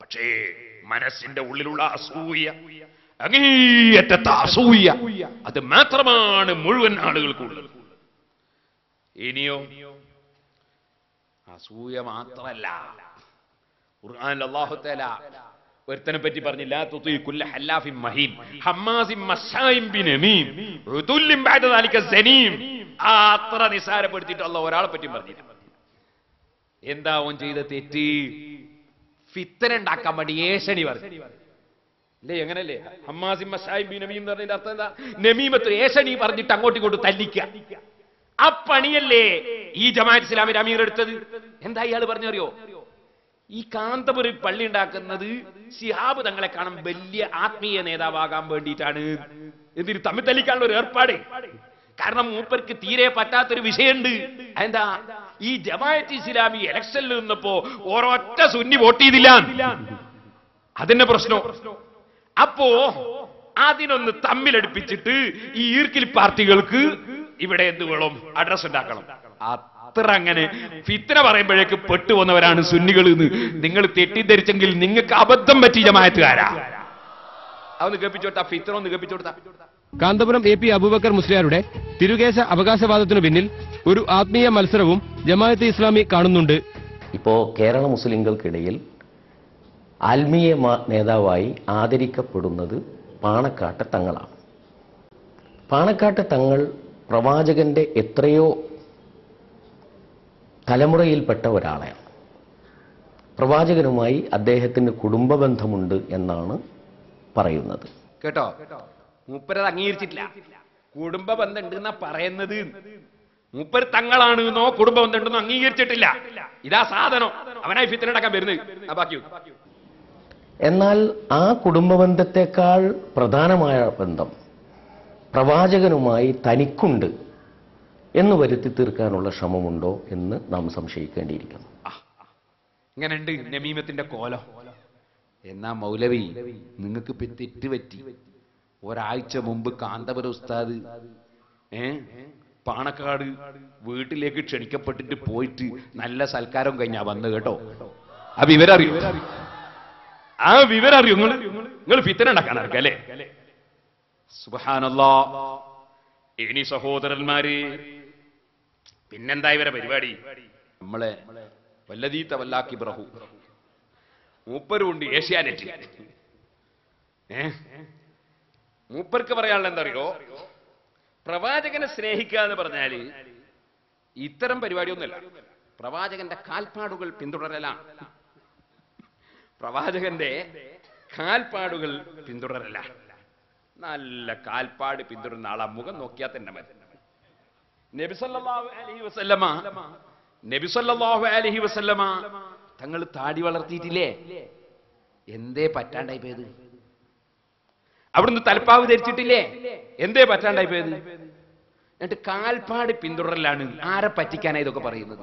പക്ഷേ മനസ്സിന്റെ ഉള്ളിലുള്ള അസൂയ അങ്ങേയറ്റത്തെ അസൂയ അത് മാത്രമാണ് മുഴുവൻ ആളുകൾക്കുള്ളത് ഇനിയോ അസൂയ മാത്രല്ല ഖുർആനിൽ അല്ലാഹു തആല ഒരുത്തനെ പറ്റി പറഞ്ഞില്ല തുതി കുല്ല ഹല്ലാഫിൻ മഹീൻ ഹമ്മാസിൻ മസ്സായിൻ ബിനമീം ഉദുല്ലിൻ ബഅദ ദാലിക സനീം ആ അത്ര നിസാരപ്പെടുത്തിയിട്ട് അല്ലാഹു ഒരാളെ പറ്റി പറഞ്ഞില്ല എന്താ അവൻ ചെയ്ത തെറ്റ് ഫിത്തന ഉണ്ടാക്കാൻ വേണ്ടി ഏഷണി പറഞ്ഞു അല്ലേ എങ്ങനല്ലേ ഹമ്മാസിൻ മസ്സായിൻ ബിനമീം എന്ന് പറഞ്ഞതിന്റെ അർത്ഥം എന്താ നമീമത്ത് ഏഷണി പറഞ്ഞിട്ട് അങ്ങോട്ടും ഇങ്ങോട്ടും തല്ലിക്കുക ആ പണിയല്ലേ ഈ ജമാഅത്ത് ഇസ്ലാമിന്റെ അമീർ എടുത്തത് എന്താ ഇയാൾ പറഞ്ഞറിയോ ഈ കാന്തപുരം പള്ളി ഉണ്ടാക്കുന്നത് ശിഹാബ് തങ്ങളെ കാണാൻ വലിയ ആത്മീയ നേതാവാകാൻ വേണ്ടിയിട്ടാണ് എന്തിന് തമ്മിൽ തല്ലിക്കാനുള്ള ഒരു ഏർപ്പാട് കാരണം മൂപ്പർക്ക് തീരെ പറ്റാത്തൊരു വിഷയമുണ്ട് എന്താ ഈ ജമാഅത്ത് ഇസ്ലാമി ഇലക്ഷനിൽ നിന്നപ്പോ ഒരൊറ്റ സുന്നി വോട്ട് ചെയ്തില്ല അതിന്റെ പ്രശ്നം അപ്പോ അതിനൊന്ന് തമ്മിലടുപ്പിച്ചിട്ട് ഈ ഈർക്കിൽ പാർട്ടികൾക്ക് ഇവിടെ എന്ത് വേണം അഡ്രസ് ഉണ്ടാക്കണം അത്ര അങ്ങനെ ഫിത്തന പറയുമ്പോഴേക്ക് പെട്ടുവന്നവരാണ് സുന്നികൾ എന്ന് നിങ്ങൾ തെറ്റിദ്ധരിച്ചെങ്കിൽ നിങ്ങൾക്ക് അബദ്ധം പറ്റി ജമായത്തുകാരാ അതൊന്ന് കേൾപ്പിച്ചോട്ടാ ഫിത്തന ഒന്ന് കേൾപ്പിച്ചോട്ടാ കാന്തപുരം എ പി അബൂബക്കർ മുസ്ലിയാരുടെ തിരുകേശ അവകാശവാദത്തിനു പിന്നിൽ ഒരു ആത്മീയ മത്സരവും ജമാഅത്തെ ഇസ്ലാമി കാണുന്നുണ്ട് ഇപ്പോൾ കേരള മുസ്ലിങ്ങൾക്കിടയിൽ ആത്മീയ മ- നേതാവായി ആദരിക്കപ്പെടുന്നത് പാണക്കാട്ട് തങ്ങളാണ് പാണക്കാട്ട് തങ്ങൾ പ്രവാചകന്റെ എത്രയോ തലമുറയിൽപ്പെട്ട ഒരാളാണ് പ്രവാചകനുമായി അദ്ദേഹത്തിന് കുടുംബ ബന്ധമുണ്ട് എന്നാണ് പറയുന്നത് കേട്ടോ മൂപ്പരത് അംഗീകരിച്ചിട്ടില്ല കുടുംബ ബന്ധമുണ്ട് എന്നാ പറയുന്നത് മൂപ്പര് തങ്ങളാണ് എന്നോ കുടുംബ ബന്ധം ഉണ്ടെന്നോ അംഗീകരിച്ചിട്ടില്ല ഇതാ സാധനം അവനായി ഫിത്തന ഉണ്ടാക്കാൻ വരുന്നത് ആ ബാക്കി എന്നാൽ ആ കുടുംബ ബന്ധത്തെക്കാൾ പ്രധാനമായ ബന്ധം പ്രവാചകനുമായി തനിക്കുണ്ട് എന്ന് വരുത്തി തീർക്കാനുള്ള ശ്രമമുണ്ടോ എന്ന് നാം സംശയിക്കേണ്ടിയിരിക്കുന്നു ഇങ്ങനെയുണ്ട് നമീമത്തിന്റെ കോലം എന്നാ മൗലവി നിങ്ങൾക്ക് ഇപ്പൊ തെറ്റ് പറ്റി ഒരാഴ്ച മുമ്പ് കാന്തപുര ഉസ്താദ് ഏ പാണക്കാട് വീട്ടിലേക്ക് ക്ഷണിക്കപ്പെട്ടിട്ട് പോയിട്ട് നല്ല സൽക്കാരം കഴിഞ്ഞാ വന്ന് കേട്ടോ ആ വിവരം അറിയോ ആ വിവരം അറിയോ നിങ്ങൾ നിങ്ങൾ ഫിത്തന ഉണ്ടാക്കാൻ ഇറക്കുക അല്ലേ സുബഹാനല്ലാ ഇനി സഹോദരന്മാര് പിന്നെന്താ ഇവരെ പരിപാടി നമ്മളെ വല്ലതീത്ത വല്ലാക്കി ബ്രഹു മൂപ്പരുണ്ട് ഏഷ്യാനെറ്റ് ഏ മൂപ്പർക്ക് പറയാനുള്ള എന്താ അറിയോ പ്രവാചകനെ സ്നേഹിക്കുക എന്ന് പറഞ്ഞാല് ഇത്തരം പരിപാടിയൊന്നുമല്ല പ്രവാചകന്റെ കാൽപ്പാടുകൾ പിന്തുടരലാണ് പ്രവാചകന്റെ കാൽപ്പാടുകൾ പിന്തുടരല നല്ല കാൽപ്പാട് പിന്തുടരുന്ന ആളാ മുഖം നോക്കിയാൽ തന്നെ മതി നബിസല്ലാഹു അലൈഹി വസല്ലമ നബിസല്ലാഹു അലൈഹി വസല്ലമ തങ്ങൾ താടി വളർത്തിയിട്ടില്ലേ എന്തേ പറ്റാണ്ടായി പോയത് അവിടുന്ന് തലപ്പാവ് ധരിച്ചിട്ടില്ലേ എന്തേ പറ്റാണ്ടായി പോയത് എന്നിട്ട് കാൽപ്പാട് പിന്തുടരലാണ് ആരെ പറ്റിക്കാനാ ഇതൊക്കെ പറയുന്നത്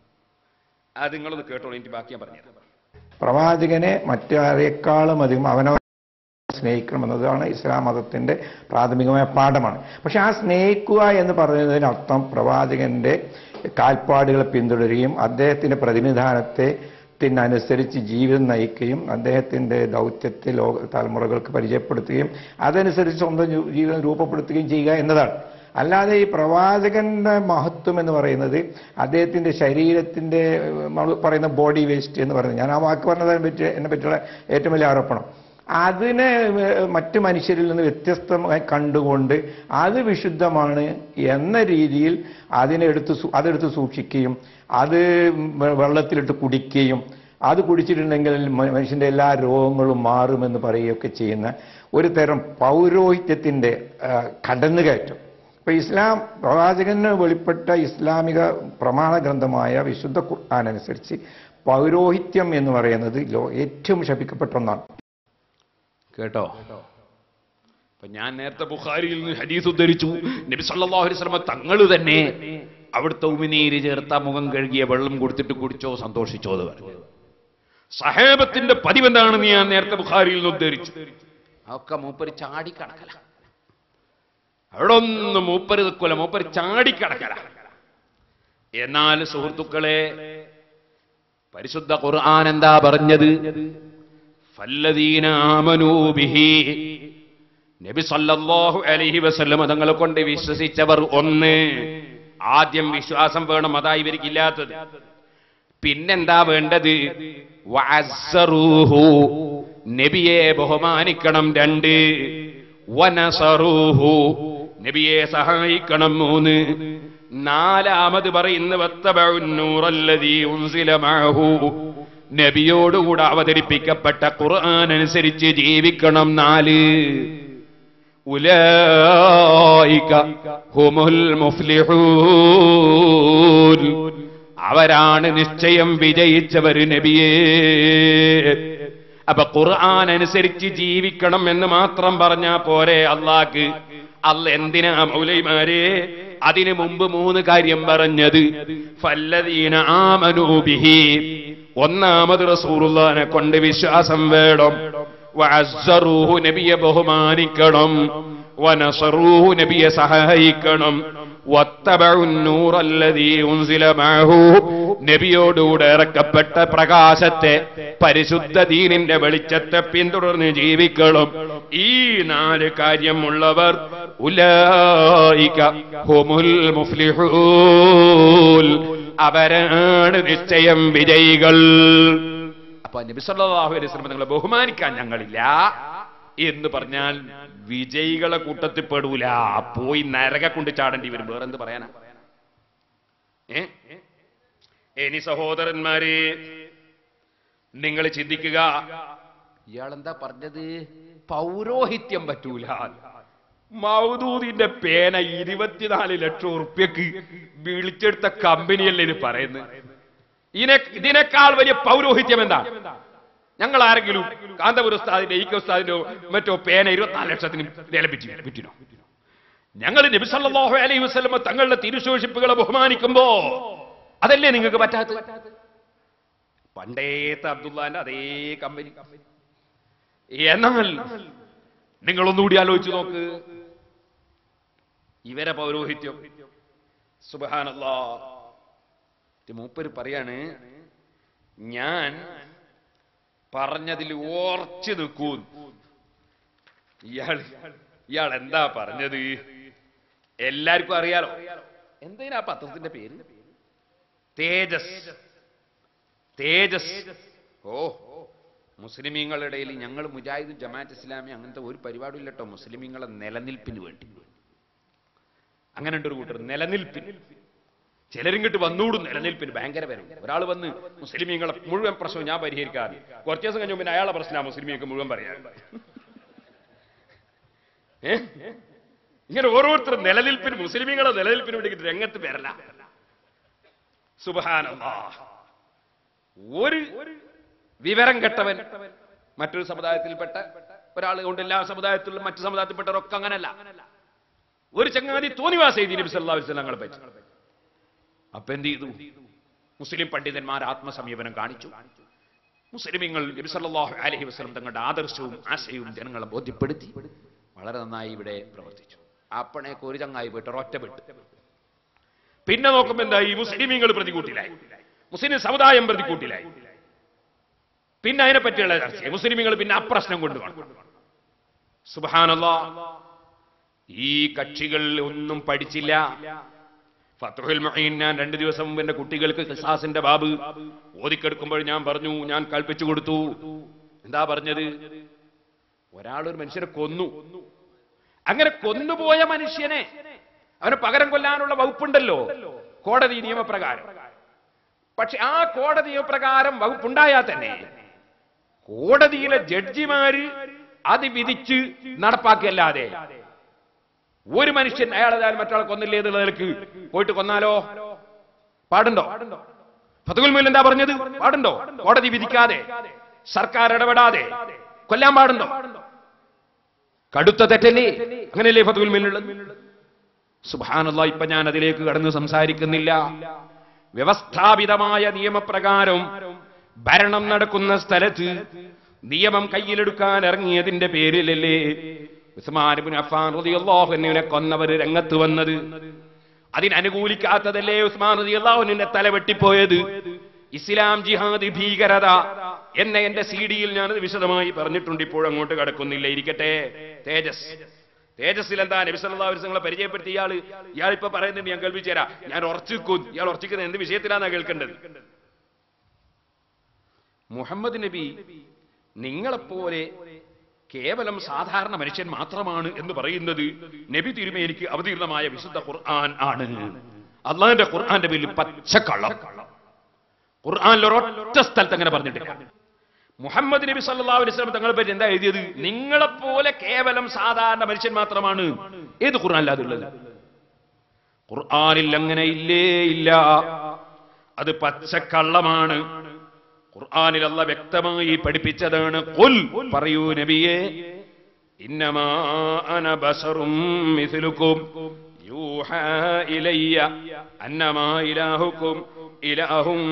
അത് നിങ്ങളൊന്ന് കേട്ടോളൂ എനിക്ക് ബാക്കി ഞാൻ പറഞ്ഞുതരാം പ്രവാചകനെ മറ്റാരേക്കാളും അധികം അവനവൻ സ്നേഹിക്കണമെന്നതാണ് ഇസ്ലാം മതത്തിന്റെ പ്രാഥമികമായ പാഠമാണ് പക്ഷെ ആ സ്നേഹിക്കുക എന്ന് പറയുന്നതിനർത്ഥം പ്രവാചകന്റെ കാൽപ്പാടുകളെ പിന്തുടരുകയും അദ്ദേഹത്തിന്റെ പ്രതിനിധാനത്തെ ത്തിനനുസരിച്ച് ജീവിതം നയിക്കുകയും അദ്ദേഹത്തിന്റെ ദൗത്യത്തെ ലോക തലമുറകൾക്ക് പരിചയപ്പെടുത്തുകയും അതനുസരിച്ച് സ്വന്തം ജൂ- ജീവിതം രൂപപ്പെടുത്തുകയും ചെയ്യുക എന്നതാണ് അല്ലാതെ ഈ പ്രവാചകന്റെ മഹത്വം എന്ന് പറയുന്നത് അദ്ദേഹത്തിന്റെ ശരീരത്തിന്റെ ഏഹ്, നമ്മൾ പറയുന്ന ബോഡി വേസ്റ്റ് എന്ന് പറയുന്നത് ഞാൻ ആ വാക്ക് പറഞ്ഞതിനെ പറ്റി എന്നെ പറ്റിയുള്ള ഏറ്റവും വലിയ ആരോപണം അതിനെ ഏഹ്, മറ്റു മനുഷ്യരിൽ നിന്ന് വ്യത്യസ്തമായി കണ്ടുകൊണ്ട് അത് വിശുദ്ധമാണ് എന്ന രീതിയിൽ അതിനെ എടുത്ത് സൂ- അതെടുത്ത് സൂക്ഷിക്കുകയും അത് വെ- വെള്ളത്തിലിട്ട് കുടിക്കുകയും അത് കുടിച്ചിട്ടുണ്ടെങ്കിൽ മ- മനുഷ്യന്റെ എല്ലാ രോഗങ്ങളും മാറുമെന്ന് പറയുകയൊക്കെ ചെയ്യുന്ന ഒരു തരം പൗരോഹിത്യത്തിന്റെ ആ, കടന്നുകയറ്റം ഇപ്പൊ ഇസ്ലാം പ്രവാചകന് വെളിപ്പെട്ട ഇസ്ലാമിക പ്രമാണ ഗ്രന്ഥമായ വിശുദ്ധ ഖുർആൻ അനുസരിച്ച് പൗരോഹിത്യം എന്ന് പറയുന്നത് ലോ- ഏറ്റവും ശപിക്കപ്പെട്ട ഒന്നാണ് കേട്ടോ അപ്പൊ ഞാൻ നേരത്തെ ബുഖാരിയിൽ നിന്ന് ഹദീസ് ഉദ്ധരിച്ചു നബി സല്ലല്ലാഹു അലൈഹി വസല്ലം തങ്ങൾ തന്നെ അവിടുത്തെ ഉമിനീര് ചേർത്ത മുഖം കഴുകിയ വെള്ളം കൊടുത്തിട്ട് കുടിച്ചോ സന്തോഷിച്ചോ എന്ന് പറഞ്ഞു സഹേബത്തിന്റെ പതിവെന്താണെന്ന് ഞാൻ നേരത്തെ ബുഖാരിയിൽ നിന്ന് ഉദ്ധരിച്ചു ഒക്കെ മൂപ്പര് ചാടിക്കടക്കല അവിടെ ഒന്നും മൂപ്പര് നിൽക്കൂല മൂപ്പര് ചാടിക്കടക്കല എന്നാൽ സുഹൃത്തുക്കളെ പരിശുദ്ധ ഖുർആൻ എന്താ പറഞ്ഞത് ഫല്ലദീന ആമനൂ ബിഹി നബി സല്ലല്ലാഹു അലൈഹി വസല്ലം തങ്ങളെ കൊണ്ട് വിശ്വസിച്ചവർ ഒന്ന് ആദ്യം വിശ്വാസം വേണം അതാ ഇവർക്കില്ലാത്തത് പിന്നെന്താ വേണ്ടത് വഅസ്സറൂഹു നബിയെ ബഹുമാനിക്കണം രണ്ട് വനസറൂഹു നബിയെ സഹായിക്കണം മൂന്ന് നാലാമത് പറയുന്ന വത്തബഉന്നൂറല്ലദീ ഉൻസില മഅഹു നബിയോടുകൂടെ അവതരിപ്പിക്കപ്പെട്ട ഖുർആൻ അനുസരിച്ച് ജീവിക്കണം നാല് ഉലൈക ഹുമുൽ മുഫ്ലിഹൂൻ അവരാണ് നിശ്ചയം വിജയിച്ചവർ നബിയേ അപ്പൊ ഖുർആൻ അനുസരിച്ച് ജീവിക്കണം എന്ന് മാത്രം പറഞ്ഞാ പോരെ അള്ളാക്ക് അല്ല എന്തിനാ മൗലൈമാരെ അതിനു മുമ്പ് മൂന്ന് കാര്യം പറഞ്ഞത് ഫല്ലദീന ആമനൂബിഹി ഒന്നാമത് റസൂറുല്ലാനെ കൊണ്ട് വിശ്വാസം വേണം വഅസ്സറൂഹു നബിയെ ബഹുമാനിക്കണം വനസറൂഹു നബിയെ സഹായിക്കണം നബിയോടുകൂടെ ഇറക്കപ്പെട്ട പ്രകാശത്തെ പരിശുദ്ധ ദീനിന്റെ വെളിച്ചത്തെ പിന്തുടർന്ന് ജീവിക്കണം ഈ നാല് കാര്യമുള്ളവർ ഉലായിക ഹുമുൽ മുഫ്ലിഹൂൽ അവരാണ് നിശ്ചയം വിജയികൾ അപ്പൊ നബി സല്ലല്ലാഹു അലൈഹി വസല്ലം നിങ്ങളെ ബഹുമാനിക്കാൻ ഞങ്ങളില്ല എന്ന് പറഞ്ഞാൽ വിജയികളെ കൂട്ടത്തിൽ പെടൂല പോയി നരക കൊണ്ട് ചാടേണ്ടി വരും വേറെന്ത് പറയാനാ ഏ ഇനി സഹോദരന്മാരെ നിങ്ങൾ ചിന്തിക്കുക ഇയാളെന്താ പറഞ്ഞത് പൗരോഹിത്യം പറ്റൂല മൗദൂദിന്റെ പേന ഇരുപത്തിനാല് ലക്ഷം ഉറുപ്യക്ക് വിളിച്ചെടുത്ത കമ്പനിയല്ലേ ഇത് പറയുന്നത് ഇതിനെ ഇതിനേക്കാൾ വലിയ പൗരോഹിത്യം എന്താ ഞങ്ങൾ ആരെങ്കിലും കാന്തപുര ഉസ്താദിന്റെ ഈ ഉസ്താദിന്റെ മറ്റോ പേന ഇരുപത്തിനാല് ലക്ഷത്തിന് ലേലപ്പിച്ചു വിറ്റിനോ ഞങ്ങൾ നബി സല്ലല്ലാഹു അലൈഹി വസല്ലമ തങ്ങളുടെ തിരുശോഷിപ്പുകളെ ബഹുമാനിക്കുമ്പോ അതല്ലേ നിങ്ങൾക്ക് പറ്റാത്തത് പണ്ടേത്തെ അബ്ദുല്ലാന്റെ അതേ കമ്പനി എന്നാൽ നിങ്ങളൊന്നുകൂടി ആലോചിച്ചു നോക്ക് ഇവരെ പൗരോഹിത്യം സുബഹാനല്ലാ മൂപ്പര് പറയാണ് ഞാൻ പറഞ്ഞതിൽ ഓർച്ചു നിൽക്കൂ ഇയാൾ ഇയാൾ എന്താ പറഞ്ഞത് എല്ലാവർക്കും അറിയാലോ എന്തിനാ പത്രത്തിന്റെ പേര് തേജസ് തേജസ് ഓ മുസ്ലിമീങ്ങളുടെ ഇടയിൽ ഞങ്ങൾ മുജാഹിദ് ജമാഅത്ത് ഇസ്ലാമി അങ്ങനത്തെ ഒരു പരിപാടിയും ഇല്ലട്ടോ മുസ്ലിമീങ്ങളെ നിലനിൽപ്പിന് വേണ്ടി അങ്ങനെ ഉണ്ട് ഒരു കൂട്ടർ നിലനിൽപ്പിന് ചിലരിങ്ങോട്ട് വന്നൂടും നിലനിൽപ്പിന് ഭയങ്കര വരും ഒരാൾ വന്ന് മുസ്ലിമീങ്ങളെ മുഴുവൻ പ്രശ്നവും ഞാൻ പരിഹരിക്കാറ് കുറച്ച് ദിവസം കഴിഞ്ഞ പിന്നെ അയാളെ പ്രശ്നമാണ് മുസ്ലിമീങ്ങൾക്ക് മുഴുവൻ പറയാൻ ഏ? ഇങ്ങനെ ഓരോരുത്തർ നിലനിൽപ്പിന് മുസ്ലിമീങ്ങളെ നിലനിൽപ്പിന് വേണ്ടി രംഗത്ത് വരല സുബഹാനല്ലാ ഒരു വിവരം കെട്ടവൻ മറ്റൊരു സമുദായത്തിൽപ്പെട്ട ഒരാൾ കൊണ്ട് എല്ലാ സമുദായത്തിലും മറ്റു സമുദായത്തിൽപ്പെട്ടവരൊക്കെ അങ്ങനല്ല ഒരു ചങ്ങാതി തോന്നിവാസ ചെയ്തി നബി സല്ലല്ലാഹു അലൈഹി വസല്ലം പറ്റി അപ്പൊ എന്ത് ചെയ്തു മുസ്ലിം പണ്ഡിതന്മാർ ആത്മസമീപനം കാണിച്ചു മുസ്ലിമീങ്ങൾ നബി സല്ലല്ലാഹു അലൈഹി വസല്ലം തങ്ങളുടെ ആദർശവും ആശയവും ജനങ്ങളെ ബോധ്യപ്പെടുത്തി വളരെ നന്നായി ഇവിടെ പ്രവർത്തിച്ചു അപ്പണേക്ക് ഒരു ചങ്ങായി പോയിട്ട് ഒറ്റപ്പെട്ടു പിന്നെ നോക്കുമ്പോ എന്താ ഈ മുസ്ലിമീങ്ങൾ പ്രതികൂട്ടിലായി മുസ്ലിം സമുദായം പ്രതികൂട്ടിലായി പിന്നെ അതിനെ പറ്റിയുള്ള ചർച്ച മുസ്ലിമീങ്ങൾ പിന്നെ അപ്രശ്നം കൊണ്ടുപോകണം സുബാനല്ലാ ഈ കക്ഷികൾ ഒന്നും പഠിച്ചില്ല ഫത്തുഹുൽ മഹീൻ ഞാൻ രണ്ടു ദിവസം മുമ്പ് എന്റെ കുട്ടികൾക്ക് ഖിസാസിന്റെ ബാബ് ഓതിക്കെടുക്കുമ്പോൾ ഞാൻ പറഞ്ഞു ഞാൻ കൽപ്പിച്ചു കൊടുത്തു എന്താ പറഞ്ഞത് ഒരാളൊരു മനുഷ്യനെ കൊന്നു അങ്ങനെ കൊന്നുപോയ മനുഷ്യനെ അവന് പകരം കൊല്ലാനുള്ള വകുപ്പുണ്ടല്ലോ കോടതി നിയമപ്രകാരം പക്ഷെ ആ കോടതി നിയമപ്രകാരം വകുപ്പുണ്ടായാൽ തന്നെ കോടതിയിലെ ജഡ്ജിമാര് അത് വിധിച്ച് നടപ്പാക്കിയല്ലാതെ ഒരു മനുഷ്യൻ അയാൾ ഏതായാലും മറ്റൊരാളെ കൊന്നില്ലേ എന്നുള്ള നിലക്ക് പോയിട്ട് കൊന്നാലോ പാടുണ്ടോ ഫതുൽ മുൽ എന്താ പറഞ്ഞത് പാടുണ്ടോ കോടതി വിധിക്കാതെ സർക്കാർ ഇടപെടാതെ കൊല്ലാൻ പാടുണ്ടോ കടുത്ത തെറ്റല്ലേ അങ്ങനെയല്ലേ ഫതുൽ മില്ലുള്ളത് സുബാനുള്ള ഇപ്പൊ ഞാൻ അതിലേക്ക് കടന്ന് സംസാരിക്കുന്നില്ല വ്യവസ്ഥാപിതമായ നിയമപ്രകാരം ഭരണം നടക്കുന്ന സ്ഥലത്ത് നിയമം കയ്യിലെടുക്കാൻ ഇറങ്ങിയതിന്റെ പേരിലല്ലേ ഉസ്മാൻ അഫാൻ റളിയല്ലാഹുവിനെ കൊന്നവര് രംഗത്ത് വന്നത് അതിനനുകൂലിക്കാത്തതല്ലേ ഉസ്മാൻ റളിയല്ലാഹുവിന്റെ തല വെട്ടിപ്പോയത് ഇസ്ലാം ജിഹാദ് ഭീകരത എന്ന എന്റെ സി ഡിയിൽ ഞാനത് വിശദമായി പറഞ്ഞിട്ടുണ്ട് ഇപ്പോഴങ്ങോട്ട് കടക്കുന്നില്ല ഇരിക്കട്ടെ തേജസ് തേജസ്സിൽ എന്താ നബിസല്ലാസ്ങ്ങളെ പരിചയപ്പെടുത്തിയ ഇയാള് ഇയാൾ ഇപ്പൊ പറയുന്നുണ്ട് ഞാൻ കേൾപ്പിച്ചു തരാം ഞാൻ ഉറച്ചിക്കും ഇയാൾ ഉറച്ചിക്കുന്നത് എന്ത് വിഷയത്തിലാണ് കേൾക്കേണ്ടത് മുഹമ്മദ് നബി നിങ്ങളെപ്പോലെ കേവലം സാധാരണ മനുഷ്യൻ മാത്രമാണ് എന്ന് പറയുന്നത് നബി തിരുമേനിക്ക് അവതീർണമായ വിശുദ്ധ ഖുർആൻ ആണ് അള്ളാഹിന്റെ ഖുർആന്റെ പേരിൽ പച്ചക്കള്ളം ഖുർആനിൽ ഒരൊറ്റ സ്ഥലത്ത് അങ്ങനെ പറഞ്ഞിട്ടില്ല മുഹമ്മദ് നബി സല്ലല്ലാഹു അലൈഹി വസല്ലം തങ്ങളെ പറ്റി എന്താ എഴുതിയത് നിങ്ങളെപ്പോലെ കേവലം സാധാരണ മനുഷ്യൻ മാത്രമാണ് ഏത് ഖുർആനിലാ അതുള്ളത് ഖുർആനിൽ അങ്ങനെ ഇല്ലേ ഇല്ല അത് പച്ചക്കള്ളമാണ് ഖുർആനിൽ അല്ല വ്യക്തമായി പഠിപ്പിച്ചതാണ് ഖുൽ പറയൂ നബിയെ ഇന്നമാ അന ബശറും മിസ്ലുക്കും യൂഹാ ഇലയ്യ അന്നമാ ഇലാഹുക്കും ഇലാഹും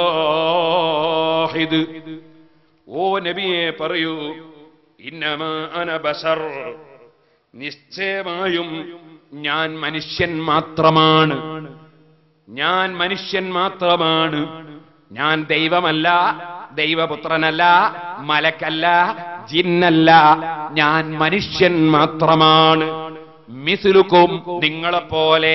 വാഹിദ് ഓ നബിയെ പറയൂ ഇന്നമാ അന ബശർ നിശ്ചയമായും ഞാൻ മനുഷ്യൻ മാത്രമാണ് ഞാൻ മനുഷ്യൻ മാത്രമാണ് ഞാൻ ദൈവമല്ല ദൈവപുത്രനല്ല മലക്കല്ല ജിന്നല്ല ഞാൻ മനുഷ്യൻ മാത്രമാണ് മിസിലുക്കും നിങ്ങളെപ്പോലെ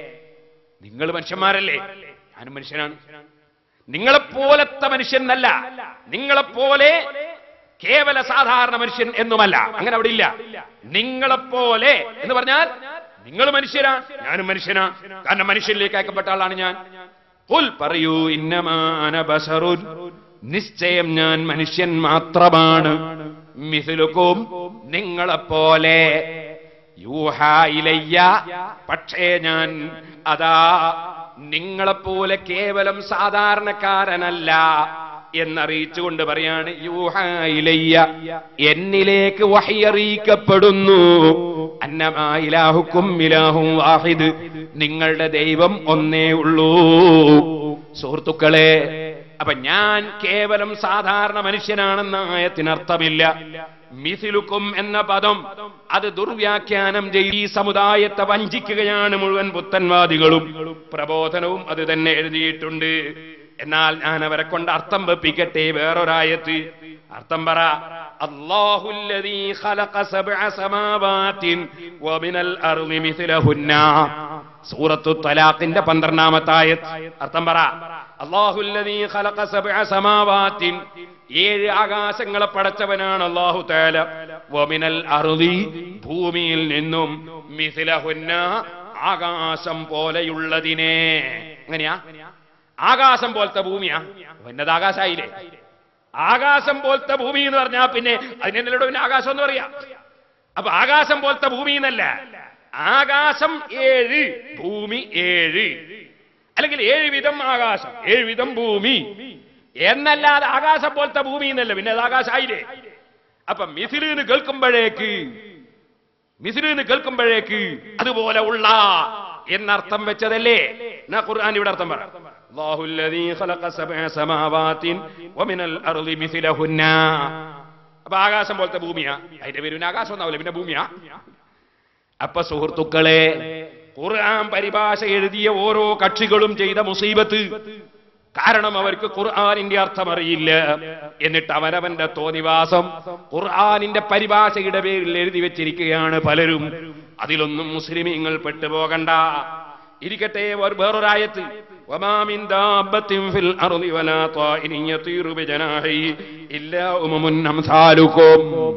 നിങ്ങൾ മനുഷ്യന്മാരല്ലേ ഞാനും മനുഷ്യനാണ് നിങ്ങളെപ്പോലത്തെ മനുഷ്യനല്ല നിങ്ങളെപ്പോലെ കേവല സാധാരണ മനുഷ്യൻ എന്നുമല്ല അങ്ങനെ അവിടെ ഇല്ല നിങ്ങളെപ്പോലെ എന്ന് പറഞ്ഞാൽ നിങ്ങൾ മനുഷ്യരാ ഞാനും മനുഷ്യനാ കാരണം മനുഷ്യനിലേക്ക് അയക്കപ്പെട്ട ആളാണ് ഞാൻ ഖുൽ പറയൂ ഇന്നമാന ബശറുൻ നിശ്ചയം ഞാൻ മനുഷ്യൻ മാത്രമാണ് മിഥിലുക്കും നിങ്ങളെപ്പോലെ യൂഹാ ഇലയ്യ പക്ഷേ ഞാൻ അതാ നിങ്ങളെപ്പോലെ കേവലം സാധാരണക്കാരനല്ല എന്നറിയിച്ചുകൊണ്ട് പറയാണ് യൂഹാ ഇലയ്യ എന്നിലേക്ക് വഹിയറിയിക്കപ്പെടുന്നു അന്നമാ ഇലാഹുക്കും ഇലാഹും വാഹിദ് നിങ്ങളുടെ ദൈവം ഒന്നേ ഉള്ളൂ സുഹൃത്തുക്കളെ അപ്പൊ ഞാൻ കേവലം സാധാരണ മനുഷ്യനാണെന്ന ആയത്തിനർത്ഥമില്ല മിഥിലുക്കും എന്ന പദം അത് ദുർവ്യാഖ്യാനം ചെയ്ത് ഈ സമുദായത്തെ വഞ്ചിക്കുകയാണ് മുഴുവൻ പുത്തൻവാദികളും പ്രബോധനവും അത് തന്നെ എഴുതിയിട്ടുണ്ട് എന്നാൽ ഞാൻ അവരെ കൊണ്ട് അർത്ഥം വെപ്പിക്കട്ടെ വേറൊരായത്ത് അർത്ഥം പറ അല്ലാഹുല്ലദീ ഖലഖ സബ്അ സമാവാതിൻ വമിനൽ അർളി മിസ്ലഹുന്ന സൂറത്തു തലാഖിന്റെ പന്ത്രണ്ടാമത്തെ ആയത്ത് അർത്ഥം പറ അല്ലാഹുല്ലദീ ഖലഖ സബ്അ സമാവാതിൻ ഏഴ് ആകാശങ്ങളെ പടച്ചവനാണ് അല്ലാഹു തആല വമിനൽ അർളി ഭൂമിയിൽ നിന്നും മിസ്ലഹുന്ന ആകാശം പോലെയുള്ളതിനെ എങ്ങനെയാ ആകാശം പോലത്തെ ഭൂമിയാ ഉന്നത് ആകാശായില്ലേ ആകാശം പോലത്തെ ഭൂമി എന്ന് പറഞ്ഞാൽ പിന്നെ അതിനെന്നല്ലോ പിന്നെ ആകാശം എന്ന് പറയാ അപ്പൊ ആകാശം പോലത്തെ ഭൂമി എന്നല്ല ആകാശം ഏഴ് ഭൂമി ഏഴ് അല്ലെങ്കിൽ ഏഴ് വിധം ആകാശം ഏഴ് വിധം ഭൂമി എന്നല്ലാതെ ആകാശം പോലത്തെ ഭൂമി എന്നല്ല പിന്നെ അത് ആകാശായില്ലേ അപ്പൊ മിഥിലിന്ന് കേൾക്കുമ്പോഴേക്ക് മിഥിലിന്ന് കേൾക്കുമ്പോഴേക്ക് അതുപോലെ ഉള്ള എന്നർത്ഥം വെച്ചതല്ലേ എന്നാ ഖുർആൻ ഇവിടെ അർത്ഥം പറ അല്ലാഹു الذي خلق سبع سماوات ومن الارض مثلهن അപ്പൊ ആകാശം പോലത്തെ ഭൂമിയാ അതിന്റെ പേര് പിന്നെ ആകാശം ഒന്നാവില്ല പിന്നെ ഭൂമിയാ അപ്പൊ സുഹൃത്തുക്കളെ ഖുർആൻ പരിഭാഷ എഴുതിയ ഓരോ കക്ഷികളും ചെയ്ത മുസീബത്ത് കാരണം അവർക്ക് ഖുർആാനിന്റെ അർത്ഥം അറിയില്ല എന്നിട്ട് അവനവന്റെ തോന്നിവാസം ഖുർആാനിന്റെ പരിഭാഷയുടെ പേരിൽ എഴുതി വെച്ചിരിക്കുകയാണ് പലരും അതിലൊന്നും മുസ്ലിമീങ്ങൾ പെട്ടുപോകണ്ട ഇരിക്കട്ടെ ഒരു വേറൊരായത്ത് وما من دابة في الأرض ولا طائر يطير بجناحيه إلا أمم أمثالكم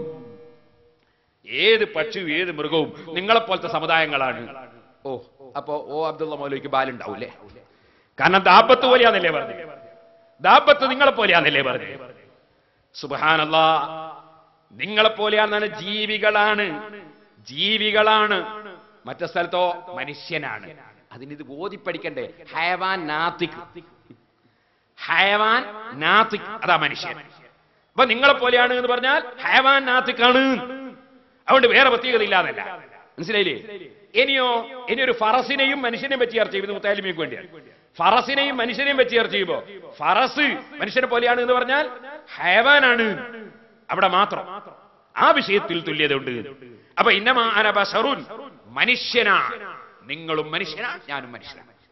ഏത് പക്ഷിയും ഏത് മൃഗവും നിങ്ങളെപ്പോലത്തെ സമുദായങ്ങളാണ് ഓ അപ്പോ ഓ അബ്ദുള്ള മൗലവിക്ക് ബാലുണ്ടാവൂലേ കാരണം ദാബത്ത് പോലെയാന്നല്ലേ പറഞ്ഞു ദാബത്ത് നിങ്ങളെ പോലെയാന്നല്ലേ പറഞ്ഞു സുബാനല്ല നിങ്ങളെ പോലെയാണെന്നാണ് ജീവികളാണ് ജീവികളാണ് മറ്റേ സ്ഥലത്തോ മനുഷ്യനാണ് അതിനിത് ബോധിപ്പടിക്കണ്ടേ ഹയവാൻ നാത്തിക് ഹയവാൻ നാത്തിക് അതാ മനുഷ്യൻ അപ്പൊ നിങ്ങളെ പോലെയാണ് എന്ന് പറഞ്ഞാൽ ഹയവാൻ നാത്തിക്കാണ് അതുകൊണ്ട് വേറെ പ്രത്യേകത ഇല്ലാന്നല്ല മനസ്സിലായില്ലേ ഇനിയോ ഇനി ഒരു ഫറസിനെയും മനുഷ്യനെയും വെച്ച് ചർച്ച ചെയ്യുന്നത് മുത്താലിമിക്ക് വേണ്ടിയാണ് ഫറസിനെയും മനുഷ്യനെയും വെച്ച് ചർച്ച ചെയ്യുമ്പോ ഫറസ് മനുഷ്യനെ പോലെയാണ് എന്ന് പറഞ്ഞാൽ ഹയവാനാണ് അവിടെ മാത്രം ആ വിഷയത്തിൽ തുല്യതയുണ്ട് അപ്പൊ ഇന്നമാ അന ബശറുൻ മനുഷ്യനാണ് നിങ്ങളും മനുഷ്യനാണ് ഞാനും മനുഷ്യനാണ്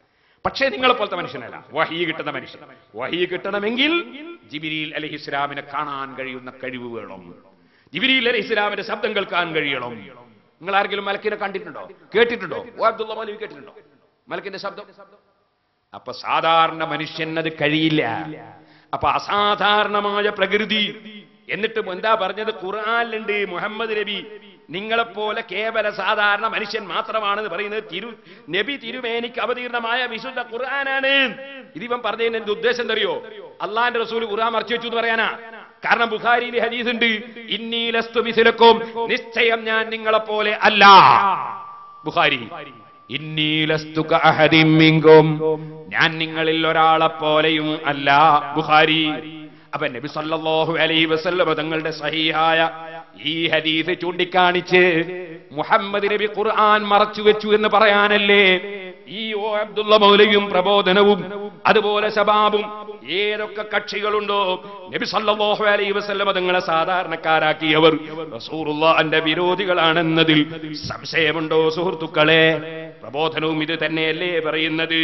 പക്ഷേ നിങ്ങളെ പോലത്തെ മനുഷ്യനല്ല വഹി കിട്ടുന്ന മനുഷ്യൻ വഹി കിട്ടണമെങ്കിൽ ജിബിരിൽ അലഹി ഇസ്ലാമിനെ കാണാൻ കഴിയുന്ന കഴിവ് വേണം ജിബിരിൽ അലഹി ഇസ്ലാമിന്റെ ശബ്ദം കേൾക്കാൻ കഴിയണം നിങ്ങൾ ആരെങ്കിലും മലക്കിനെ കണ്ടിട്ടുണ്ടോ കേട്ടിട്ടുണ്ടോ ഓ അബ്ദുള്ള മൗലവി കേട്ടിട്ടുണ്ടോ മലക്കിന്റെ ശബ്ദം അപ്പൊ സാധാരണ മനുഷ്യനത് കഴിയില്ല അപ്പൊ അസാധാരണമായ പ്രകൃതി എന്നിട്ടും എന്താ പറഞ്ഞത് ഖുർആനിലുണ്ട് മുഹമ്മദ് നബി നിങ്ങളെപ്പോലെ കേവല സാധാരണ മനുഷ്യൻ മാത്രമാണെന്ന് പറയുന്നത് തിരു നബി തിരുമേനിക്ക് അവതീർണമായ വിശുദ്ധ ഖുർആനാണ് ഇതിവൻ പറഞ്ഞതിന് എന്ത് ഉദ്ദേശം എന്തറിയോ അള്ളാന്റെ റസൂൽ ഖുർആൻ മറച്ചു വെച്ചു എന്ന് പറയാനാ കാരണം ബുഖാരിയിൽ ഹദീസ് ഉണ്ട് ഇന്നീലസ്തു മിസിലക്കും നിശ്ചയം ഞാൻ നിങ്ങളെപ്പോലെ അല്ല ബുഖാരി ഇന്നീലസ്തു കഅഹദിൻ മിൻകും ഞാൻ നിങ്ങളിൽ ഒരാളെ പോലെയും അല്ല ബുഖാരി അപ്പൊ നബി സല്ലല്ലാഹു അലൈഹി വസല്ലം തങ്ങളുടെ സഹീഹായ ഈ ഹദീസ് ചൂണ്ടിക്കാണിച്ച് മുഹമ്മദ് നബി ഖുർആൻ മറച്ചു വെച്ചു എന്ന് പറയാനല്ലേ ഈ ഓ അബ്ദുള്ള മൗലയും പ്രബോധനവും അതുപോലെ ശബാബും ഏതൊക്കെ കക്ഷികളുണ്ടോ നബി സല്ലല്ലാഹു അലൈഹി വസല്ലം തങ്ങളെ സാധാരണക്കാരാക്കിയവർ റസൂലുള്ളാഹിന്റെ വിരോധികളാണെന്നതിൽ സംശയമുണ്ടോ സുഹൃത്തുക്കളെ പ്രബോധനവും ഇത് തന്നെയല്ലേ പറയുന്നത്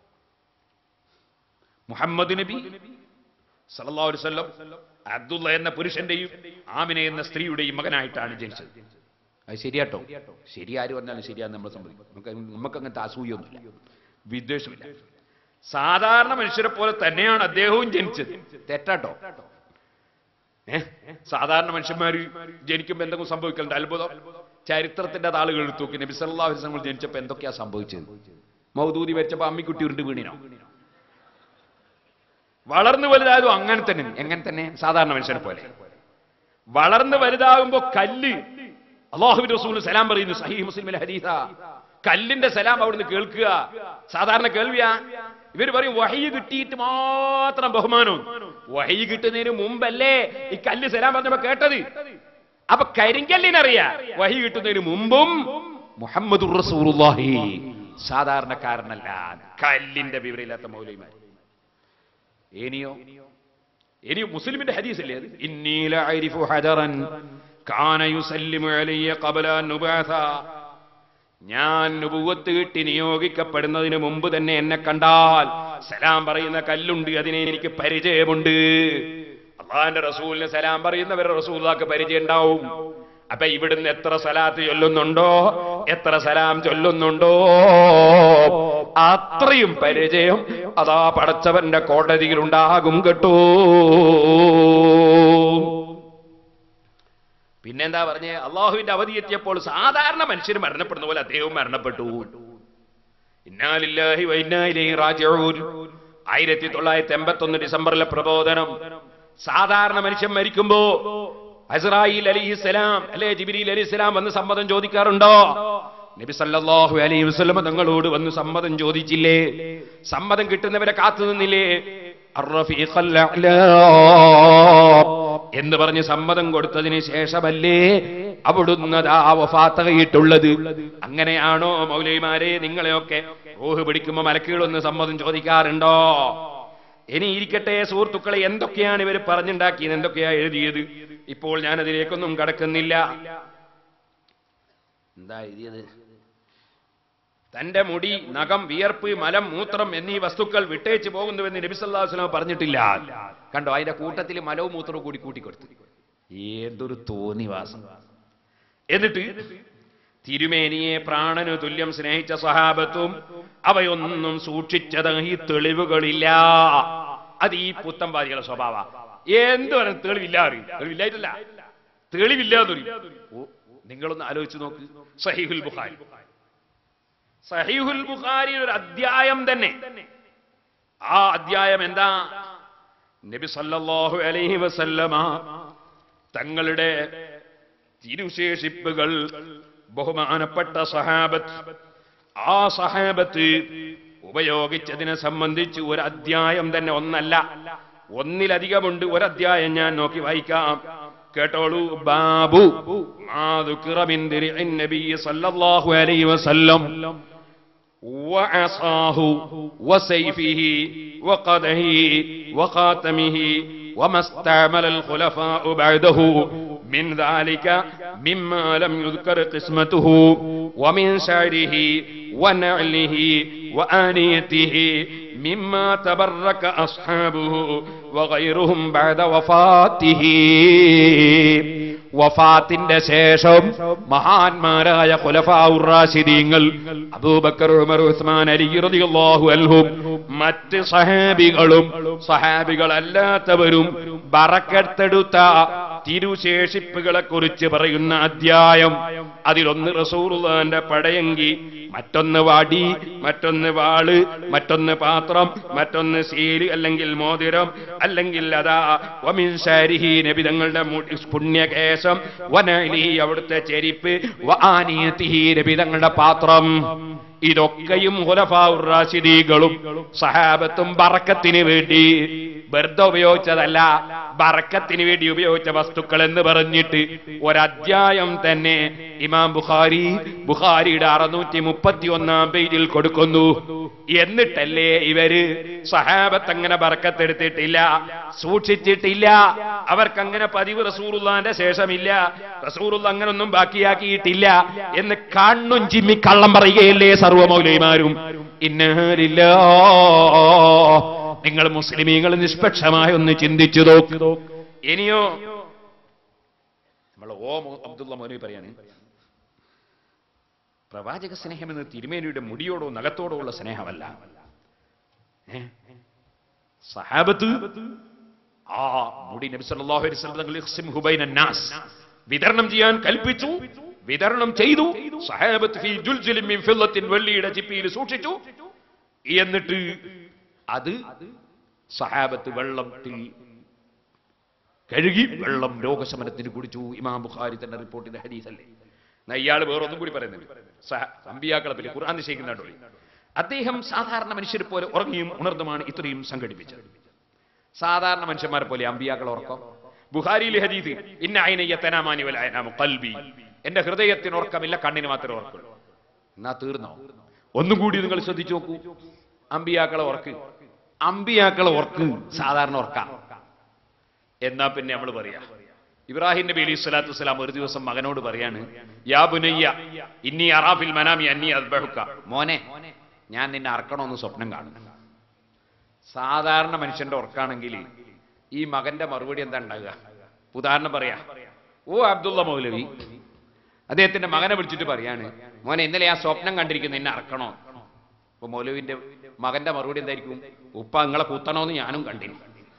മുഹമ്മദ് നബി സല്ലല്ലാഹു അലൈഹി വസല്ലം അബ്ദുള്ള എന്ന പുരുഷന്റെയും ആമിന എന്ന സ്ത്രീയുടെയും മകനായിട്ടാണ് ജനിച്ചത് അത് ശരിയാട്ടോ ശരി ആര് പറഞ്ഞാലും ശരിയാന്ന് നമ്മൾ സമ്മതിക്കും നമുക്ക് നമുക്ക് അങ്ങനത്തെ അസൂയൊന്നുമില്ല വിദ്വേഷമില്ല സാധാരണ മനുഷ്യരെ പോലെ തന്നെയാണ് അദ്ദേഹവും ജനിച്ചത് തെറ്റാട്ടോ ഏ സാധാരണ മനുഷ്യന്മാർ ജനിക്കുമ്പോൾ എന്തെങ്കിലും സംഭവിക്കലുണ്ട് അത്ഭുതം ചരിത്രത്തിന്റെ താളുകൾ എടുത്തു നോക്കി നബി സല്ലല്ലാഹു അലൈഹി വസല്ലം ജനിച്ചപ്പോൾ എന്തൊക്കെയാ സംഭവിച്ചത് മൗദൂദി മരിച്ചപ്പോൾ അമ്മിക്കുട്ടി ഉരുണ്ട് വീണിനോ വളർന്നു വലുതായതും അങ്ങനെ തന്നെ എങ്ങനെ തന്നെ സാധാരണ മനുഷ്യനെ പോലെ വളർന്നു വലുതാകുമ്പോ കല്ല് അള്ളാഹു റസൂൽ സലാം പറയുന്നു സഹീഹ് മുസ്ലിമിലെ ഹദീസ കല്ലിന്റെ സലാം അവിടുന്ന് കേൾക്കുക സാധാരണ കേൾവിയാ ഇവര് പറയും വഹി കിട്ടിയിട്ട് മാത്രം ബഹുമാനം വഹി കിട്ടുന്നതിന് മുമ്പല്ലേ ഈ കല്ല് സലാം പറഞ്ഞപ്പോ കേട്ടത് അപ്പൊ കരിങ്കല്ലിനറിയാ വഹി കിട്ടുന്നതിന് മുമ്പും മുഹമ്മദ് റസൂലുള്ളാഹി സാധാരണക്കാരനല്ല കല്ലിന്റെ വിവരമില്ലാത്ത മൗലൈമാർ ഇനിയോ ഇനി മുസ്ലിമിന്റെ ഹദീസല്ലേ അത് ഇന്നീല അരിഫു ഹജറൻ കാന യുസല്ലിമു അലയ്യ ഖബല അൻ നുബഅസ ഞാൻ നുബുവത്ത് കിട്ടി നിയോഗിക്കപ്പെടുന്നതിന് മുമ്പ് തന്നെ എന്നെ കണ്ടാൽ സലാം പറയുന്ന കല്ലുണ്ട് അതിനെ എനിക്ക് പരിചയമുണ്ട് അള്ളാന്റെ റസൂലിന് സലാം പറയുന്നവരുടെ റസൂലാക്ക് പരിചയം ഉണ്ടാവും അപ്പൊ ഇവിടുന്ന് എത്ര സലാത്ത് ചൊല്ലുന്നുണ്ടോ എത്ര സലാം ചൊല്ലുന്നുണ്ടോ അത്രയും പരിചയം അതാ പടച്ചവന്റെ കോടതിയിൽ ഉണ്ടാകും കേട്ടോ പിന്നെന്താ പറഞ്ഞേ അള്ളാഹുവിന്റെ അവധി എത്തിയപ്പോൾ സാധാരണ മനുഷ്യർ മരണപ്പെടുന്ന പോലെ അദ്ദേഹവും മരണപ്പെട്ടു ഇന്നാലില്ലാഹി വൈന്നായിലേഹി റാജിഊൻ ആയിരത്തി തൊള്ളായിരത്തി എൺപത്തി ഒന്ന് ഡിസംബറിലെ പ്രബോധനം സാധാരണ മനുഷ്യൻ മരിക്കുമ്പോ അസ്രായിൽ അലിഹിസ്സലാം അല്ലെ ജിബിരിൽ അലിസ്ലാം വന്ന് സമ്മതം ചോദിക്കാറുണ്ടോ നബി സല്ലല്ലാഹു അലൈഹി വസല്ലം തങ്ങളോട് വന്ന് സമ്മതം ചോദിച്ചില്ലേ സമ്മതം കിട്ടുന്നവരെ കാത്തു നിന്നില്ലേ അർറഫീഖൽ അഅ്ലാ എന്ന് പറഞ്ഞ് സമ്മതം കൊടുത്തതിന് ശേഷമല്ലേ അവിടുന്ന് ദാ വഫാത്തകയിട്ടുള്ളത് അങ്ങനെയാണോ മൗലൈമാരെ നിങ്ങളെയൊക്കെ റൂഹ് പിടിക്കുമ്പോ മലക്കുകളൊന്ന് സമ്മതം ചോദിക്കാറുണ്ടോ ഇനി ഇരിക്കട്ടെ സുഹൃത്തുക്കളെ എന്തൊക്കെയാണ് ഇവർ പറഞ്ഞുണ്ടാക്കിയത് എന്തൊക്കെയാ എഴുതിയത് ഇപ്പോൾ ഞാൻ അതിലേക്കൊന്നും കടക്കുന്നില്ല എന്താ എഴുതിയത് തന്റെ മുടി നഖം വിയർപ്പ് മലം മൂത്രം എന്നീ വസ്തുക്കൾ വിട്ടേച്ച് പോകുന്നുവെന്ന് നബി സല്ലല്ലാഹു അലൈഹി വസല്ലം പറഞ്ഞിട്ടില്ല കണ്ടോ അതിന്റെ കൂട്ടത്തിൽ മലവും മൂത്രവും കൂടി കൂട്ടിക്കൊടുത്തു ഏതൊരു തോന്നിവാസം എന്നിട്ട് തിരുമേനിയെ പ്രാണനു തുല്യം സ്നേഹിച്ച സഹാബത്തും അവയൊന്നും സൂക്ഷിച്ചത് ഈ തെളിവുകളില്ല അത് ഈ പുത്തംവാദികളുടെ സ്വഭാവ എന്ത് പറഞ്ഞു തെളിവില്ല അറിയും തെളിവില്ലായിട്ടല്ല തെളിവില്ല എന്നറിയും നിങ്ങളൊന്ന് ആലോചിച്ച് നോക്ക് സഹീഹുൽ ബുഖാരി സഹീഹുൽ ബുഖാരി ഒരു അധ്യായം തന്നെ ആ അധ്യായം എന്താ നബി സല്ലല്ലാഹു അലൈഹി വസല്ലമ തങ്ങളുടെ തിരുശേഷിപ്പുകൾ ബഹുമാനപ്പെട്ട സഹാബത്ത് ആ സഹാബത്ത് ഉപയോഗിച്ചതിനെ സംബന്ധിച്ച് ഒരു അധ്യായം തന്നെ ഒന്നല്ല ഒന്നിലധികമുണ്ട് ഒരധ്യായം ഞാൻ നോക്കി വായിക്കാം കേട്ടോളൂ ബാബു മാ ദുക്റ മിൻ ദിരിഇൻ നബി സല്ലല്ലാഹു അലൈഹി വസല്ലം وعصاه وسيفه وقده وخاتمه وما استعمل الخلفاء بعده من ذلك مما لم يذكر قسمته ومن شعره ونعله وآنيته مما تبرك أصحابه وغيرهم بعد وفاته വഫാത്തിന്റെ ശേഷം മഹാന്മാരായ ഖുലഫാഉർ-റാശിദീങ്ങൾ അബൂബക്കർ ഉമർ ഉസ്മാൻ അലി റളിയല്ലാഹു അൻഹും മറ്റ് സഹാബികളും സഹാബികളല്ലാത്തവരും ബറക്കത്തെടുത്ത തിരുശേഷിപ്പുകളെ കുറിച്ച് പറയുന്ന അധ്യായം അതിലൊന്ന് റസൂറുള്ളാന്റെ പടയങ്കി മറ്റൊന്ന് വാടി മറ്റൊന്ന് വാള് മറ്റൊന്ന് പാത്രം മറ്റൊന്ന് സീല് അല്ലെങ്കിൽ മോതിരം അല്ലെങ്കിൽ അതാ വമിൻ ശാരിഹി നബി തങ്ങളുടെ മുടി- പുണ്യകേശം വനലി അവിടുത്തെ ചെരിപ്പ് വാനിയത്തിഹി നബി തങ്ങളുടെ പാത്രം ഇതൊക്കെയും ഹുലഫാറാശിദീകളും സഹാബത്തും ബറക്കത്തിന് വേണ്ടി വെറുതെ ഉപയോഗിച്ചതല്ല ബറക്കത്തിന് വേണ്ടി ഉപയോഗിച്ച വസ്തുക്കൾ എന്ന് പറഞ്ഞിട്ട് ഒരധ്യായം തന്നെ ഇമാം ബുഖാരി ബുഖാരിയുടെ അറുന്നൂറ്റി മുപ്പത്തി ഒന്നാം പേജിൽ കൊടുക്കുന്നു എന്നിട്ടല്ലേ ഇവര് സഹാബത്ത് അങ്ങനെ ബറക്കത്തെടുത്തിട്ടില്ല സൂക്ഷിച്ചിട്ടില്ല അവർക്കങ്ങനെ പതിവ് റസൂറുള്ളാന്റെ ശേഷമില്ല റസൂറുള്ള അങ്ങനൊന്നും ബാക്കിയാക്കിയിട്ടില്ല എന്ന് കണ്ണും ചിമ്മി കള്ളം പറയുകയല്ലേ സർവമൗലൈമാരും ഇന്നാലില്ല നിങ്ങൾ മുസ്ലിമീങ്ങൾ നിഷ്പക്ഷമായി ഒന്ന് ചിന്തിച്ചു നോക്ക് ഇനിയോ നമ്മൾ ഓ മു- അബ്ദുള്ള മോനെ പറയാണ് പ്രവാചക സ്നേഹം എന്ന് തിരുമേനിയുടെ മുടിയോടോ നഖത്തോടോ ഉള്ള സ്നേഹമല്ല ഏ? സഹാബത്ത് ആ മുടി നബി സല്ലല്ലാഹു അലൈഹി വസല്ലം തങ്ങൾ ഇഖ്സിംഹു ബൈനൻ നാസ് വിതരണം ചെയ്യാൻ കൽപ്പിച്ചു വിതരണം ചെയ്തു സഹാബത്ത് ഫീ ജുൽജുലിൻ മിൻ ഫില്ലത്തിൻ വെള്ളിയുടെ ചിപ്പിയിൽ സൂക്ഷിച്ചു എന്നിട്ട് അത് സഹാബത്ത് വെള്ളത്തിൽ കഴുകി വെള്ളം രോഗശമനത്തിന് കുടിച്ചു ഇമാം ബുഖാരി തന്നെ റിപ്പോർട്ടിന്റെ ഹദീസല്ലേ എന്നാ ഇയാൾ വേറൊന്നും കൂടി പറയുന്നുണ്ട് സഹ- അമ്പിയാക്കളെ പറ്റി ഖുർആൻ നിശ്ചയിക്കുന്നുണ്ടോ അദ്ദേഹം സാധാരണ മനുഷ്യരെ പോലെ ഉറങ്ങിയും ഉണർന്നുമാണ് ഇത്രയും സംഘടിപ്പിച്ചത് സാധാരണ മനുഷ്യന്മാരെ പോലെ അമ്പിയാക്കൾ ഉറക്കം ബുഹാരിയിലെ ഹദീസ് ഇന്ന അയിനയ്യത്തനാമാനി വലായനാമു കൽബി എന്റെ ഹൃദയത്തിന് ഉറക്കമില്ല കണ്ണിന് മാത്രമേ ഉറക്കുള്ളൂ എന്നാ തീർന്നോ ഒന്നും കൂടി നിങ്ങൾ ശ്രദ്ധിച്ചു നോക്കൂ അമ്പിയാക്കളെ ഉറക്ക് അമ്പിയാക്കളെ ഉറക്ക് സാധാരണ ഉറക്കാം എന്നാ പിന്നെ നമ്മൾ പറയാ ഇബ്രാഹിം നബി അലൈഹി സ്വലാത്തു വസ്സലാം ഒരു ദിവസം മകനോട് പറയാണ് യാ ബുനയ്യ ഇന്നി അറാഫിൽ മനാമി അന്നി അദ്ബഹുക്ക മോനെ ഞാൻ നിന്നെ അറക്കണമെന്ന് സ്വപ്നം കാണുന്നു സാധാരണ മനുഷ്യന്റെ ഉറക്കാണെങ്കിൽ ഈ മകന്റെ മറുപടി എന്താ ഉണ്ടാകുക ഉദാഹരണം പറയാ ഓ അബ്ദുള്ള മൗലവി അദ്ദേഹത്തിന്റെ മകനെ വിളിച്ചിട്ട് പറയാണ് മോനെ ഇന്നലെ ആ സ്വപ്നം കണ്ടിരിക്കുന്നു നിന്നെ അറക്കണോ അപ്പൊ മൗലവിന്റെ മകന്റെ മറുപടി എന്തായിരിക്കും ഉപ്പ നിങ്ങളെ കുത്തണോന്ന് ഞാനും കണ്ടിന്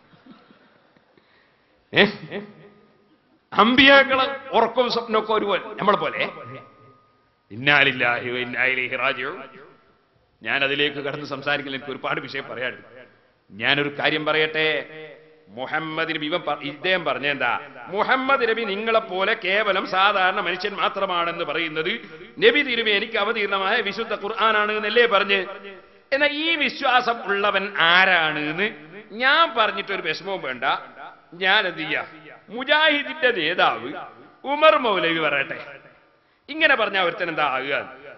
ഏ? അമ്പിയാക്കളെ ഉറക്കവും സ്വപ്നമൊക്കെ ഒരുപോലെ നമ്മളെ പോലെ ഇന്നാലില്ലാഹി വ ഇന്നാ ഇലൈഹി റാജിഊൻ ഞാൻ അതിലേക്ക് കടന്ന് സംസാരിക്കുന്ന എനിക്ക് ഒരുപാട് വിഷയം പറയാനുണ്ട് ഞാനൊരു കാര്യം പറയട്ടെ മുഹമ്മദ് നബി ഇവൻ പ- ഇദ്ദേഹം പറഞ്ഞെന്താ മുഹമ്മദ് നബി നിങ്ങളെ പോലെ കേവലം സാധാരണ മനുഷ്യൻ മാത്രമാണെന്ന് പറയുന്നത് നബി തിരുമി എനിക്ക് അവതീർണമായ വിശുദ്ധ ഖുർആനാണ് എന്നല്ലേ പറഞ്ഞ് എന്നാൽ ഈ വിശ്വാസം ഉള്ളവൻ ആരാണ് എന്ന് ഞാൻ പറഞ്ഞിട്ടൊരു വിഷമവും വേണ്ട ഞാൻ എന്ത് ചെയ്യാം മുജാഹിദിന്റെ നേതാവ് ഉമർ മൗലവി പറയട്ടെ ഇങ്ങനെ പറഞ്ഞ ഒരുത്തൻ എന്താ ആകുക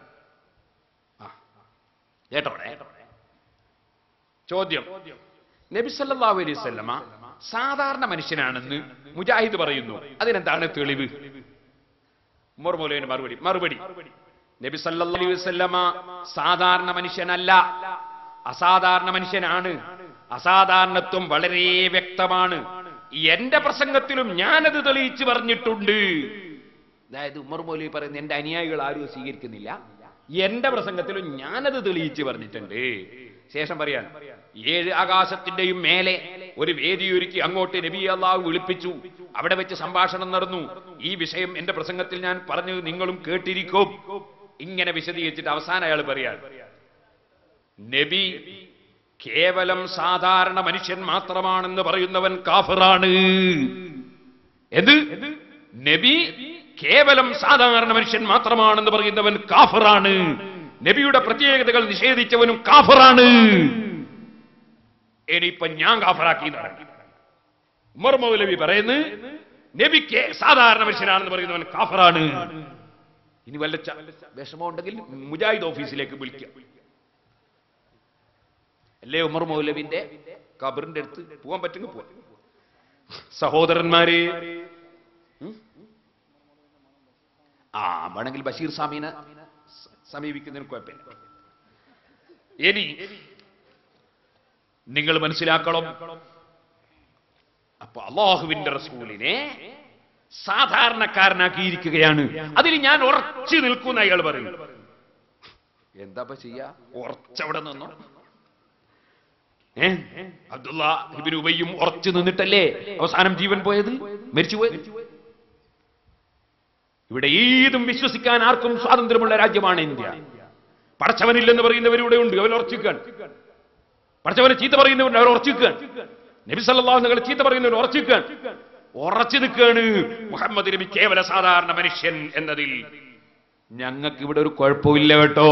കേട്ടോടെ ചോദ്യം നബി സല്ലല്ലാഹു അലൈഹി വസല്ലമ സാധാരണ മനുഷ്യനാണെന്ന് മുജാഹിദ് പറയുന്നു അതിനെന്താണ് തെളിവ് ഉമർ മൗലവിന്റെ മറുപടി മറുപടി നബി സല്ലല്ലാഹു അലൈഹി വസല്ലമ സാധാരണ മനുഷ്യനല്ല അസാധാരണ മനുഷ്യനാണ് അസാധാരണത്വം വളരെ വ്യക്തമാണ് എന്റെ പ്രസംഗത്തിലും ഞാനത് തെളിയിച്ചു പറഞ്ഞിട്ടുണ്ട് അതായത് ഉമർ മൗലവി പറയുന്ന എന്റെ അനുയായികൾ ആരും സ്വീകരിക്കുന്നില്ല എന്റെ പ്രസംഗത്തിലും ഞാനത് തെളിയിച്ച് പറഞ്ഞിട്ടുണ്ട് ശേഷം പറയാൻ ഏഴ് ആകാശത്തിന്റെയും മേലെ ഒരു വേദിയൊരുക്കി അങ്ങോട്ട് നബി അള്ളാഹു വിളിപ്പിച്ചു അവിടെ വെച്ച് സംഭാഷണം നടന്നു ഈ വിഷയം എന്റെ പ്രസംഗത്തിൽ ഞാൻ പറഞ്ഞു നിങ്ങളും കേട്ടിരിക്കും ഇങ്ങനെ വിശദീകരിച്ചിട്ട് അവസാനം അയാൾ പറയാൻ നബി കേവലം സാധാരണ മനുഷ്യൻ മാത്രമാണെന്ന് പറയുന്നവൻ കാഫിറാണ് എന്ത് നബി കേവലം സാധാരണ മനുഷ്യൻ മാത്രമാണെന്ന് പറയുന്നവൻ കാഫിറാണ് നബിയുടെ പ്രത്യേകതകൾ നിഷേധിച്ചവനും കാഫിറാണ് ഇനിയിപ്പൊ ഞാൻ കാഫറാക്കി എന്ന് പറഞ്ഞു ഉമർ മൗലവി പറയുന്നു നബി കേ- സാധാരണ മനുഷ്യനാണെന്ന് പറയുന്നവൻ കാഫറാണ് ഇനി വല്ല ച- വിഷമമുണ്ടെങ്കിൽ മുജാഹിദ് ഓഫീസിലേക്ക് വിളിക്കാം അല്ലേ ഉമർ മൗലവിന്റെ കബറിന്റെ അടുത്ത് പോകാൻ പറ്റുമെങ്കിൽ പോവാം സഹോദരന്മാരെ ഉം? ആ വേണമെങ്കിൽ ബഷീർ സ്വാമീനെ സ- സമീപിക്കുന്നതിന് കുഴപ്പമില്ല ഇനി നിങ്ങൾ മനസ്സിലാക്കണം അപ്പൊ അള്ളാഹുവിന്റെ റസൂലിനെ സാധാരണക്കാരനാക്കിയിരിക്കുകയാണ് അതിൽ ഞാൻ ഉറച്ചു നിൽക്കുന്ന അയാൾ പറയും എന്താ ചെയ്യാ ഉറച്ചവിടെ നിന്നോ ഏ അബ്ദുള്ള ഇബിൻ ഉബയ്യും ഉറച്ചു നിന്നിട്ടല്ലേ അവസാനം ജീവൻ പോയത് മരിച്ചു പോയത് ഇവിടെ ഏതും വിശ്വസിക്കാൻ ആർക്കും സ്വാതന്ത്ര്യമുള്ള രാജ്യമാണ് ഇന്ത്യ പടച്ചവനില്ലെന്ന് പറയുന്നവരിവിടെ ഉണ്ട് അവർ ഉറച്ചിക്കാൻ പടച്ചവനെ ചീത്ത പറയുന്നവരുണ്ട് അവർ ഉറച്ചിക്കാൻ നബി സല്ലല്ലാഹു നിങ്ങൾ ചീത്ത പറയുന്നവർ ഉറച്ചിക്കാൻ ഉറച്ചു നിൽക്കാണ് മുഹമ്മദ് നബി കേവല സാധാരണ മനുഷ്യൻ എന്നതിൽ ഞങ്ങൾക്ക് ഇവിടെ ഒരു കുഴപ്പമില്ല കേട്ടോ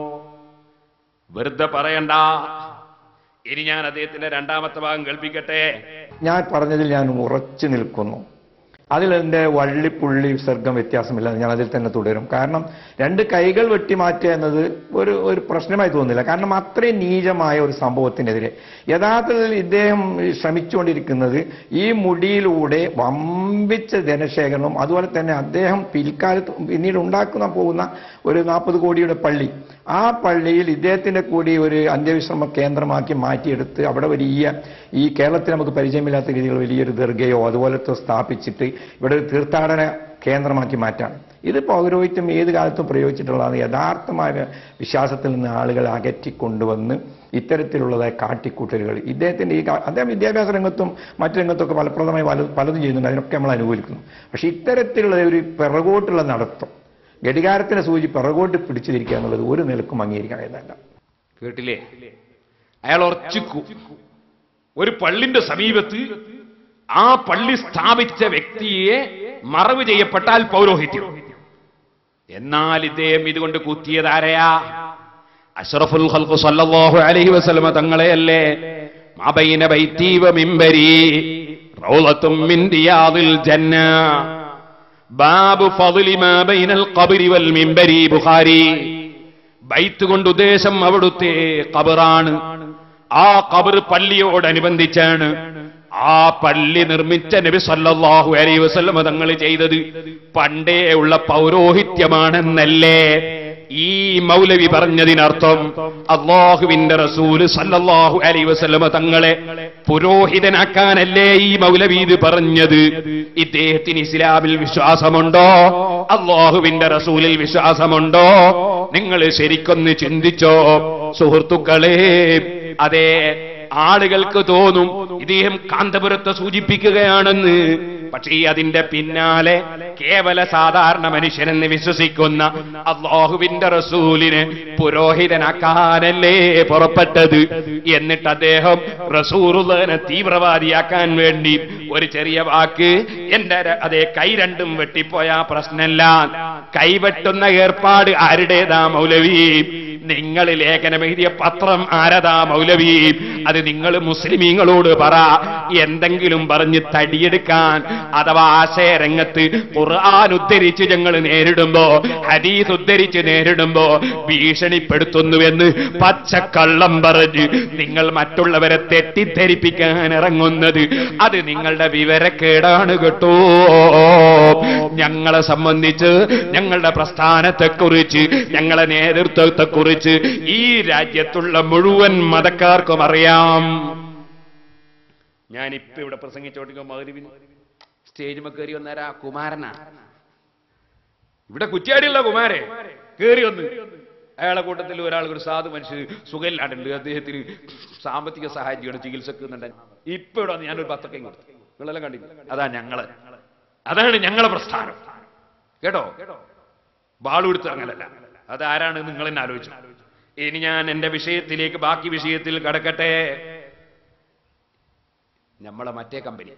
വെറുതെ പറയണ്ട ഇനി ഞാൻ അദ്ദേഹത്തിന്റെ രണ്ടാമത്തെ ഭാഗം കേൾപ്പിക്കട്ടെ ഞാൻ പറഞ്ഞതിൽ ഞാൻ ഉറച്ചു നിൽക്കുന്നു അതിൽ എൻ്റെ വള്ളിപ്പുള്ളി വിസർഗം വ്യത്യാസമില്ല ഞാൻ അതിൽ തന്നെ തുടരും കാരണം രണ്ട് കൈകൾ വെട്ടിമാറ്റുക എന്നത് ഒരു ഒരു പ്രശ്നമായി തോന്നുന്നില്ല കാരണം അത്രയും നീചമായ ഒരു സംഭവത്തിനെതിരെ യഥാർത്ഥത്തിൽ ഇദ്ദേഹം ശ്രമിച്ചുകൊണ്ടിരിക്കുന്നത് ഈ മുടിയിലൂടെ വമ്പിച്ച ജനശേഖരണം അതുപോലെ തന്നെ അദ്ദേഹം പിൽക്കാലത്ത് പിന്നീട് ഉണ്ടാക്കുന്ന പോകുന്ന ഒരു നാൽപ്പത് കോടിയുടെ പള്ളി ആ പള്ളിയിൽ ഇദ്ദേഹത്തിന്റെ കൂടി ഒരു അന്ത്യവിശ്രമ കേന്ദ്രമാക്കി മാറ്റിയെടുത്ത് അവിടെ വലിയ ഈ കേരളത്തിൽ നമുക്ക് പരിചയമില്ലാത്ത രീതിയിൽ വലിയൊരു ദീർഘയോ അതുപോലത്തെ സ്ഥാപിച്ചിട്ട് ഇവിടെ ഒരു തീർത്ഥാടന കേന്ദ്രമാക്കി മാറ്റാണ് ഇത് പൗരോഹിത്യം ഏത് കാലത്തും പ്രയോഗിച്ചിട്ടുള്ളതാണ് യഥാർത്ഥമായ വിശ്വാസത്തിൽ നിന്ന് ആളുകളെ അകറ്റിക്കൊണ്ടുവന്ന് ഇത്തരത്തിലുള്ളതായ കാട്ടിക്കൂട്ടലുകൾ ഇദ്ദേഹത്തിന്റെ ഈ കാ- അദ്ദേഹം വിദ്യാഭ്യാസ രംഗത്തും മറ്റു രംഗത്തൊക്കെ ഫലപ്രദമായി പല- പലതും ചെയ്യുന്നുണ്ട് അതിനൊക്കെ നമ്മൾ അനുകൂലിക്കുന്നു പക്ഷെ ഇത്തരത്തിലുള്ള ഒരു പിറകോട്ടുള്ള നടത്തം ഘടികാരത്തിനെ സൂചി പിറകോട്ട് പിടിച്ചിരിക്കുക എന്നുള്ളത് ഒരു നിലക്കും അംഗീകരിക്കാൻ കഴിയുന്നതല്ല കേട്ടില്ലേ അയാൾ ഉറച്ചിക്കു ഒരു പള്ളിന്റെ സമീപത്ത് ആ പള്ളി സ്ഥാപിച്ച വ്യക്തിയെ മറവ് ചെയ്യപ്പെട്ടാൽ പൗരോഹിത്യം എന്നാൽ ഇദ്ദേഹം ഇതുകൊണ്ട് കുത്തിയതാരയാ അഷ്റഫുൽ ഖൽഖ് സല്ലല്ലാഹു അലൈഹി വസല്ലമ തങ്ങളെയല്ലേ മാബൈന ബൈത്തി വ മിംബരി റൗളത്തും മിൻ റിയാദിൽ ജന്ന ബാബു ഫദ്ലി മാ ബൈനൽ ഖബ്രി വൽ മിംബരി ബുഖാരി ബൈത്ത് കൊണ്ട് ഉദ്ദേശം അവിടുത്തെ കബറാണ് ആ കബർ പള്ളിയോടനുബന്ധിച്ചാണ് ആ പള്ളി നിർമ്മിച്ച നബി സല്ലല്ലാഹു അലൈഹി വസല്ലം തങ്ങൾ ചെയ്തത് പണ്ടേ ഉള്ള പൗരോഹിത്യമാണെന്നല്ലേ ഈ മൗലവി പറഞ്ഞതിനർത്ഥം അള്ളാഹുവിന്റെ റസൂല് സല്ലല്ലാഹു അലൈഹി വസല്ലമ തങ്ങളെ പുരോഹിതനാക്കാനല്ലേ ഈ മൗലവി ഇത് പറഞ്ഞത് ഇദ്ദേഹത്തിന് ഇസ്ലാമിൽ വിശ്വാസമുണ്ടോ അള്ളാഹുവിന്റെ റസൂലിൽ വിശ്വാസമുണ്ടോ നിങ്ങൾ ശരിക്കൊന്ന് ചിന്തിച്ചോ സുഹൃത്തുക്കളെ അതെ ആളുകൾക്ക് തോന്നും ഇദ്ദേഹം കാന്തപുരത്തെ സൂചിപ്പിക്കുകയാണെന്ന് പക്ഷേ അതിന്റെ പിന്നാലെ കേവല സാധാരണ മനുഷ്യനെന്ന് വിശ്വസിക്കുന്ന അള്ളാഹുവിന്റെ റസൂലിന് പുരോഹിതനാക്കാനല്ലേ പുറപ്പെട്ടത് എന്നിട്ട് അദ്ദേഹം റസൂറുള്ളതിനെ തീവ്രവാദിയാക്കാൻ വേണ്ടി ഒരു ചെറിയ വാക്ക് എന്റെ ര- അതേ കൈ രണ്ടും വെട്ടിപ്പോയ പ്രശ്നമല്ല കൈവെട്ടുന്ന ഏർപ്പാട് ആരുടേതാ മൗലവി നിങ്ങൾ ലേഖനം എഴുതിയ പത്രം ആരതാ മൗലവി അത് നിങ്ങൾ മുസ്ലിമീങ്ങളോട് പറ എന്തെങ്കിലും പറഞ്ഞ് തടിയെടുക്കാൻ അഥവാ ആശയരംഗത്ത് ഖുർആൻ ഉദ്ധരിച്ച് ഞങ്ങൾ നേരിടുമ്പോ ഹദീസ് ഉദ്ധരിച്ച് നേരിടുമ്പോ ഭീഷണിപ്പെടുത്തുന്നുവെന്ന് പച്ചക്കള്ളം പറഞ്ഞ് നിങ്ങൾ മറ്റുള്ളവരെ തെറ്റിദ്ധരിപ്പിക്കാൻ ഇറങ്ങുന്നത് അത് നിങ്ങളുടെ വിവരക്കേടാണ് കേട്ടോ ഞങ്ങളെ സംബന്ധിച്ച് ഞങ്ങളുടെ പ്രസ്ഥാനത്തെക്കുറിച്ച് ഞങ്ങളെ നേതൃത്വത്തെക്കുറിച്ച് ഈ രാജ്യത്തുള്ള മുഴുവൻ മതക്കാർക്കും അറിയാം ഞാനിപ്പോ ഇവിടെ പ്രസംഗിച്ചോട്ടിരിക്കും മകരുവിന് സ്റ്റേജ് കയറി വന്നേരാ കുമാരനാ ഇവിടെ കുറ്റ്യാടിയുള്ള കുമാരെ കയറി വന്ന് അയാളെ കൂട്ടത്തിൽ ഒരാൾ ഒരു സാധു മനുഷ്യർ സുഖമില്ലാണ്ടുണ്ട് അദ്ദേഹത്തിന് സാമ്പത്തിക സഹായം ചെയ്യണം ചികിത്സക്ക് എന്നുണ്ട് ഇപ്പൊ ഇവിടെ വന്ന് ഞാനൊരു പത്തൊക്കെ കൊടുത്തു നിങ്ങളെല്ലാം കണ്ടില്ല അതാ ഞങ്ങള് അതാണ് ഞങ്ങളെ പ്രസ്ഥാനം കേട്ടോ ബാളുകൊടുത്ത് അങ്ങനല്ല അത് ആരാണ് നിങ്ങൾ എന്നെ ആലോചിച്ചു ഇനി ഞാൻ എന്റെ വിഷയത്തിലേക്ക് ബാക്കി വിഷയത്തിൽ കടക്കട്ടെ നമ്മളെ മറ്റേ കമ്പനി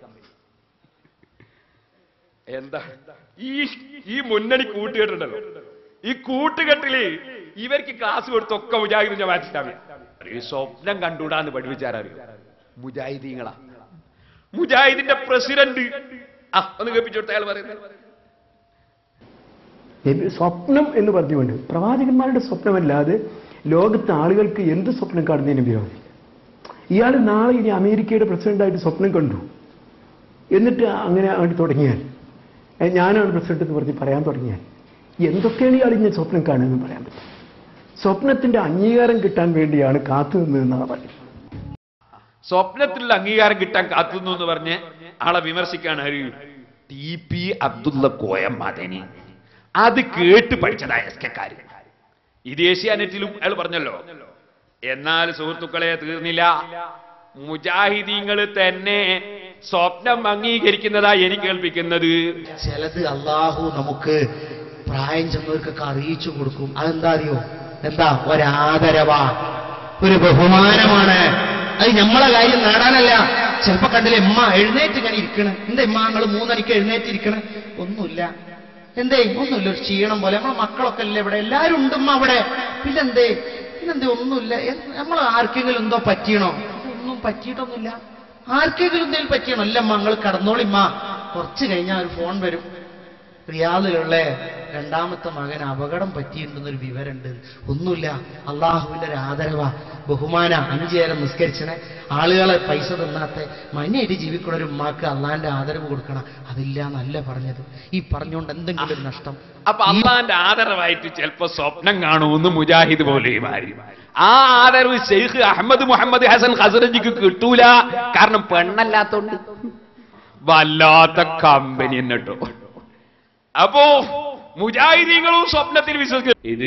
എന്താ ഈ ഈ മുന്നണി കൂട്ടുകെട്ടുണ്ടല്ലോ ഈ കൂട്ടുകെട്ടില് ഇവർക്ക് ക്ലാസ് കൊടുത്തൊക്കെ മുജാഹിദ് ജമാഅത്ത് ഇസ്ലാമി ഈ സ്വപ്നം കണ്ടുകൂടാന്ന് പഠിപ്പിച്ചാരറിയോ മുജാഹിദീങ്ങളാ മുജാഹിദിന്റെ പ്രസിഡന്റ് ആ ഒന്ന് കേൾപ്പിച്ചോട്ടെ അയാൾ പറയുന്നത് നബി സ്വപ്നം എന്ന് പറഞ്ഞുകൊണ്ട് പ്രവാചകന്മാരുടെ സ്വപ്നമല്ലാതെ ലോകത്തെ ആളുകൾക്ക് എന്ത് സ്വപ്നം കാണുന്നതിന് വിരോധമില്ല ഇയാൾ നാളെ ഇനി അമേരിക്കയുടെ പ്രസിഡന്റായിട്ട് സ്വപ്നം കണ്ടു എന്നിട്ട് അങ്ങനെ അങ്ങോട്ട് തുടങ്ങിയാൽ ഏ, ഞാനാണ് പ്രസിഡന്റ് എന്ന് പറഞ്ഞ് പറയാൻ തുടങ്ങിയാൽ എന്തൊക്കെയാണ് ഇയാൾ ഇങ്ങനെ സ്വപ്നം കാണുമെന്ന് പറയാൻ പറ്റും സ്വപ്നത്തിന്റെ അംഗീകാരം കിട്ടാൻ വേണ്ടിയാണ് കാത്തു നിന്നതെന്നാണ് പറയുന്നത് സ്വപ്നത്തിലുള്ള അംഗീകാരം കിട്ടാൻ കാത്തുന്നു എന്ന് പറഞ്ഞ് ആളെ വിമർശിക്കാണ് ആര് ടി പി അബ്ദുള്ള കോയ മദനി അത് കേട്ട് പഠിച്ചതായ എസ് കെക്കാര് ഇത് ഏഷ്യാനെറ്റിലും അയാൾ പറഞ്ഞല്ലോ എന്നാൽ സുഹൃത്തുക്കളെ തീർന്നില്ല മുജാഹിദീങ്ങൾ തന്നെ സ്വപ്നം അംഗീകരിക്കുന്നതായി എനിക്ക് കേൾപ്പിക്കുന്നത് ചിലത് അള്ളാഹു നമുക്ക് പ്രായം ചെന്നവർക്കൊക്കെ അറിയിച്ചു കൊടുക്കും അതെന്താ അറിയോ എന്താ ഒരാദരവാ ഒരു ബഹുമാനമാണ് അത് നമ്മളെ കാര്യം നേടാനല്ല ചിലപ്പോ കണ്ടില്ലേ ഉമ്മ എഴുന്നേറ്റ് ഇങ്ങനെ ഇരിക്കണ് എന്താ ഉമ്മ നിങ്ങൾ മൂന്നണിക്ക് എഴുന്നേറ്റ് ഇരിക്കണ് ഒന്നുമില്ല എന്തേ ഒന്നുമില്ല ഒരു ക്ഷീണം പോലെ നമ്മളെ മക്കളൊക്കെ അല്ലേ ഇവിടെ എല്ലാരും ഉണ്ടുമ്മ അവിടെ പിന്നെന്തേ പിന്നെന്തേ ഒന്നുമില്ല നമ്മൾ ആർക്കെങ്കിലും എന്തോ പറ്റിയണോ ഒന്നും പറ്റിയിട്ടൊന്നുമില്ല ആർക്കെങ്കിലും എന്തെങ്കിലും പറ്റിയണോ അല്ല മങ്ങൾ കടന്നോളിമ്മ കുറച്ച് കഴിഞ്ഞാൽ ഒരു ഫോൺ വരും റിയാദിലുള്ള രണ്ടാമത്തെ മകൻ അപകടം പറ്റിയിട്ടുണ്ടെന്നൊരു വിവരമുണ്ട് ഒന്നുമില്ല അള്ളാഹുവിന്റെ ഒരു ആദരവ ബഹുമാന അഞ്ചു നേരം നിസ്കരിച്ചണേ ആളുകളെ പൈസ തിന്നാത്ത മഞ്ഞയായിട്ട് ജീവിക്കുന്ന ഒരു ഉമ്മാക്ക് അള്ളാന്റെ ആദരവ് കൊടുക്കണം അതില്ല എന്നല്ല പറഞ്ഞത് ഈ പറഞ്ഞുകൊണ്ട് എന്തെങ്കിലും ഒരു നഷ്ടം അപ്പൊ അള്ളാന്റെ ആദരവായിട്ട് ചിലപ്പോ സ്വപ്നം കാണുമെന്ന് മുജാഹിദ് പോലെയുമാരി ആ ആദരവ് ഷെയ്ഖ് അഹമ്മദ് മുഹമ്മദ് ഹസൻ ഹസറജിക്ക് കിട്ടൂല കാരണം പെണ്ണല്ലാത്തോണ്ട് വല്ലാത്ത കമ്പനി എന്നിട്ടോ അപ്പോ മുജാഹിദീങ്ങളും സ്വപ്നത്തിൽ വിശ്വസിക്കും ഇത്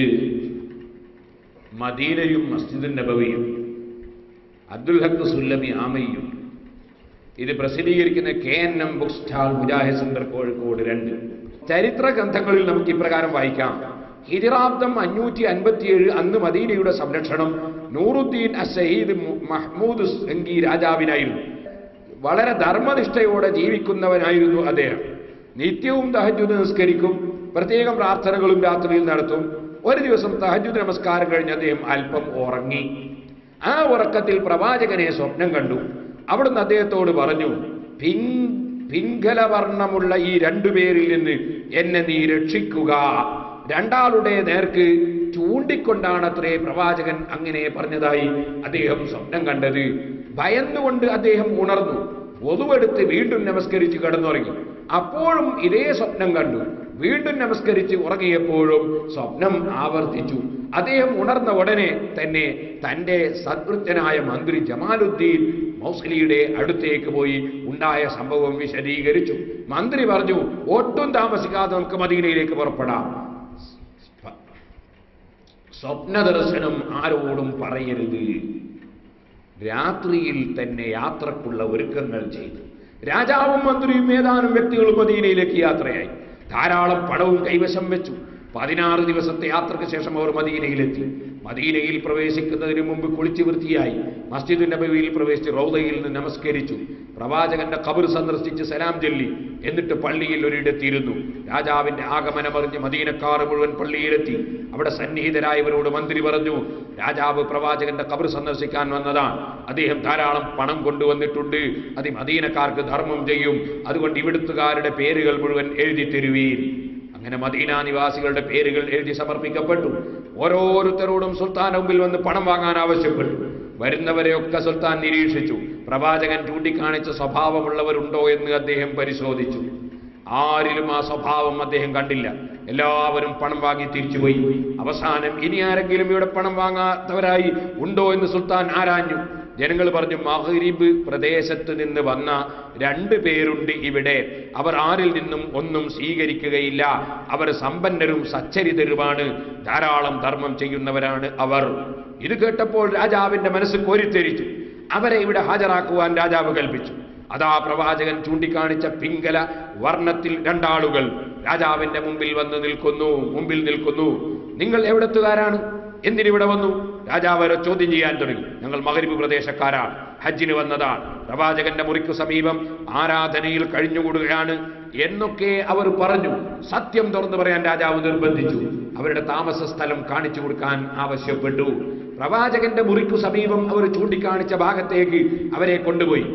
മദീനയും മസ്ജിദുൻ നബവിയും അബ്ദുൽ ഹക്ക് സുല്ലമി ആമയും ഇത് പ്രസിദ്ധീകരിക്കുന്ന K N M book stall Mujahid centre Kozhikode രണ്ട് ചരിത്ര ഗ്രന്ഥങ്ങളിൽ നമുക്ക് ഇപ്രകാരം വായിക്കാം ഹിജറാബ്ദം അഞ്ഞൂറ്റി അൻപത്തിയേഴ് അന്ന് മദീനയുടെ സംരക്ഷണം നൂറുദ്ദീൻ അസയ്യിദ് മഹ്മൂദ് സംഗി രാജാവിനായിരുന്നു വളരെ ധർമ്മനിഷ്ഠയോടെ ജീവിക്കുന്നവനായിരുന്നു അദ്ദേഹം നിത്യവും തഹജുദ് നിസ്കരിക്കും പ്രത്യേകം പ്രാർത്ഥനകളും രാത്രിയിൽ നടത്തും ഒരു ദിവസം തഹജുദ് നമസ്കാരം കഴിഞ്ഞ് അദ്ദേഹം അല്പം ഉറങ്ങി ആ ഉറക്കത്തിൽ പ്രവാചകനെ സ്വപ്നം കണ്ടു അവിടുന്ന് അദ്ദേഹത്തോട് പറഞ്ഞു പിൻ പിൻഗലവർണ്ണമുള്ള ഈ രണ്ടുപേരിൽ നിന്ന് എന്നെ നീ രക്ഷിക്കുക രണ്ടാളുടെ നേർക്ക് ചൂണ്ടിക്കൊണ്ടാണത്രേ പ്രവാചകൻ അങ്ങനെ പറഞ്ഞതായി അദ്ദേഹം സ്വപ്നം കണ്ടത് ഭയന്നുകൊണ്ട് അദ്ദേഹം ഉണർന്നു ഒതുവെടുത്ത് വീണ്ടും നമസ്കരിച്ച് കിടന്നുറങ്ങി അപ്പോഴും ഇതേ സ്വപ്നം കണ്ടു വീണ്ടും നമസ്കരിച്ച് ഉറങ്ങിയപ്പോഴും സ്വപ്നം ആവർത്തിച്ചു അദ്ദേഹം ഉണർന്ന ഉടനെ തന്നെ തന്റെ സദൃത്യനായ മന്ത്രി ജമാലുദ്ദീൻ മൗസലിയുടെ അടുത്തേക്ക് പോയി ഉണ്ടായ സംഭവം വിശദീകരിച്ചു മന്ത്രി പറഞ്ഞു ഒട്ടും താമസിക്കാതെ നമുക്ക് മദീനയിലേക്ക് പുറപ്പെടാം സ്വപ്ന ദർശനം ആരോടും പറയരുത് രാത്രിയിൽ തന്നെ യാത്രക്കുള്ള ഒരുക്കങ്ങൾ ചെയ്തു രാജാവും മന്ത്രിയും ഏതാനും വ്യക്തികളും മദീനയിലേക്ക് യാത്രയായി ധാരാളം പണവും കൈവശം വെച്ചു പതിനാറ് ദിവസത്തെ യാത്രയ്ക്ക് ശേഷം അവർ മദീനയിലെത്തി മദീനയിൽ പ്രവേശിക്കുന്നതിന് മുമ്പ് കുളിച്ചു വൃത്തിയായി മസ്ജിദ് നബവിയിൽ പ്രവേശിച്ച് റൗദയിൽ നിന്ന് നമസ്കരിച്ചു പ്രവാചകന്റെ കബർ സന്ദർശിച്ച് സലാം ചൊല്ലി എന്നിട്ട് പള്ളിയിൽ ഒരിടത്തിയിരുന്നു രാജാവിന്റെ ആഗമനമറിഞ്ഞ് മദീനക്കാർ മുഴുവൻ പള്ളിയിലെത്തി അവിടെ സന്നിഹിതരായവരോട് മന്ത്രി പറഞ്ഞു രാജാവ് പ്രവാചകന്റെ കബർ സന്ദർശിക്കാൻ വന്നതാണ് അദ്ദേഹം ധാരാളം പണം കൊണ്ടുവന്നിട്ടുണ്ട് അത് ഈ മദീനക്കാർക്ക് ധർമ്മം ചെയ്യും അതുകൊണ്ട് ഇവിടുത്തുകാരുടെ പേരുകൾ മുഴുവൻ എഴുതി തരുവീൻ അങ്ങനെ മദീന നിവാസികളുടെ പേരുകൾ എഴുതി സമർപ്പിക്കപ്പെട്ടു ഓരോരുത്തരോടും സുൽത്താൻ മുമ്പിൽ വന്ന് പണം വാങ്ങാൻ ആവശ്യപ്പെട്ടു വരുന്നവരെയൊക്കെ സുൽത്താൻ നിരീക്ഷിച്ചു പ്രവാചകൻ ചൂണ്ടിക്കാണിച്ച സ്വഭാവമുള്ളവരുണ്ടോ എന്ന് അദ്ദേഹം പരിശോധിച്ചു ആരിലും ആ സ്വഭാവം അദ്ദേഹം കണ്ടില്ല എല്ലാവരും പണം വാങ്ങി തിരിച്ചുപോയി അവസാനം ഇനി ആരെങ്കിലും ഇവിടെ പണം വാങ്ങാത്തവരായി ഉണ്ടോ എന്ന് സുൽത്താൻ ആരാഞ്ഞു ജനങ്ങൾ പറഞ്ഞു മഹരീബ് പ്രദേശത്ത് നിന്ന് വന്ന രണ്ട് പേരുണ്ട് ഇവിടെ അവർ ആരിൽ നിന്നും ഒന്നും സ്വീകരിക്കുകയില്ല അവർ സമ്പന്നരും സച്ചരിതരുമാണ് ധാരാളം ധർമ്മം ചെയ്യുന്നവരാണ് അവർ ഇത് കേട്ടപ്പോൾ രാജാവിന്റെ മനസ്സ് കോരിത്തെരിച്ചു അവരെ ഇവിടെ ഹാജരാക്കുവാൻ രാജാവ് കൽപ്പിച്ചു അതാ പ്രവാചകൻ ചൂണ്ടിക്കാണിച്ച പിങ്കല വർണ്ണത്തിൽ രണ്ടാളുകൾ രാജാവിന്റെ മുമ്പിൽ വന്ന് നിൽക്കുന്നു മുമ്പിൽ നിൽക്കുന്നു നിങ്ങൾ എവിടത്തുകാരാണ് എന്തിനിവിടെ വന്നു രാജാവ് അവരെ ചോദ്യം ചെയ്യാൻ തുടങ്ങി ഞങ്ങൾ മകരിബ് പ്രദേശക്കാരാണ് ഹജ്ജിന് വന്നതാണ് പ്രവാചകന്റെ മുറിക്ക് സമീപം ആരാധനയിൽ കഴിഞ്ഞുകൂടുകയാണ് എന്നൊക്കെ അവർ പറഞ്ഞു സത്യം തുറന്നു പറയാൻ രാജാവ് നിർബന്ധിച്ചു അവരുടെ താമസ സ്ഥലം കാണിച്ചു കൊടുക്കാൻ ആവശ്യപ്പെട്ടു പ്രവാചകന്റെ മുറിക്കു സമീപം അവർ ചൂണ്ടിക്കാണിച്ച ഭാഗത്തേക്ക് അവരെ കൊണ്ടുപോയി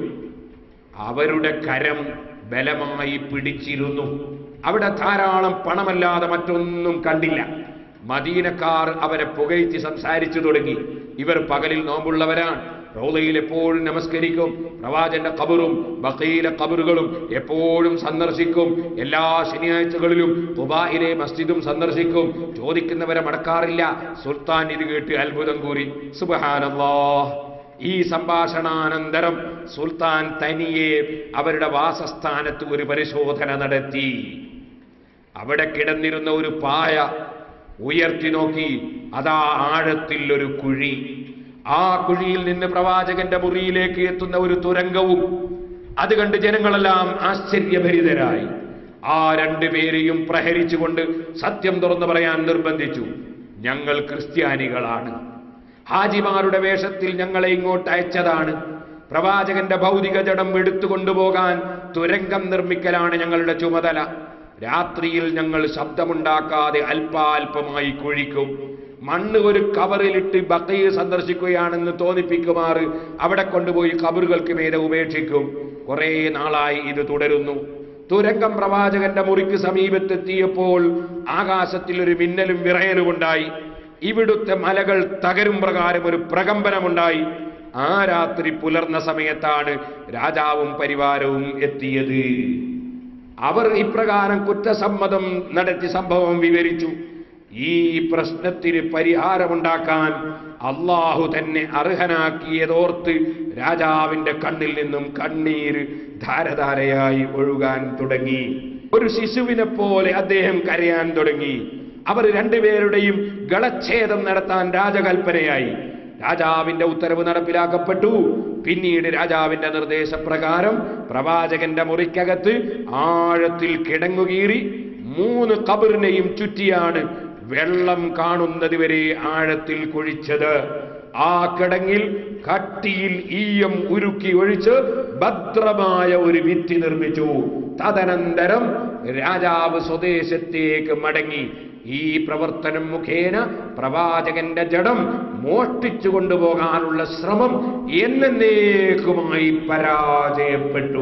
അവരുടെ കരം ബലമായി പിടിച്ചിരുന്നു അവിടെ ധാരാളം പണമല്ലാതെ മറ്റൊന്നും കണ്ടില്ല മദീനക്കാർ അവരെ പുകഴ്ത്തി സംസാരിച്ചു തുടങ്ങി ഇവർ പകലിൽ നോമ്പുള്ളവരാണ് റൗദയിൽ എപ്പോഴും നമസ്കരിക്കും പ്രവാചന്റെ കബറും ബക്കയിലെ കബറുകളും എപ്പോഴും സന്ദർശിക്കും എല്ലാ ശനിയാഴ്ചകളിലും ദുബായിലെ മസ്ജിദും സന്ദർശിക്കും ചോദിക്കുന്നവരെ മടക്കാറില്ല സുൽത്താൻ ഇത് കേട്ട് അത്ഭുതം കൂറി സുബഹാനല്ലാ ഈ സംഭാഷണാനന്തരം സുൽത്താൻ തനിയെ അവരുടെ വാസസ്ഥാനത്ത് ഒരു പരിശോധന നടത്തി അവിടെ കിടന്നിരുന്ന ഒരു പായ ഉയർത്തി നോക്കി അതാ ആഴത്തിൽ ഒരു കുഴി ആ കുഴിയിൽ നിന്ന് പ്രവാചകന്റെ മുറിയിലേക്ക് എത്തുന്ന ഒരു തുരങ്കവും അത് കണ്ട് ജനങ്ങളെല്ലാം ആശ്ചര്യഭരിതരായി ആ രണ്ടുപേരെയും പ്രഹരിച്ചുകൊണ്ട് സത്യം തുറന്നു പറയാൻ നിർബന്ധിച്ചു ഞങ്ങൾ ക്രിസ്ത്യാനികളാണ് ഹാജിമാരുടെ വേഷത്തിൽ ഞങ്ങളെ ഇങ്ങോട്ട് അയച്ചതാണ് പ്രവാചകന്റെ ഭൗതിക ജഡം എടുത്തുകൊണ്ടുപോകാൻ തുരങ്കം നിർമ്മിക്കലാണ് ഞങ്ങളുടെ ചുമതല രാത്രിയിൽ ഞങ്ങൾ ശബ്ദമുണ്ടാക്കാതെ അല്പാൽപമായി കുഴിക്കും മണ്ണ് ഒരു കവറിലിട്ട് ബക്കയെ സന്ദർശിക്കുകയാണെന്ന് തോന്നിപ്പിക്കുമാറ് അവിടെ കൊണ്ടുപോയി കബറുകൾക്ക് മേലെ ഉപേക്ഷിക്കും കുറെ നാളായി ഇത് തുടരുന്നു തുരങ്കം പ്രവാചകന്റെ മുറിക്ക് സമീപത്തെത്തിയപ്പോൾ ആകാശത്തിൽ ഒരു മിന്നലും വിറയലും ഉണ്ടായി ഇവിടുത്തെ മലകൾ തകരും പ്രകാരം ഒരു പ്രകമ്പനമുണ്ടായി ആ രാത്രി പുലർന്ന സമയത്താണ് രാജാവും പരിവാരവും എത്തിയത് അവർ ഇപ്രകാരം കുറ്റസമ്മതം നടത്തി സംഭവം വിവരിച്ചു ഈ പ്രശ്നത്തിന് പരിഹാരമുണ്ടാക്കാൻ അള്ളാഹു തന്നെ അർഹനാക്കിയതോർത്ത് രാജാവിന്റെ കണ്ണിൽ നിന്നും കണ്ണീര് ധാരധാരയായി ഒഴുകാൻ തുടങ്ങി ഒരു ശിശുവിനെ പോലെ അദ്ദേഹം കരയാൻ തുടങ്ങി അവർ രണ്ടുപേരുടെയും ഗളച്ഛേദം നടത്താൻ രാജകൽപ്പനയായി രാജാവിന്റെ ഉത്തരവ് നടപ്പിലാക്കപ്പെട്ടു പിന്നീട് രാജാവിന്റെ നിർദ്ദേശപ്രകാരം പ്രവാചകന്റെ മുറിക്കകത്ത് ആഴത്തിൽ കിടങ്ങുകീറി മൂന്ന് കബറിനെയും ചുറ്റിയാണ് വെള്ളം കാണുന്നത് വരെ ആഴത്തിൽ കുഴിച്ചത് ആ കിടങ്ങിൽ കട്ടിയിൽ ഈയം ഉരുക്കി ഒഴിച്ച് ഭദ്രമായ ഒരു ഭിത്തി നിർമ്മിച്ചു തദനന്തരം രാജാവ് സ്വദേശത്തേക്ക് മടങ്ങി ഈ പ്രവർത്തനം മുഖേന പ്രവാചകന്റെ ജഡം മോഷ്ടിച്ചു കൊണ്ടുപോകാനുള്ള ശ്രമം എന്നേക്കുമായി പരാജയപ്പെട്ടു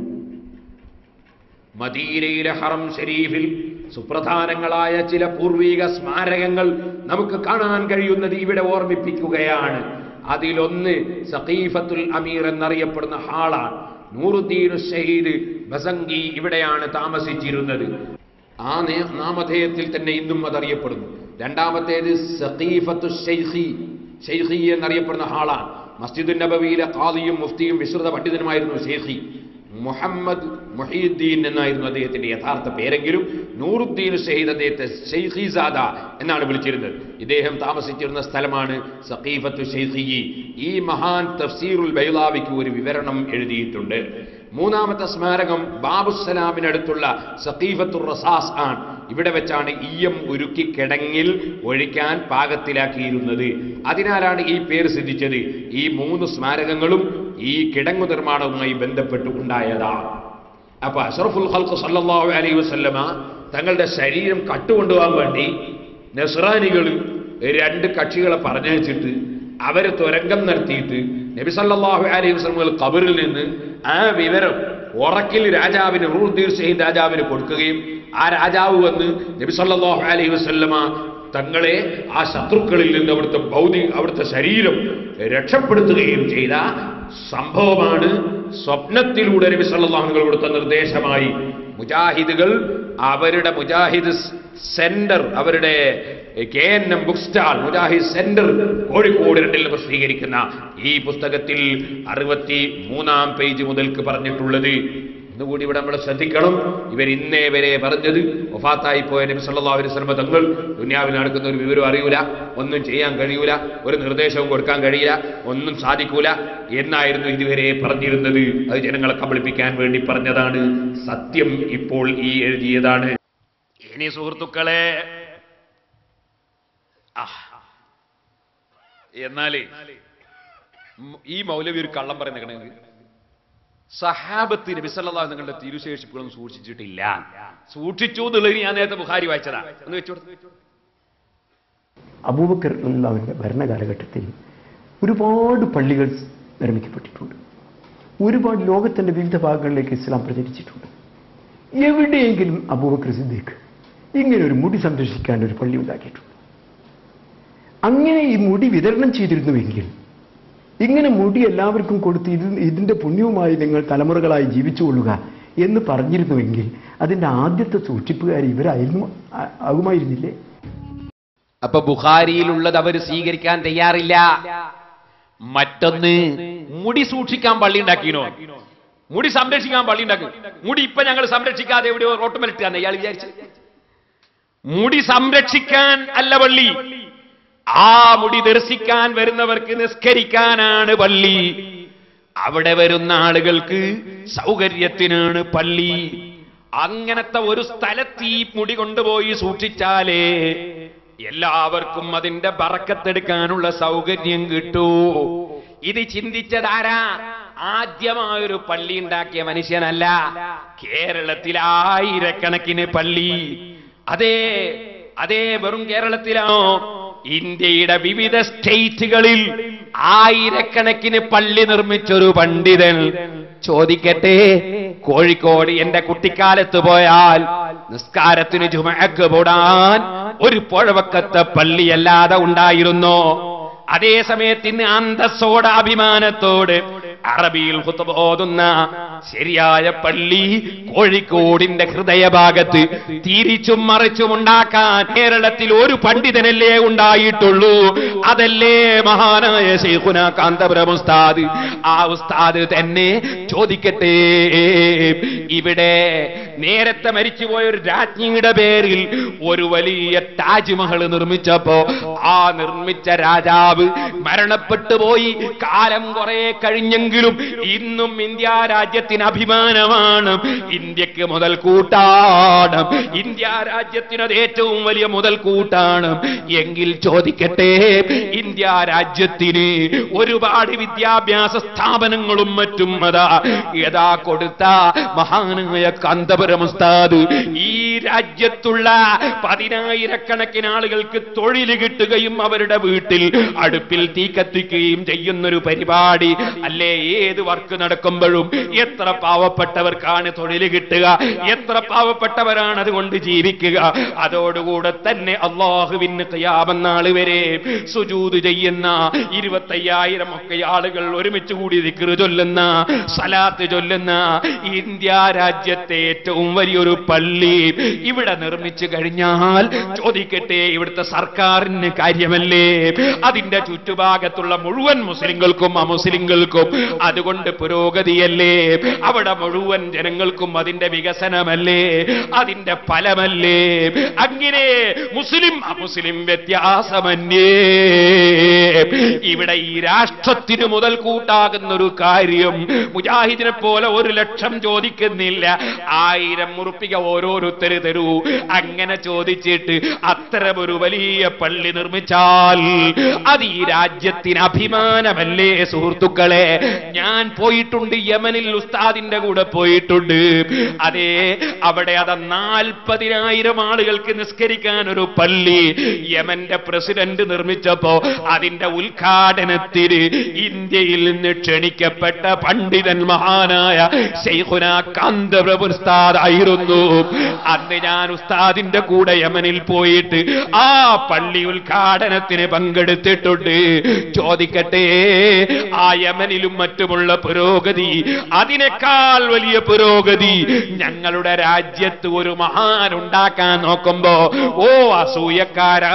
മദീനയിലെ ഹറം ഷരീഫിൽ സുപ്രധാനങ്ങളായ ചില പൂർവീക സ്മാരകങ്ങൾ നമുക്ക് കാണാൻ കഴിയുന്നത് ഇവിടെ ഓർമ്മിപ്പിക്കുകയാണ് അതിലൊന്ന് സഖീഫത്തുൽ അമീർ എന്നറിയപ്പെടുന്ന ഹാളാണ് നൂറുദ്ദീൻ ഷഹീദ് ബസംഗി ഇവിടെയാണ് താമസിച്ചിരുന്നത് ആ നേ- നാമധേയത്തിൽ തന്നെ ഇന്നും അതറിയപ്പെടുന്നു രണ്ടാമത്തേത് സഖീഫത്തു ഷെയ്ഖി ഷെയ്ഖി എന്നറിയപ്പെടുന്ന ഹാളാണ് മസ്ജിദ് നബവിയിലെ ഖാദിയും മുഫ്തിയും വിശ്രുത പണ്ഡിതനുമായിരുന്നു ഷെയ്ഖി മുഹമ്മദ് മൊഹീദ്ദീൻ എന്നായിരുന്നു അദ്ദേഹത്തിന്റെ യഥാർത്ഥ പേരെങ്കിലും നൂറുദ്ദീൻ ഷഹീദ് അദ്ദേഹത്തെ ഷെയ്ഖിസാദ എന്നാണ് വിളിച്ചിരുന്നത് ഇദ്ദേഹം താമസിച്ചിരുന്ന സ്ഥലമാണ് സഖീഫത്തു ഷെയ്ഖി ഈ മഹാൻ തഫ്സീറുൽ ബൈലാവിക്ക് ഒരു വിവരണം എഴുതിയിട്ടുണ്ട് മൂന്നാമത്തെ സ്മാരകം ബാബുസലാമിനടുത്തുള്ള സഖീഫത്തുർ റസാസ് ആണ് ഇവിടെ വെച്ചാണ് ഈയം ഉരുക്കി കിടങ്ങിൽ ഒഴിക്കാൻ പാകത്തിലാക്കിയിരുന്നത് അതിനാലാണ് ഈ പേര് സിദ്ധിച്ചത് ഈ മൂന്ന് സ്മാരകങ്ങളും ഈ കിടങ്ങു നിർമ്മാണവുമായി ബന്ധപ്പെട്ട് ഉണ്ടായതാണ് അപ്പൊ അഷറഫുൽ ഖൽഖ് സല്ലല്ലാഹു അലൈഹി വസല്ലമ തങ്ങളുടെ ശരീരം കട്ടുകൊണ്ടുപോകാൻ വേണ്ടി നസ്രാനികൾ രണ്ട് കക്ഷികളെ പറഞ്ഞയച്ചിട്ട് അവര് തുരങ്കം നടത്തിയിട്ട് നബി സല്ലല്ലാഹു അലൈഹി വസല്ലമകൾ കബറിൽ നിന്ന് ആ വിവരം ഉറക്കിൽ രാജാവിന് റൂദ്ദീർ ഷഹീദ് രാജാവിന് കൊടുക്കുകയും ആ രാജാവ് വന്ന് നബി സല്ലല്ലാഹു അലൈഹി വസല്ലമ തങ്ങളെ ആ ശത്രുക്കളിൽ നിന്ന് അവിടുത്തെ ഭൗതിക അവിടുത്തെ ശരീരം രക്ഷപ്പെടുത്തുകയും ചെയ്ത സംഭവമാണ് സ്വപ്നത്തിലൂടെ നബി സല്ലല്ലാഹു അലൈഹി കൊടുത്ത നിർദ്ദേശമായി മുജാഹിദുകൾ അവരുടെ മുജാഹിദ് സെന്റർ അവരുടെ K N M book stall Mujahid centre Kozhikode രണ്ടിൽ പ്രസിദ്ധീകരിക്കുന്ന ഈ പുസ്തകത്തിൽ അറുപത്തി മൂന്നാം പേജ് മുതൽക്ക് പറഞ്ഞിട്ടുള്ളത് ഇന്നുകൂടി ഇവിടെ നമ്മൾ ശ്രദ്ധിക്കണം ഇവർ ഇന്നേ വരെ പറഞ്ഞത് ഒഫാത്തായി പോയ നബി സല്ലല്ലാഹു അലൈഹി വസല്ലം തങ്ങൾ ദുനിയാവിൽ നടക്കുന്ന ഒരു വിവരം അറിയൂല ഒന്നും ചെയ്യാൻ കഴിയൂല ഒരു നിർദ്ദേശവും കൊടുക്കാൻ കഴിയില്ല ഒന്നും സാധിക്കൂല എന്നായിരുന്നു ഇതുവരെ പറഞ്ഞിരുന്നത് അത് ജനങ്ങളെ കബളിപ്പിക്കാൻ വേണ്ടി പറഞ്ഞതാണ് സത്യം ഇപ്പോൾ ഈ എഴുതിയതാണ് ഇനി സുഹൃത്തുക്കളെ ആ, എന്നാലേ ഉം, ഈ മൗലവി ഒരു കള്ളം പറയുന്ന കണക്ക് സഹാബത്ത് നബി സല്ലല്ലാഹു നിങ്ങളുടെ തിരുശേഷിപ്പുകളൊന്നും സൂക്ഷിച്ചിട്ടില്ല സൂക്ഷിച്ചു എന്നുള്ളത് ഞാൻ നേരത്തെ ബുഖാരി വായിച്ചതാ ഒന്ന് വെച്ചോട് അബൂബക്കർ അവരുടെ ഭരണകാലഘട്ടത്തിൽ ഒരുപാട് പള്ളികൾ നിർമ്മിക്കപ്പെട്ടിട്ടുണ്ട് ഒരുപാട് ലോകത്തിന്റെ വിവിധ ഭാഗങ്ങളിലേക്ക് ഇസ്ലാം പ്രചരിച്ചിട്ടുണ്ട് എവിടെയെങ്കിലും അബൂബക്കർ സിദ്ദീഖ് ഇങ്ങനെ ഒരു മുടി സംരക്ഷിക്കാൻ ഒരു പള്ളി ഉണ്ടാക്കിയിട്ടുണ്ട് അങ്ങനെ ഈ മുടി വിതരണം ചെയ്തിരുന്നുവെങ്കിൽ ഇങ്ങനെ മുടി എല്ലാവർക്കും കൊടുത്ത് ഇത് ഇതിന്റെ പുണ്യവുമായി നിങ്ങൾ തലമുറകളായി ജീവിച്ചുകൊള്ളുക എന്ന് പറഞ്ഞിരുന്നുവെങ്കിൽ അതിന്റെ ആദ്യത്തെ സൂക്ഷിപ്പുകാർ ഇവരായിരുന്നു ആ- ആകുമായിരുന്നില്ലേ അപ്പൊ ബുഖാരിയിലുള്ളത് അവർ സ്വീകരിക്കാൻ തയ്യാറില്ല മറ്റൊന്ന് മുടി സൂക്ഷിക്കാൻ പള്ളി ഉണ്ടാക്കിനോ മുടി സംരക്ഷിക്കാൻ പള്ളി ഉണ്ടാക്കി മുടി ഇപ്പൊ ഞങ്ങൾ സംരക്ഷിക്കാതെ എവിടെയോ റോട്ടുമലിട്ടാന്ന് ഇയാൾ വിചാരിച്ചു മുടി സംരക്ഷിക്കാൻ അല്ല പള്ളി ആ മുടി ദർശിക്കാൻ വരുന്നവർക്ക് നിസ്കരിക്കാനാണ് പള്ളി അവിടെ വരുന്ന ആളുകൾക്ക് സൗകര്യത്തിനാണ് പള്ളി അങ്ങനത്തെ ഒരു സ്ഥലത്ത് ഈ മുടി കൊണ്ടുപോയി സൂക്ഷിച്ചാലേ എല്ലാവർക്കും അതിന്റെ ബറക്കത്തെടുക്കാനുള്ള സൗകര്യം കിട്ടൂ ഇത് ചിന്തിച്ചതാരാ ആദ്യമായൊരു പള്ളി ഉണ്ടാക്കിയ മനുഷ്യനല്ല കേരളത്തിൽ ആയിരക്കണക്കിന് പള്ളി അതേ അതേ വെറും കേരളത്തിലാണോ ഇന്ത്യയുടെ വിവിധ സ്റ്റേറ്റുകളിൽ ആയിരക്കണക്കിന് പള്ളി നിർമ്മിച്ചൊരു പണ്ഡിതൻ ചോദിക്കട്ടെ കോഴിക്കോട് എന്റെ കുട്ടിക്കാലത്ത് പോയാൽ നിസ്കാരത്തിന് ചുമക്ക് പോടാൻ ഒരു പുഴവക്കത്തെ പള്ളിയല്ലാതെ ഉണ്ടായിരുന്നോ അതേ സമയത്ത് ഇന്ന് അന്തസ്സോട് അഭിമാനത്തോട് അറബിയിൽ ഖുത്ബ ഓതുന്ന ശരിയായ പള്ളി കോഴിക്കോടിന്റെ ഹൃദയഭാഗത്ത് തിരിച്ചും മറിച്ചും ഉണ്ടാക്കാൻ കേരളത്തിൽ ഒരു പണ്ഡിതനല്ലേ ഉണ്ടായിട്ടുള്ളൂ അതല്ലേ മഹാനായ ശൈഖുന കാന്തപുരം ഉസ്താദ് ആ ഉസ്താദ് തന്നെ ചോദിക്കട്ടെ ഇവിടെ നേരത്തെ മരിച്ചുപോയ ഒരു രാജ്ഞിയുടെ പേരിൽ ഒരു വലിയ താജ്മഹൽ നിർമ്മിച്ചപ്പോ ആ നിർമ്മിച്ച രാജാവ് മരണപ്പെട്ടു പോയി കാലം കുറെ കഴിഞ്ഞെങ്കിലും ഇന്നും ഇന്ത്യ രാജ്യത്തിന് അഭിമാനമാണ് ഇന്ത്യക്ക് മുതൽ കൂട്ടാണ് ഇന്ത്യ രാജ്യത്തിന് അത് ഏറ്റവും വലിയ മുതൽ കൂട്ടാണ് എങ്കിൽ ചോദിക്കട്ടെ ഇന്ത്യ രാജ്യത്തിന് ഒരുപാട് വിദ്യാഭ്യാസ സ്ഥാപനങ്ങളും മറ്റും അതാ യഥാ കൊടുത്ത മഹാനായ കാന്തപുരം ഉസ്താദ് ഈ രാജ്യത്തുള്ള പതിനായിരക്കണക്കിന് ആളുകൾക്ക് തൊഴിൽ കിട്ടുകയും അവരുടെ വീട്ടിൽ അടുപ്പിൽ തീ കത്തിക്കുകയും ചെയ്യുന്നൊരു പരിപാടി അല്ലേ ഏത് വർക്ക് നടക്കുമ്പോഴും എത്ര പാവപ്പെട്ടവർക്കാണ് തൊഴിൽ കിട്ടുക എത്ര പാവപ്പെട്ടവരാണ് അതുകൊണ്ട് ജീവിക്കുക അതോടുകൂടെ തന്നെ അള്ളാഹുവിന് കയാമെന്നാൾ വരെ സുജൂത് ചെയ്യുന്ന ഇരുപത്തയ്യായിരം ഒക്കെ ആളുകൾ ഒരുമിച്ച് കൂടി ദിക്റ് ചൊല്ലുന്ന സലാത്ത് ചൊല്ലുന്ന ഇന്ത്യ രാജ്യത്തെ ഏറ്റവും വലിയൊരു പള്ളി ഇവിടെ നിർമ്മിച്ചു കഴിഞ്ഞാൽ ചോദിക്കട്ടെ ഇവിടുത്തെ സർക്കാരിന് കാര്യമല്ലേ അതിന്റെ ചുറ്റുഭാഗത്തുള്ള മുഴുവൻ മുസ്ലിങ്ങൾക്കും അമുസ്ലിങ്ങൾക്കും അതുകൊണ്ട് പുരോഗതിയല്ലേ അവിടെ മുഴുവൻ ജനങ്ങൾക്കും അതിന്റെ വികസനമല്ലേ അതിന്റെ ഫലമല്ലേ അങ്ങനെ മുസ്ലിം അമുസ്ലിം വ്യത്യാസമന്യേ ഇവിടെ ഈ രാഷ്ട്രത്തിന് മുതൽ കൂട്ടാകുന്ന ഒരു കാര്യം മുജാഹിദിനെ പോലെ ഒരു ലക്ഷം ചോദിക്കുന്നില്ല ആയിരം മുറുപ്പിക ഓരോരുത്തര് തരൂ അങ്ങനെ ചോദിച്ചിട്ട് അത്തരമൊരു വലിയ പള്ളി നിർമ്മിച്ചാൽ അത് ഈ രാജ്യത്തിന് അഭിമാനമല്ലേ സുഹൃത്തുക്കളെ ഞാൻ പോയിട്ടുണ്ട് യമനിൽ ഉസ്താദിന്റെ കൂടെ പോയിട്ടുണ്ട് അതെ അവിടെ അത് നാൽപ്പതിനായിരം ആളുകൾക്ക് നിസ്കരിക്കാൻ ഒരു പള്ളി യമന്റെ പ്രസിഡന്റ് നിർമ്മിച്ചപ്പോ അതിന്റെ ഉദ്ഘാടനത്തിന് ഇന്ത്യയിൽ നിന്ന് ക്ഷണിക്കപ്പെട്ട പണ്ഡിതൻ മഹാനായ ശൈഖുന കാന്തപ്രഭു ഉസ്താദ് ആയിരുന്നു അന്ന് ഞാൻ ഉസ്താദിന്റെ കൂടെ യമനിൽ പോയിട്ട് ആ പള്ളി ഉദ്ഘാടനത്തിന് പങ്കെടുത്തിട്ടുണ്ട് ചോദിക്കട്ടെ ആ യമനിലും മറ്റുമുള്ള പുരോഗതി അതിനേക്കാൾ വലിയ പുരോഗതി ഞങ്ങളുടെ രാജ്യത്ത് ഒരു മഹാൻ ഉണ്ടാക്കാൻ നോക്കുമ്പോ ഓ അസൂയക്കാരാ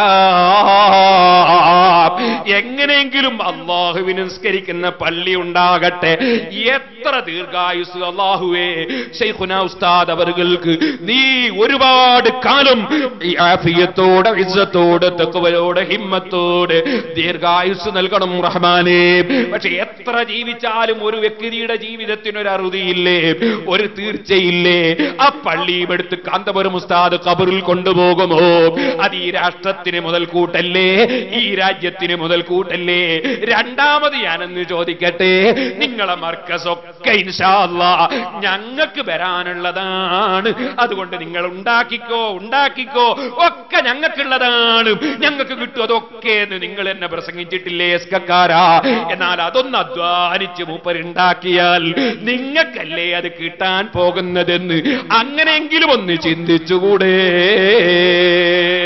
എങ്ങനെയെങ്കിലും അള്ളാഹുവിന് നിസ്കരിക്കുന്ന പള്ളി ഉണ്ടാകട്ടെ എത്ര ദീർഘായുസ് അള്ളാഹുവേ ഷെയ്ഖുന ഉസ്താദ് അവർക്ക് നീ ഒരുപാട് കാലം ഈ ആഫിയത്തോടെ ഇസ്സത്തോടെ തെക്കുവയോടെ ഹിമ്മത്തോടെ ദീർഘായുസ് നൽകണം റഹ്മാനെ പക്ഷെ എത്ര ജീവിച്ചാലും ഒരു വ്യക്തിയുടെ ജീവിതത്തിന് ഒരു അറുതിയില്ലേ ഒരു തീർച്ചയില്ലേ ആ പള്ളിയും എടുത്ത് കാന്തപുരം ഉസ്താദ് കബറിൽ കൊണ്ടുപോകുമോ അത് ഈ രാഷ്ട്രത്തിന് മുതൽ കൂട്ടല്ലേ ഈ രാജ്യത്തിന് മുതൽ കൂട്ടല്ലേ രണ്ടാമത് ഞാനെന്ന് ചോദിക്കട്ടെ നിങ്ങളെ മർക്കസൊക്കെ ഇൻഷാല്ല ഞങ്ങൾക്ക് വരാനുള്ളതാണ് അതുകൊണ്ട് നിങ്ങൾ ഉണ്ടാക്കിക്കോ ഉണ്ടാക്കിക്കോ ഒക്കെ ഞങ്ങൾക്കുള്ളതാണ് ഞങ്ങൾക്ക് കിട്ടും അതൊക്കെ എന്ന് നിങ്ങൾ എന്നെ പ്രസംഗിച്ചിട്ടില്ലേ എസ്കക്കാരാ എന്നാൽ അതൊന്ന് അധ്വാനിച്ച് മൂപ്പരുണ്ടാക്കിയാൽ നിങ്ങൾക്കല്ലേ അത് കിട്ടാൻ പോകുന്നതെന്ന് അങ്ങനെയെങ്കിലും ഒന്ന് ചിന്തിച്ചുകൂടെ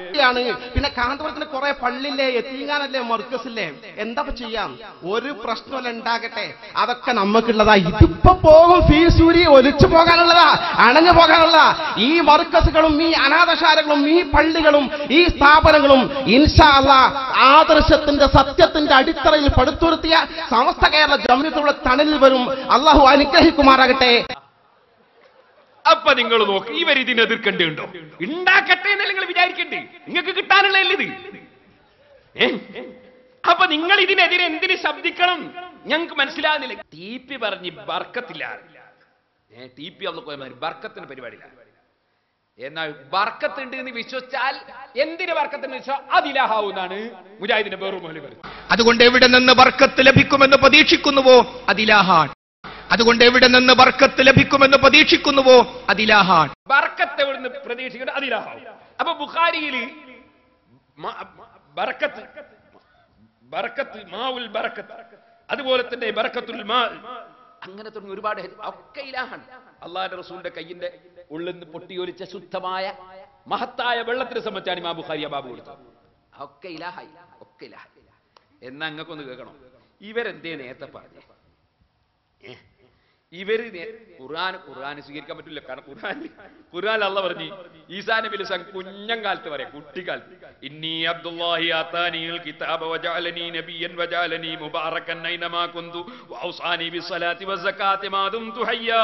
ാണ് പിന്നെ കാന്തപുരത്തിന് കുറെ പള്ളില്ലേ എത്തിങ്ങാനല്ലേ മർക്കസില്ലേ എന്താ ഇപ്പൊ ചെയ്യാം ഒരു പ്രശ്നമല്ല ഉണ്ടാകട്ടെ അതൊക്കെ നമുക്കുള്ളതാ ഇതിപ്പോ പോകും ഫീസൂരി ഒലിച്ചു പോകാനുള്ളതാ അണഞ്ഞു പോകാനുള്ളതാ ഈ മർക്കസുകളും ഈ അനാഥശാലകളും ഈ പള്ളികളും ഈ സ്ഥാപനങ്ങളും ഇൻഷാ അല്ലാ ആദർശത്തിന്റെ സത്യത്തിന്റെ അടിത്തറയിൽ പടുത്തുരുത്തിയ സമസ്ത കേരള ജമനത്തുള്ള തണലിൽ വരും അള്ളാഹു അനുഗ്രഹിക്കുമാറാകട്ടെ അപ്പൊ നിങ്ങൾ നോക്ക് ഇവർ ഇതിനെ എതിർക്കേണ്ടതുണ്ടോ ഉണ്ടാക്കട്ടെ എന്നല്ല നിങ്ങൾ വിചാരിക്കണ്ടേ നിങ്ങൾക്ക് കിട്ടാനുള്ളതല്ലേ ഇത് ഏ? അപ്പൊ നിങ്ങൾ ഇതിനെതിരെ എന്തിന് ശബ്ദിക്കണം ഞങ്ങൾക്ക് മനസ്സിലാകുന്നില്ല ടി പി പറഞ്ഞ് ബർക്കത്തില്ല ഏ ടി പി ഒന്ന് ബർക്കത്തിന് പരിപാടിയില്ല എന്നാൽ ബർക്കത്തുണ്ട് എന്ന് വിശ്വസിച്ചാൽ എന്തിന് ബർക്കത്തിന് വിശ്വാസം അതിലാഹാവുന്നാണ് മുജാഹിദിന്റെ വേറൊരു മോഹലി പറയുന്നത് അതുകൊണ്ട് എവിടെ നിന്ന് ബർക്കത്ത് ലഭിക്കുമെന്ന് പ്രതീക്ഷിക്കുന്നുവോ അതിലാഹാൻ അതുകൊണ്ട് എവിടെ നിന്ന് ബർക്കത്ത് ലഭിക്കുമെന്ന് പ്രതീക്ഷിക്കുന്നുവോ അതിലാഹാൻ ബർക്കത്ത് എവിടുന്ന് പ്രതീക്ഷിക്കുന്നത് അതിലാഹാവും അപ്പൊ ബുഖാരിയിൽ ബർക്കത്ത് ബർക്കത്ത് മാവുൽ ബർക്കത്ത് അതുപോലെ തന്നെ ബർക്കത്തുൽ മാ അങ്ങനെ തുടങ്ങി ഒരുപാട് ഹദീ- ഒക്കെ ഇലാഹാണ് അള്ളാഹിന്റെ റസൂലിന്റെ കയ്യിന്റെ ഉള്ളിൽ നിന്ന് പൊട്ടിയൊലിച്ച ശുദ്ധമായ മഹത്തായ വെള്ളത്തിനെ സംബന്ധിച്ചാണ് ഇമാം ബുഖാരി ആ ബാബു കൊടുത്തത് ഒക്കെ ഇലാഹായി ഒക്കെ ഇലാഹായി എന്നാ അങ്ങക്കൊന്ന് കേൾക്കണം ഇവരെന്തേ നേരത്തെ പറഞ്ഞേ ഏ? ഇവര് നേ- ഖുർആൻ ഖുർആൻ സ്വീകരിക്കാൻ പറ്റില്ല കാരണം ഖുർആൻ ഖുർആൻ അല്ല പറഞ്ഞു ഈസാ നബി അലൈഹി സ്വലാം കുഞ്ഞം കാലത്ത് പറയാം കുട്ടിക്കാലത്ത് ഇന്നി അബ്ദുല്ലാഹി ആതാനിൽ കിതാബ വജഅലനി നബിയൻ വജഅലനി മുബാറകൻ ഐനമാ കുന്തു വഔസാനി ബിസ്സലാത്തി വസ്സകാത്തി മാ ദുംതു ഹയ്യാ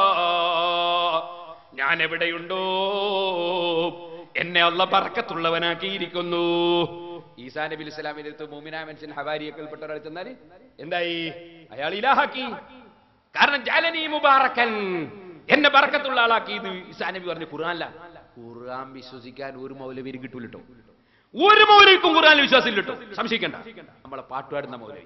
ഞാൻ എവിടെയുണ്ടോ എന്നെ അള്ള ബർക്കത്തുള്ളവനാക്കിയിരിക്കുന്നു ഈസാ നബി അലൈഹി സ്വലാമിന്റെ അടുത്ത് മൂമിനായ മനുഷ്യൻ ഹവാരിയൊക്കെൽപ്പെട്ട ഒരാൾ ചെന്നാൽ എന്തായി അയാൾ ഇലാഹാക്കി കാരണം ജാലനി മുബാറക്കൻ എന്നെ ബറക്കത്തുള്ള ആളാക്കി ഇത് ഈസാ നബി പറഞ്ഞു ഖുർആനല്ല ഖുർആൻ വിശ്വസിക്കാൻ ഒരു മൗലവിയും കിട്ടൂലട്ടോ ഒരു മൗലവിക്കും ഖുർആനിൽ വിശ്വാസം ഇല്ലട്ടോ സംശയിക്കണ്ട നമ്മളെ പാട്ടുപാടുന്ന മൗലവി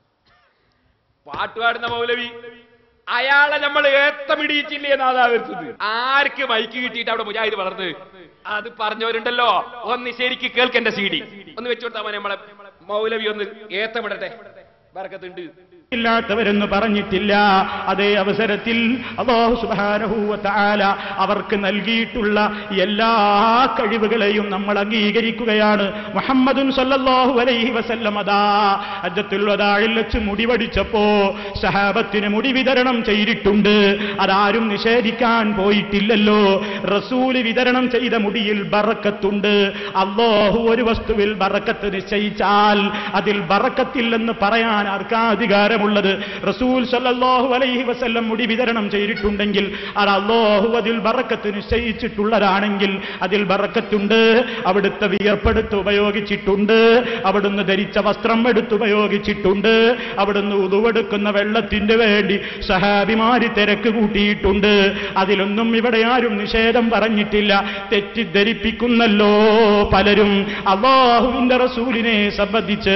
പാട്ടുപാടുന്ന മൗലവി അയാളെ നമ്മൾ ഏത്തമിടിയിട്ടില്ലേ എന്നാതാ വരുന്നത് ആർക്ക് മൈക്ക് കിട്ടിയിട്ട് അവിടെ മുജാഹിദ് വളർന്ന് അത് പറഞ്ഞവരുണ്ടല്ലോ ഒന്ന് ശരിക്ക് കേൾക്കേണ്ട സി ഡി ഒന്ന് വെച്ചു കൊടുത്താൽ മതി നമ്മളെ മൗലവി ഒന്ന് ഏത്തമിടട്ടെ ബറക്കത്തുണ്ട് ഇല്ലാത്തവരെന്ന് പറഞ്ഞിട്ടില്ല അതേ അവസരത്തിൽ അള്ളാഹു സുബാനഹൂവ താല അവർക്ക് നൽകിയിട്ടുള്ള എല്ലാ കഴിവുകളെയും നമ്മൾ അംഗീകരിക്കുകയാണ് മുഹമ്മദും സല്ലല്ലാഹു അലൈഹി വസല്ലം അതാ അജ്ജത്തുൽ വദാഇൽ വെച്ച് മുടി വടിച്ചപ്പോ സഹാബത്തിന് മുടി വിതരണം ചെയ്തിട്ടുണ്ട് അതാരും നിഷേധിക്കാൻ പോയിട്ടില്ലല്ലോ റസൂല് വിതരണം ചെയ്ത മുടിയിൽ ബറക്കത്തുണ്ട് അള്ളാഹു ഒരു വസ്തുവിൽ ബറക്കത്ത് നിശ്ചയിച്ചാൽ അതിൽ ബറക്കത്തില്ലെന്ന് പറയാൻ ആർക്കാ അധികാരമുള്ളത് റസൂൽ സല്ലല്ലാഹു അലൈഹി വസല്ലം മുടി വിതരണം ചെയ്തിട്ടുണ്ടെങ്കിൽ അത് അള്ളാഹു അതിൽ ബറക്കത്ത് നിശ്ചയിച്ചിട്ടുള്ളതാണെങ്കിൽ അതിൽ ബറക്കത്തുണ്ട് അവിടുത്തെ വിയർപ്പെടുത്ത് ഉപയോഗിച്ചിട്ടുണ്ട് അവിടുന്ന് ധരിച്ച വസ്ത്രം എടുത്തുപയോഗിച്ചിട്ടുണ്ട് അവിടുന്ന് ഉതുവെടുക്കുന്ന വെള്ളത്തിന് വേണ്ടി സഹാബിമാര് തിരക്ക് കൂട്ടിയിട്ടുണ്ട് അതിലൊന്നും ഇവിടെ ആരും നിഷേധം പറഞ്ഞിട്ടില്ല തെറ്റിദ്ധരിപ്പിക്കുന്നല്ലോ പലരും അള്ളാഹുവിന്റെ റസൂലിനെ സംബന്ധിച്ച്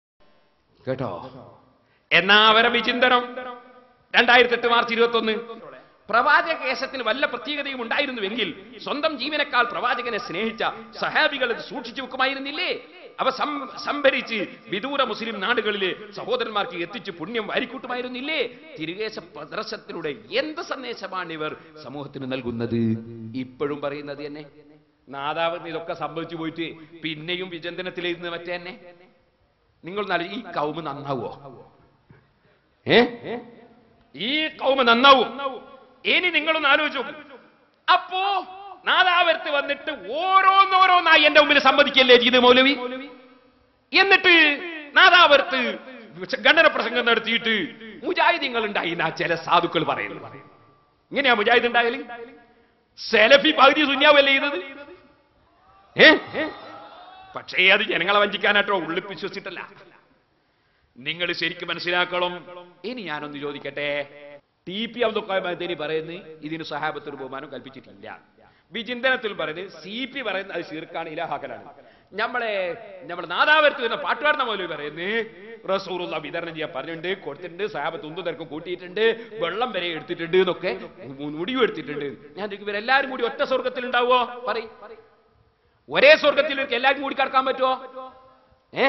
കേട്ടോ എന്നാ അവരെ വിചിന്തനം രണ്ടായിരത്തി എട്ട് മാർച്ച് ഇരുപത്തി ഒന്ന് പ്രവാചക കേശത്തിന് വല്ല പ്രത്യേകതയും ഉണ്ടായിരുന്നുവെങ്കിൽ സ്വന്തം ജീവനേക്കാൾ പ്രവാചകനെ സ്നേഹിച്ച സഹാബികൾ ഇത് സൂക്ഷിച്ചു വെക്കുമായിരുന്നില്ലേ അവ സം- സംഭരിച്ച് വിദൂര മുസ്ലിം നാടുകളിലെ സഹോദരന്മാർക്ക് എത്തിച്ച് പുണ്യം വാരിക്കൂട്ടുമായിരുന്നില്ലേ തിരുകേശ പ്രദർശനത്തിലൂടെ എന്ത് സന്ദേശമാണ് ഇവർ സമൂഹത്തിന് നൽകുന്നത് ഇപ്പോഴും പറയുന്നത് തന്നെ നാദാവ് ഇതൊക്കെ സംഭവിച്ചു പോയിട്ട് പിന്നെയും വിചിന്തനത്തിലിരുന്ന് മറ്റേ തന്നെ നിങ്ങൾ നല്ല ഈ കൗമ് നന്നാവോ ഏ ഈ കൗമ നന്നാവും ഇനി നിങ്ങളൊന്ന് ആലോചിച്ചു നോക്കൂ അപ്പോ നാദാവരത്ത് വന്നിട്ട് ഓരോന്നോരോന്നായി എന്റെ മുമ്പിൽ സമ്മതിക്കല്ലേ ചെയ്ത് മൗലവി എന്നിട്ട് നാദാവരത്ത് ഖണ്ഡന പ്രസംഗം നടത്തിയിട്ട് മുജാഹിദീങ്ങൾ ഉണ്ടായി എന്നാ ചില സാധുക്കൾ പറയുന്നു ഇങ്ങനെയാ മുജാഹിദ് ഉണ്ടായാലും സെലഫി പകുതി സുന്യാവല്ലേ ചെയ്തത് ഏ പക്ഷേ അത് ജനങ്ങളെ വഞ്ചിക്കാനാട്ടോ ഉള്ളിൽ വിശ്വസിച്ചിട്ടല്ല നിങ്ങൾ ശരിക്കും മനസ്സിലാക്കണം ഇനി ഞാനൊന്ന് ചോദിക്കട്ടെ ടി പി അബ്ദുൽ പറയുന്നത് ഇതിന് സഹാബത്തൊരു ബഹുമാനം കൽപ്പിച്ചിട്ടില്ല വിചിന്തനത്തിൽ പറയുന്നത് സി പി പറയുന്നത് അത് ശീർക്കാണ് ഇലാഹാക്കലാണ് നമ്മളെ നമ്മുടെ നാദാവരത്ത് വരുന്ന പാട്ടുപാടുന്ന പോലെ പറയുന്നത് റസൂറുള്ള വിതരണം ചെയ്യാൻ പറഞ്ഞിട്ടുണ്ട് കൊടുത്തിട്ടുണ്ട് സഹാബത്ത് ഒന്നും തിരക്കും കൂട്ടിയിട്ടുണ്ട് വെള്ളം വരെ എടുത്തിട്ടുണ്ട് എന്നൊക്കെ മു- മുടിയും എടുത്തിട്ടുണ്ട് ഞാൻ ചോദിക്കും, ഇവരെല്ലാരും കൂടി ഒറ്റ സ്വർഗത്തിൽ ഉണ്ടാവോ പറയും ഒരേ സ്വർഗത്തിൽ ഇവർക്ക് എല്ലാവർക്കും കൂടി കടക്കാൻ പറ്റുമോ ഏ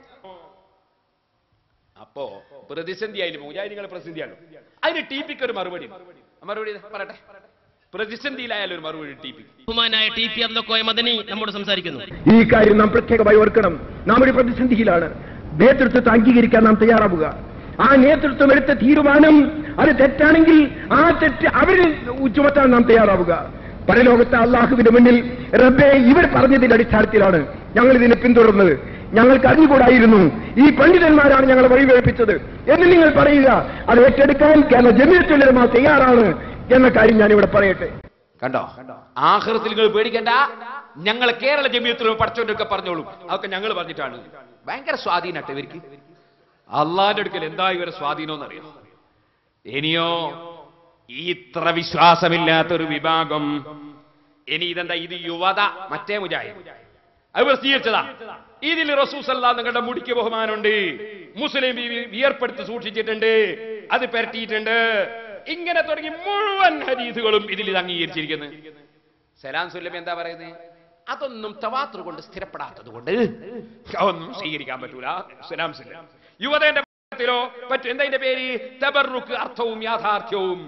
അപ്പോ പ്രതിസന്ധി ആയാലും മുജാഹിദികളെ പ്രതിസന്ധിയാണ് അതിന് ടി പിക്ക് ഒരു മറുപടി ഉണ്ട്. മറുപടി ഇതാ, പറയട്ടെ പ്രതിസന്ധിയിലായാലും ഒരു മറുപടി ടി പി ബഹുമാനായ ടി പി അബ്ദുക്കോയ മദനി നമ്മോട് സംസാരിക്കുന്നു ഈ കാര്യം നാം പ്രത്യേകമായി ഓർക്കണം നാം ഒരു പ്രതിസന്ധിയിലാണ് നേതൃത്വത്തെ അംഗീകരിക്കാൻ നാം തയ്യാറാവുക ആ നേതൃത്വം എടുത്ത തീരുമാനം അത് തെറ്റാണെങ്കിൽ ആ തെറ്റ് അവരിൽ ചുമത്താൻ നാം തയ്യാറാവുക പരലോകത്തെ അള്ളാഹുവിന്റെ മുന്നിൽ റബ്ബെ ഇവർ പറഞ്ഞതിന്റെ അടിസ്ഥാനത്തിലാണ് ഞങ്ങൾ ഇതിനെ പിന്തുടർന്നത് ഞങ്ങൾക്ക് അറിഞ്ഞുകൂടായിരുന്നു ഈ പണ്ഡിതന്മാരാണ് ഞങ്ങളെ വഴിവേൽപ്പിച്ചത് എന്ന് നിങ്ങൾ പറയുക അത് ഏറ്റെടുക്കാൻ കേരള ജമീയത്തുലമ തയ്യാറാണ് എന്ന കാര്യം ഞാനിവിടെ പറയട്ടെ കണ്ടോ ആഹൃത്തിൽ നിങ്ങൾ പേടിക്കണ്ട ഞങ്ങൾ കേരള ജമീയത്തിലും പഠിച്ചോണ്ടൊക്കെ പറഞ്ഞോളൂ അതൊക്കെ ഞങ്ങൾ പറഞ്ഞിട്ടാണ് ഭയങ്കര സ്വാധീനട്ടെ ഇവർക്ക് അള്ളാന്റെ അടുക്കൽ എന്താ ഇവരെ സ്വാധീനം എന്നറിയാം ഇനിയോ ഈ ഇത്ര വിശ്വാസമില്ലാത്ത ഒരു വിഭാഗം ഇനി ഇതെന്താ ഇത് യുവത മറ്റേ മുജാഹിദ് അത് പ്രസിദ്ധീകരിച്ചതാ ഇതിൽ റസൂസല്ല നിങ്ങളുടെ മുടിക്ക് ബഹുമാനമുണ്ട് മുസ്ലിം ബീവി വിയർപ്പെടുത്ത് സൂക്ഷിച്ചിട്ടുണ്ട് അത് പരട്ടിയിട്ടുണ്ട് ഇങ്ങനെ തുടങ്ങി മുഴുവൻ ഹദീസുകളും ഇതിൽ ഇത് അംഗീകരിച്ചിരിക്കുന്നു സലാം സുല്ലം എന്താ പറയുന്നത് അതൊന്നും തവാത്ര കൊണ്ട് സ്ഥിരപ്പെടാത്തത് കൊണ്ട് ഒന്നും സ്വീകരിക്കാൻ പറ്റൂല സലാം സുല്ലം യുവതയുടെ ത്തിലോ പറ്റും എന്താ ഇതിന്റെ പേര് തബറുക്ക് അർത്ഥവും യാഥാർത്ഥ്യവും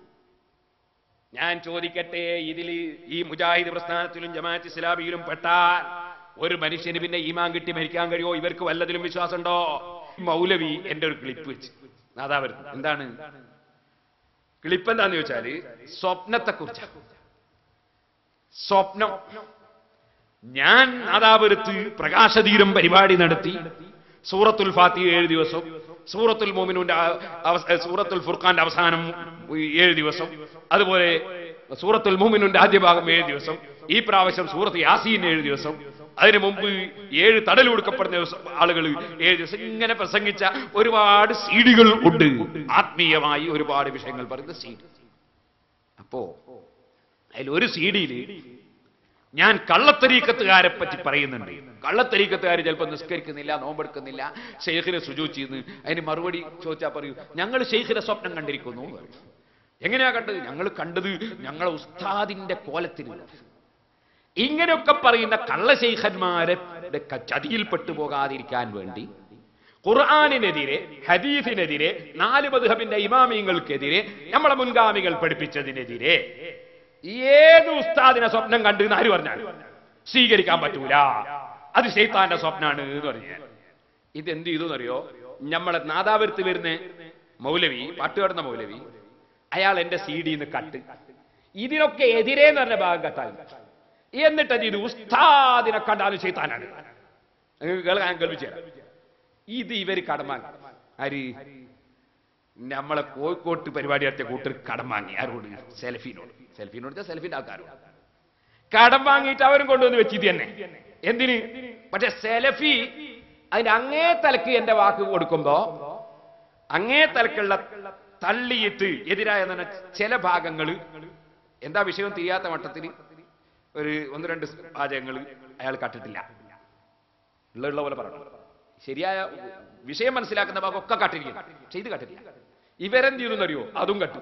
ഞാൻ ചോദിക്കട്ടെ ഇതിൽ ഈ മുജാഹിദ് പ്രസ്ഥാനത്തിലും ജമാഅത്ത് ഇസ്ലാമിയിലും പെട്ടാൽ ഒരു മനുഷ്യന് പിന്നെ ഈമാൻ കിട്ടി മരിക്കാൻ കഴിയോ ഇവർക്ക് വല്ലതിലും വിശ്വാസമുണ്ടോ മൗലവി എന്റെ ഒരു ക്ലിപ്പ് വെച്ച് അതാ വരുന്നത് എന്താണ് ക്ലിപ്പ് എന്താന്ന് ചോദിച്ചാല് സ്വപ്നത്തെ കുറിച്ച് സ്വപ്നം ഞാൻ നാദാപുരത്ത് പ്രകാശതീരം പരിപാടി നടത്തി സൂറത്തുൽ ഫാത്തി ഏഴ് ദിവസം സൂറത്തുൽ മോമിനുന്റെ ആ- അവസ- സൂറത്തുൽ ഫുർഖാന്റെ അവസാനം ഏഴ് ദിവസം അതുപോലെ സൂറത്തുൽ മോമിനുന്റെ ആദ്യ ഭാഗം ഏഴ് ദിവസം ഈ പ്രാവശ്യം സൂറത്ത് യാസീൻ ഏഴ് ദിവസം അതിനു മുമ്പ് ഏഴ് തടൽ കൊടുക്കപ്പെടുന്ന ആളുകൾ ഏഴ് ദിവസം ഇങ്ങനെ പ്രസംഗിച്ച ഒരുപാട് സീഡികൾ ഉണ്ട് ആത്മീയമായി ഒരുപാട് വിഷയങ്ങൾ പറയുന്ന സീഡ് അപ്പോ അതിൽ ഒരു സീഡിയില് ഞാൻ കള്ളത്തരീക്കത്തുകാരെ പറ്റി പറയുന്നുണ്ട് കള്ളത്തരീക്കത്തുകാർ ചിലപ്പോൾ നിസ്കരിക്കുന്നില്ല നോമ്പെടുക്കുന്നില്ല ഷെയ്ഖിനെ സുജു ചെയ്യുന്നു അതിന് മറുപടി ചോദിച്ചാൽ പറയൂ ഞങ്ങൾ ഷെയ്ഖിനെ സ്വപ്നം കണ്ടിരിക്കുന്നു എന്ന് പറയും. എങ്ങനെയാ കണ്ടത് ഞങ്ങൾ കണ്ടത് ഞങ്ങളെ ഉസ്താദിന്റെ കോലത്തിലുള്ള ഇങ്ങനെയൊക്കെ പറയുന്ന കള്ളശൈഖന്മാരെ ചതിയിൽപ്പെട്ടു പോകാതിരിക്കാൻ വേണ്ടി ഖുർആാനിനെതിരെ ഹദീസിനെതിരെ നാല് മധുഹബിന്റെ ഇമാമിയങ്ങൾക്കെതിരെ നമ്മളെ മുൻഗാമികൾ പഠിപ്പിച്ചതിനെതിരെ ഏത് ഉസ്താദിനെ സ്വപ്നം കണ്ട് എന്ന് ആര് പറഞ്ഞാൽ സ്വീകരിക്കാൻ പറ്റൂല അത് ശൈത്താന്റെ സ്വപ്നാണ് എന്ന് പറഞ്ഞു ഇത് എന്ത് ചെയ്തു എന്നറിയോ നമ്മളെ നാദാപുരത്ത് വരുന്ന മൗലവി പാട്ടുകാടുന്ന മൗലവി അയാൾ എന്റെ സി ഡിന്ന് കട്ട് ഇതിനൊക്കെ എതിരെ എന്ന് പറഞ്ഞ ഭാഗം കട്ടായി എന്നിട്ട് അത് ഇത് ഉസ്താദിനെ കണ്ടാലും ശൈത്താനാണ് നിങ്ങൾക്ക് കേൾക്കാൻ കേൾപ്പിച്ചു തരാം ഇത് ഇവര് കടം വാങ്ങി ആര് നമ്മളെ കോഴിക്കോട്ട് പരിപാടി നടത്തിയ കൂട്ടർ കടം വാങ്ങി ആരോട് സെൽഫിനോട് സെൽഫിനോട് വെച്ചാൽ സെൽഫിന്റെ ആൾക്കാരോട് കടം വാങ്ങിയിട്ട് അവരും കൊണ്ടുവന്ന് വെച്ച് ഇത് തന്നെ എന്തിന് പക്ഷെ സെലഫി അതിന്റെ അങ്ങേ തലക്ക് എന്റെ വാക്ക് കൊടുക്കുമ്പോ അങ്ങേ തലക്കുള്ള തള്ളിയിട്ട് എതിരായ എന്ന് പറഞ്ഞ ചില ഭാഗങ്ങൾ എന്താ വിഷയം തിരിയാത്ത മട്ടത്തിൽ ഒരു ഒന്ന് രണ്ട് വാചകങ്ങൾ അയാൾ കട്ടിട്ടില്ല ഉള്ള ഉള്ള പോലെ പറഞ്ഞു ശരിയായ വിഷയം മനസ്സിലാക്കുന്ന ഭാഗം ഒക്കെ കട്ടിരിക്കുന്നു ചെയ്ത് കട്ടില്ല ഇവരെന്ത് ചെയ്തു അറിയോ അതും കട്ടു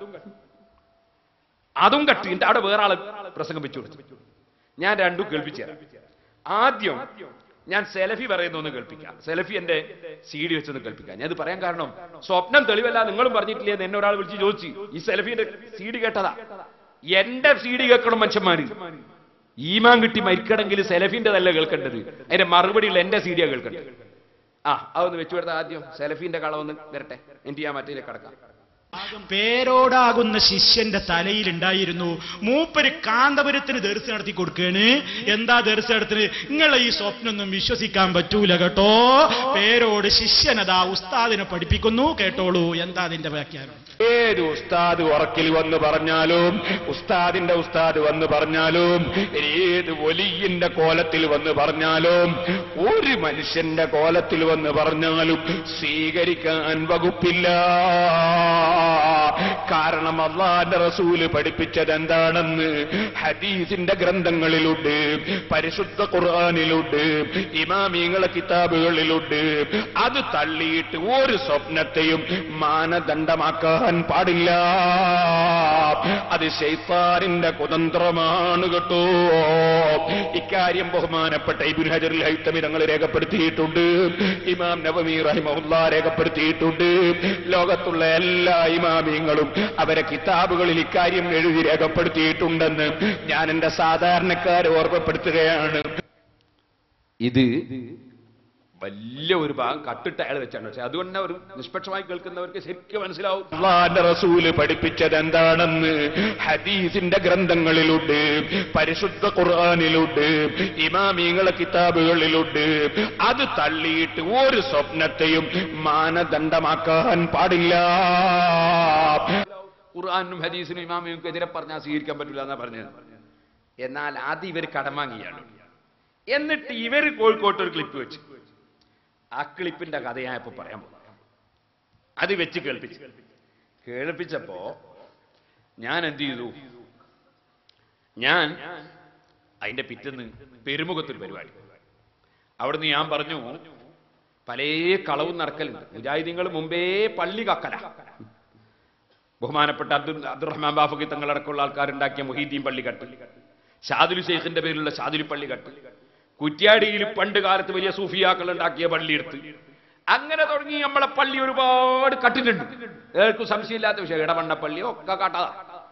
അതും കട്ടി എന്നിട്ട് അവിടെ വേറെ ആള് പ്രസംഗം വെച്ചു കൊടുത്തു ഞാൻ രണ്ടും കേൾപ്പിച്ചു തരാം ആദ്യം ഞാൻ സെലഫി പറയുന്ന ഒന്ന് കേൾപ്പിക്കാം സെലഫി എന്റെ സി ഡി വെച്ചൊന്ന് കേൾപ്പിക്കാം ഞാൻ ഇത് പറയാൻ കാരണം സ്വപ്നം തെളിവല്ല നിങ്ങളും പറഞ്ഞിട്ടില്ലേ എന്ന് എന്നെ ഒരാൾ വിളിച്ച് ചോദിച്ചു ഈ സെലഫിന്റെ സി ഡി കേട്ടതാ എന്റെ സി ഡി കേൾക്കണം മനുഷ്യന്മാര് ഈമാൻ കിട്ടി മരിക്കണമെങ്കിൽ സെലഫിന്റെ കേൾക്കേണ്ടത് അതിന്റെ മറുപടിയുള്ള എന്റെ സി ഡിയാ കേൾക്കേണ്ടത് ആ അതൊന്ന് വെച്ചു കൊടുത്ത ആദ്യം സെലഫിന്റെ കളവൊന്ന് വരട്ടെ എനിക്ക് ഞാൻ മറ്റേ കടക്കാം പേരോടാകുന്ന ശിഷ്യന്റെ തലയിലുണ്ടായിരുന്നു മൂപ്പര് കാന്തപുരത്തിന് ദർശനം നടത്തി കൊടുക്കുകയാണ് എന്താ ദർശനം നടത്തിന് നിങ്ങളെ ഈ സ്വപ്നമൊന്നും വിശ്വസിക്കാൻ പറ്റൂല കേട്ടോ പേരോട് ശിഷ്യനതാ ഉസ്താദിനെ പഠിപ്പിക്കുന്നു കേട്ടോളൂ എന്താ അതിന്റെ വ്യാഖ്യാനം ഏത് ഉസ്താദ് ഉറക്കിൽ വന്ന് പറഞ്ഞാലും ഉസ്താദിന്റെ ഉസ്താദ് വന്ന് പറഞ്ഞാലും ഏത് വലിയന്റെ കോലത്തിൽ വന്ന് പറഞ്ഞാലും ഒരു മനുഷ്യന്റെ കോലത്തിൽ വന്ന് പറഞ്ഞാലും സ്വീകരിക്കാൻ വകുപ്പില്ല കാരണം അള്ളാന്റെ റസൂല് പഠിപ്പിച്ചത് എന്താണെന്ന് ഹദീസിന്റെ ഗ്രന്ഥങ്ങളിലുണ്ട് പരിശുദ്ധ ഖുർആാനിലുണ്ട് ഇമാമിങ്ങളെ കിതാബുകളിലുണ്ട് അത് തള്ളിയിട്ട് ഒരു സ്വപ്നത്തെയും മാനദണ്ഡമാക്കാൻ പാടില്ല അത് ശൈത്താനിന്റെ കുതന്ത്രമാണ് കേട്ടോ ഇക്കാര്യം ബഹുമാനപ്പെട്ട ഇബുൽ ഹജർ ഹൈത്തമി തങ്ങൾ രേഖപ്പെടുത്തിയിട്ടുണ്ട് ഇമാം നവമി റഹിമുല്ല രേഖപ്പെടുത്തിയിട്ടുണ്ട് ലോകത്തുള്ള എല്ലാ ഇമാമി ഇമാമിയങ്ങളും അവരെ കിതാബുകളിൽ ഇക്കാര്യം എഴുതി രേഖപ്പെടുത്തിയിട്ടുണ്ടെന്ന് ഞാൻ എന്റെ സാധാരണക്കാരെ ഓർമ്മപ്പെടുത്തുകയാണ് ഇത് വലിയ ഒരു ഭാഗം കട്ടിട്ട് അയാൾ വെച്ചാണ് പക്ഷെ അതുകൊണ്ട് തന്നെ ഒരു നിഷ്പക്ഷമായി കേൾക്കുന്നവർക്ക് ശരിക്കും മനസ്സിലാവും അള്ളാന്റെ റസൂല് പഠിപ്പിച്ചത് എന്താണെന്ന് ഹദീസിന്റെ ഗ്രന്ഥങ്ങളിലുണ്ട് പരിശുദ്ധ ഖുർആാനിലുണ്ട് ഇമാമിങ്ങളെ കിതാബുകളിലുണ്ട് അത് തള്ളിയിട്ട് ഒരു സ്വപ്നത്തെയും മാനദണ്ഡമാക്കാൻ പാടില്ല ഖുർആാനും ഹദീസിനും ഇമാമിനും എതിരെ പറഞ്ഞാൽ സ്വീകരിക്കാൻ പറ്റില്ല എന്നാ പറഞ്ഞത് എന്നാൽ ആദ്യം ഇവർ കടം വാങ്ങിയാണ് എന്നിട്ട് ഇവർ കോഴിക്കോട്ട് ഒരു ക്ലിപ്പ് വെച്ച് ആ ക്ലിപ്പിന്റെ കഥ ഞാൻ ഇപ്പൊ പറയാൻ പോകും അത് വെച്ച് കേൾപ്പിച്ചു കേൾപ്പിച്ചപ്പോ ഞാൻ എന്ത് ചെയ്തു ഞാൻ അതിന്റെ പിറ്റന്ന് പെരുമുഖത്തൊരു പരിപാടി അവിടുന്ന് ഞാൻ പറഞ്ഞു പല കളവും നടക്കലുണ്ട് മുജാഹിദീങ്ങൾ മുമ്പേ പള്ളി കക്കല ബഹുമാനപ്പെട്ട അബ്ദുൽ അബ്ദുറഹ്മാൻ ബാഫക്കി തങ്ങളടക്കമുള്ള ആൾക്കാരുണ്ടാക്കിയ മുഹീദ്ദീൻ പള്ളി കട്ട് ഷാദുലു ഷെയ്ഖിന്റെ പേരിലുള്ള ഷാദുലി പള്ളി കട്ട് കുറ്റ്യാടിയിൽ പണ്ട് കാലത്ത് വലിയ സൂഫിയാക്കൾ ഉണ്ടാക്കിയ പള്ളി എടുത്ത് അങ്ങനെ തുടങ്ങി നമ്മളെ പള്ളി ഒരുപാട് കട്ടിട്ടുണ്ട് ഏർക്കും സംശയമില്ലാത്ത വിഷയം ഇടവണ്ണ പള്ളി ഒക്കെ കാട്ടതാ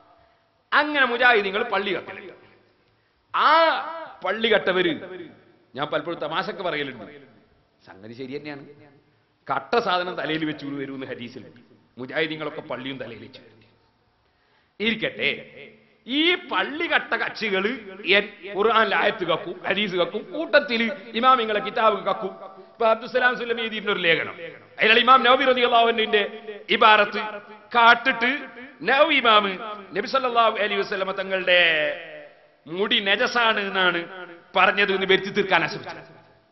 അങ്ങനെ മുജാഹിദീങ്ങൾ പള്ളി കട്ടല് ആ പള്ളി കട്ടവര് ഞാൻ പലപ്പോഴും തമാശക്ക് പറയലുണ്ട് സംഗതി ശരി തന്നെയാണ് കട്ട സാധനം തലയിൽ വെച്ച് വരുമെന്ന് ഹദീസിലുണ്ട് മുജാഹിദീങ്ങളൊക്കെ പള്ളിയും തലയിൽ വെച്ച് വരും ഇരിക്കട്ടെ ഈ പള്ളി കട്ട കക്ഷികൾ ഖുർആൻ ആയത്ത് കക്കും ഹദീസ് കക്കും കൂട്ടത്തിൽ ഇമാമിങ്ങളെ കിതാബ് കക്കും ഇപ്പൊ അബ്ദുസലാം സുല്ലം എഴുതിയിരുന്ന ഒരു ലേഖനം അതിൽ ഇമാം നബി റതി അള്ളാഹുവിന്റെ ഇബാറത്ത് കാട്ടിട്ട് നബി ഇമാം നബി സല്ലല്ലാഹു അലൈഹി വസല്ലമ തങ്ങളുടെ മുടി നജസാണ് എന്നാണ് പറഞ്ഞത് എന്ന് വരുത്തി തീർക്കാൻ ശ്രമിച്ചത്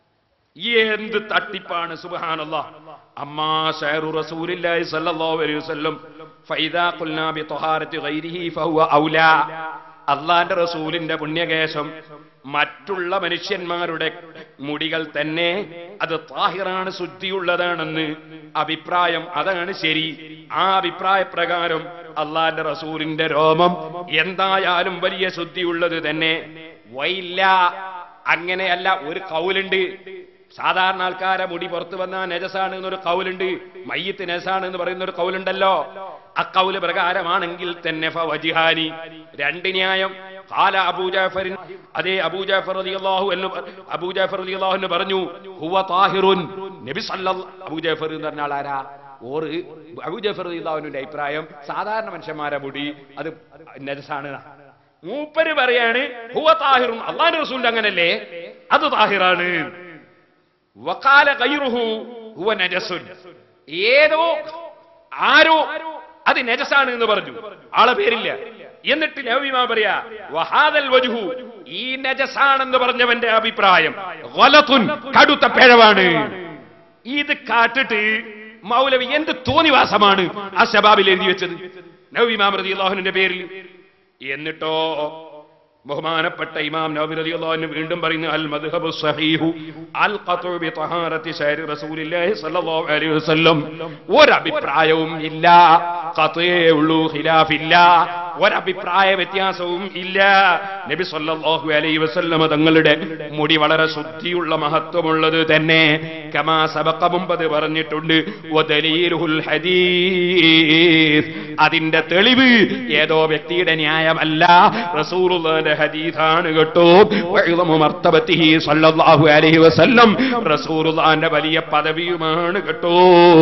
എന്ത് തട്ടിപ്പാണ് സുബ്ഹാനല്ല അമ്മാ ഷൈറു റസൂലില്ലാഹി സല്ലല്ലാഹു അലൈഹി വസല്ലം ഫൈദാ ഖുൽനാ ബി തഹാരത്തി ഗൈരിഹി ഫഹുവ ഔലാ അള്ളാന്റെ റസൂലിന്റെ പുണ്യകേശം മറ്റുള്ള മനുഷ്യന്മാരുടെ മുടികൾ തന്നെ അത് താഹിറാണ് ശുദ്ധിയുള്ളതാണെന്ന് അഭിപ്രായം അതാണ് ശരി ആ അഭിപ്രായ പ്രകാരം അള്ളാന്റെ റസൂലിന്റെ രോമം എന്തായാലും വലിയ ശുദ്ധിയുള്ളത് തന്നെ വൈല്ല അങ്ങനെയല്ല ഒരു കൗലുണ്ട് സാധാരണ ആൾക്കാരെ മുടി പുറത്തു വന്ന നജസാണ് എന്നൊരു കൗലുണ്ട് മയ്യത്ത് നജസാണ് എന്ന് പറയുന്ന ഒരു കൗലുണ്ടല്ലോ അക്കൗല് പ്രകാരമാണെങ്കിൽ തന്നെ ഫവജിഹാനി രണ്ട് ന്യായം കാല അബൂജാഫറിൻ അതേ അബൂജാഫർ റളിയല്ലാഹു അൻഹു അബൂജാഫർ റളിയല്ലാഹു അൻഹു പറഞ്ഞു ഹുവ താഹിറുൻ നബി സല്ലല്ലാഹു അബൂജാഫർ എന്ന് പറഞ്ഞ ആളാരാ ഓറ് അബൂജാഫർ റളിയല്ലാഹു അൻഹുവിന്റെ അഭിപ്രായം സാധാരണ മനുഷ്യന്മാരെ മുടി അത് നജസാണ് എന്നാ. മൂപ്പര് പറയാണ് ഹുവ താഹിറുൻ അള്ളാഹു റസൂലിന്റെ അങ്ങനല്ലേ അത് താഹിറാണ് വക്കാല കൈറുഹു ഹുവ നജസുൻ ഏതോ ആരോ അത് നജസാണ് എന്ന് പറഞ്ഞു ആളെ പേരില്ല എന്നിട്ട് നബിമാ പറയാ വഹാദൽ വജുഹു ഈ നജസാണെന്ന് പറഞ്ഞവന്റെ അഭിപ്രായം ഗലത്തുൻ കടുത്ത പിഴവാണ് ഇത് കാട്ടിട്ട് മൗലവി എന്ത് തോന്നിവാസമാണ് ആ ശബാബിൽ എഴുതി വെച്ചത് നബിമാം റളിയല്ലാഹുവിന്റെ പേരിൽ എന്നിട്ടോ ബഹുമാനപ്പെട്ട ഇമാം നബി റളിയല്ലാഹു അൻഹു വീണ്ടും പറയുന്നു അൽ മദ്ഹബു സഹീഹു അൽ ഖത്ഉ ബി തഹാറത്തി ശൈരി റസൂലില്ലാഹി സ്വല്ലല്ലാഹു അലൈഹി വസല്ലം ഒരു അഭിപ്രായവും ഇല്ല ഖത്അേ ഉള്ളൂ ഖിലാഫില്ല ഒരു അഭിപ്രായ വ്യത്യാസവും ഇല്ല നബി സല്ലല്ലാഹു അലൈഹി വസല്ലം തങ്ങളുടെ മുടി വളരെ ശുദ്ധിയുള്ള മഹത്വമുള്ളത് തന്നെ കമാ സബഖ മുമ്പത് പറഞ്ഞിട്ടുണ്ട് വദലീലുൽ ഹദീസ് അതിന്റെ തെളിവ് ഏതോ വ്യക്തിയുടെ ന്യായമല്ല റസൂലുള്ളാഹിന്റെ ഹദീസാണ് കേട്ടോ വഇളമു മർത്തബത്തിഹി സല്ലല്ലാഹു അലൈഹി വസല്ലം റസൂലുള്ളാഹിന്റെ വലിയ പദവിയുമാണ് കേട്ടോ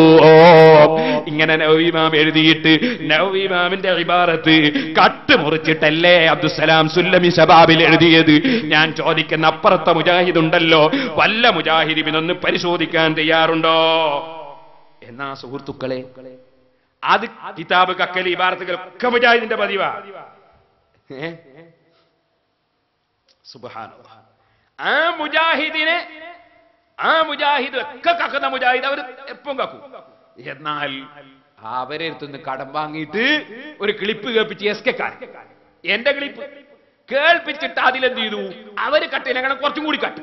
ഇങ്ങനെ നവീമാം എഴുതിയിട്ട് നവീമാമിന്റെ ഇബാറത്ത് കട്ട് മുറിച്ചിട്ടല്ലേ അബ്ദുസലാം സുല്ലമി ശബാബിൽ എഴുതിയത് ഞാൻ ചോദിക്കുന്ന അപ്പുറത്തെ മുജാഹിദ് ഉണ്ടല്ലോ വല്ല മുജാഹിദിൻ ഒന്ന് പരിശോധിക്കാൻ തയ്യാറുണ്ടോ എന്നാ സുഹൃത്തുക്കളെ അത് കിതാബ് കക്കലി ഇബാറത്തുകൾ ഒക്കെ മുജാഹിദിന്റെ പതിവാ ഏ? സുബ്ഹാനല്ലാഹ്. ആ മുജാഹിദിനെ ആ മുജാഹിദ് ഒക്കെ കക്കുന്ന മുജാഹിദ് അവർ എപ്പം കക്കും എന്നാൽ അവരെ അടുത്തുനിന്ന് കടം വാങ്ങിയിട്ട് ഒരു ക്ലിപ്പ് കേൾപ്പിച്ച് എസ് കെ എന്റെ ക്ലിപ്പ് കേൾപ്പിച്ചിട്ട് അതിലെന്ത് ചെയ്തു അവര് കട്ടിനങ്ങനെ കുറച്ചും കൂടി കട്ടു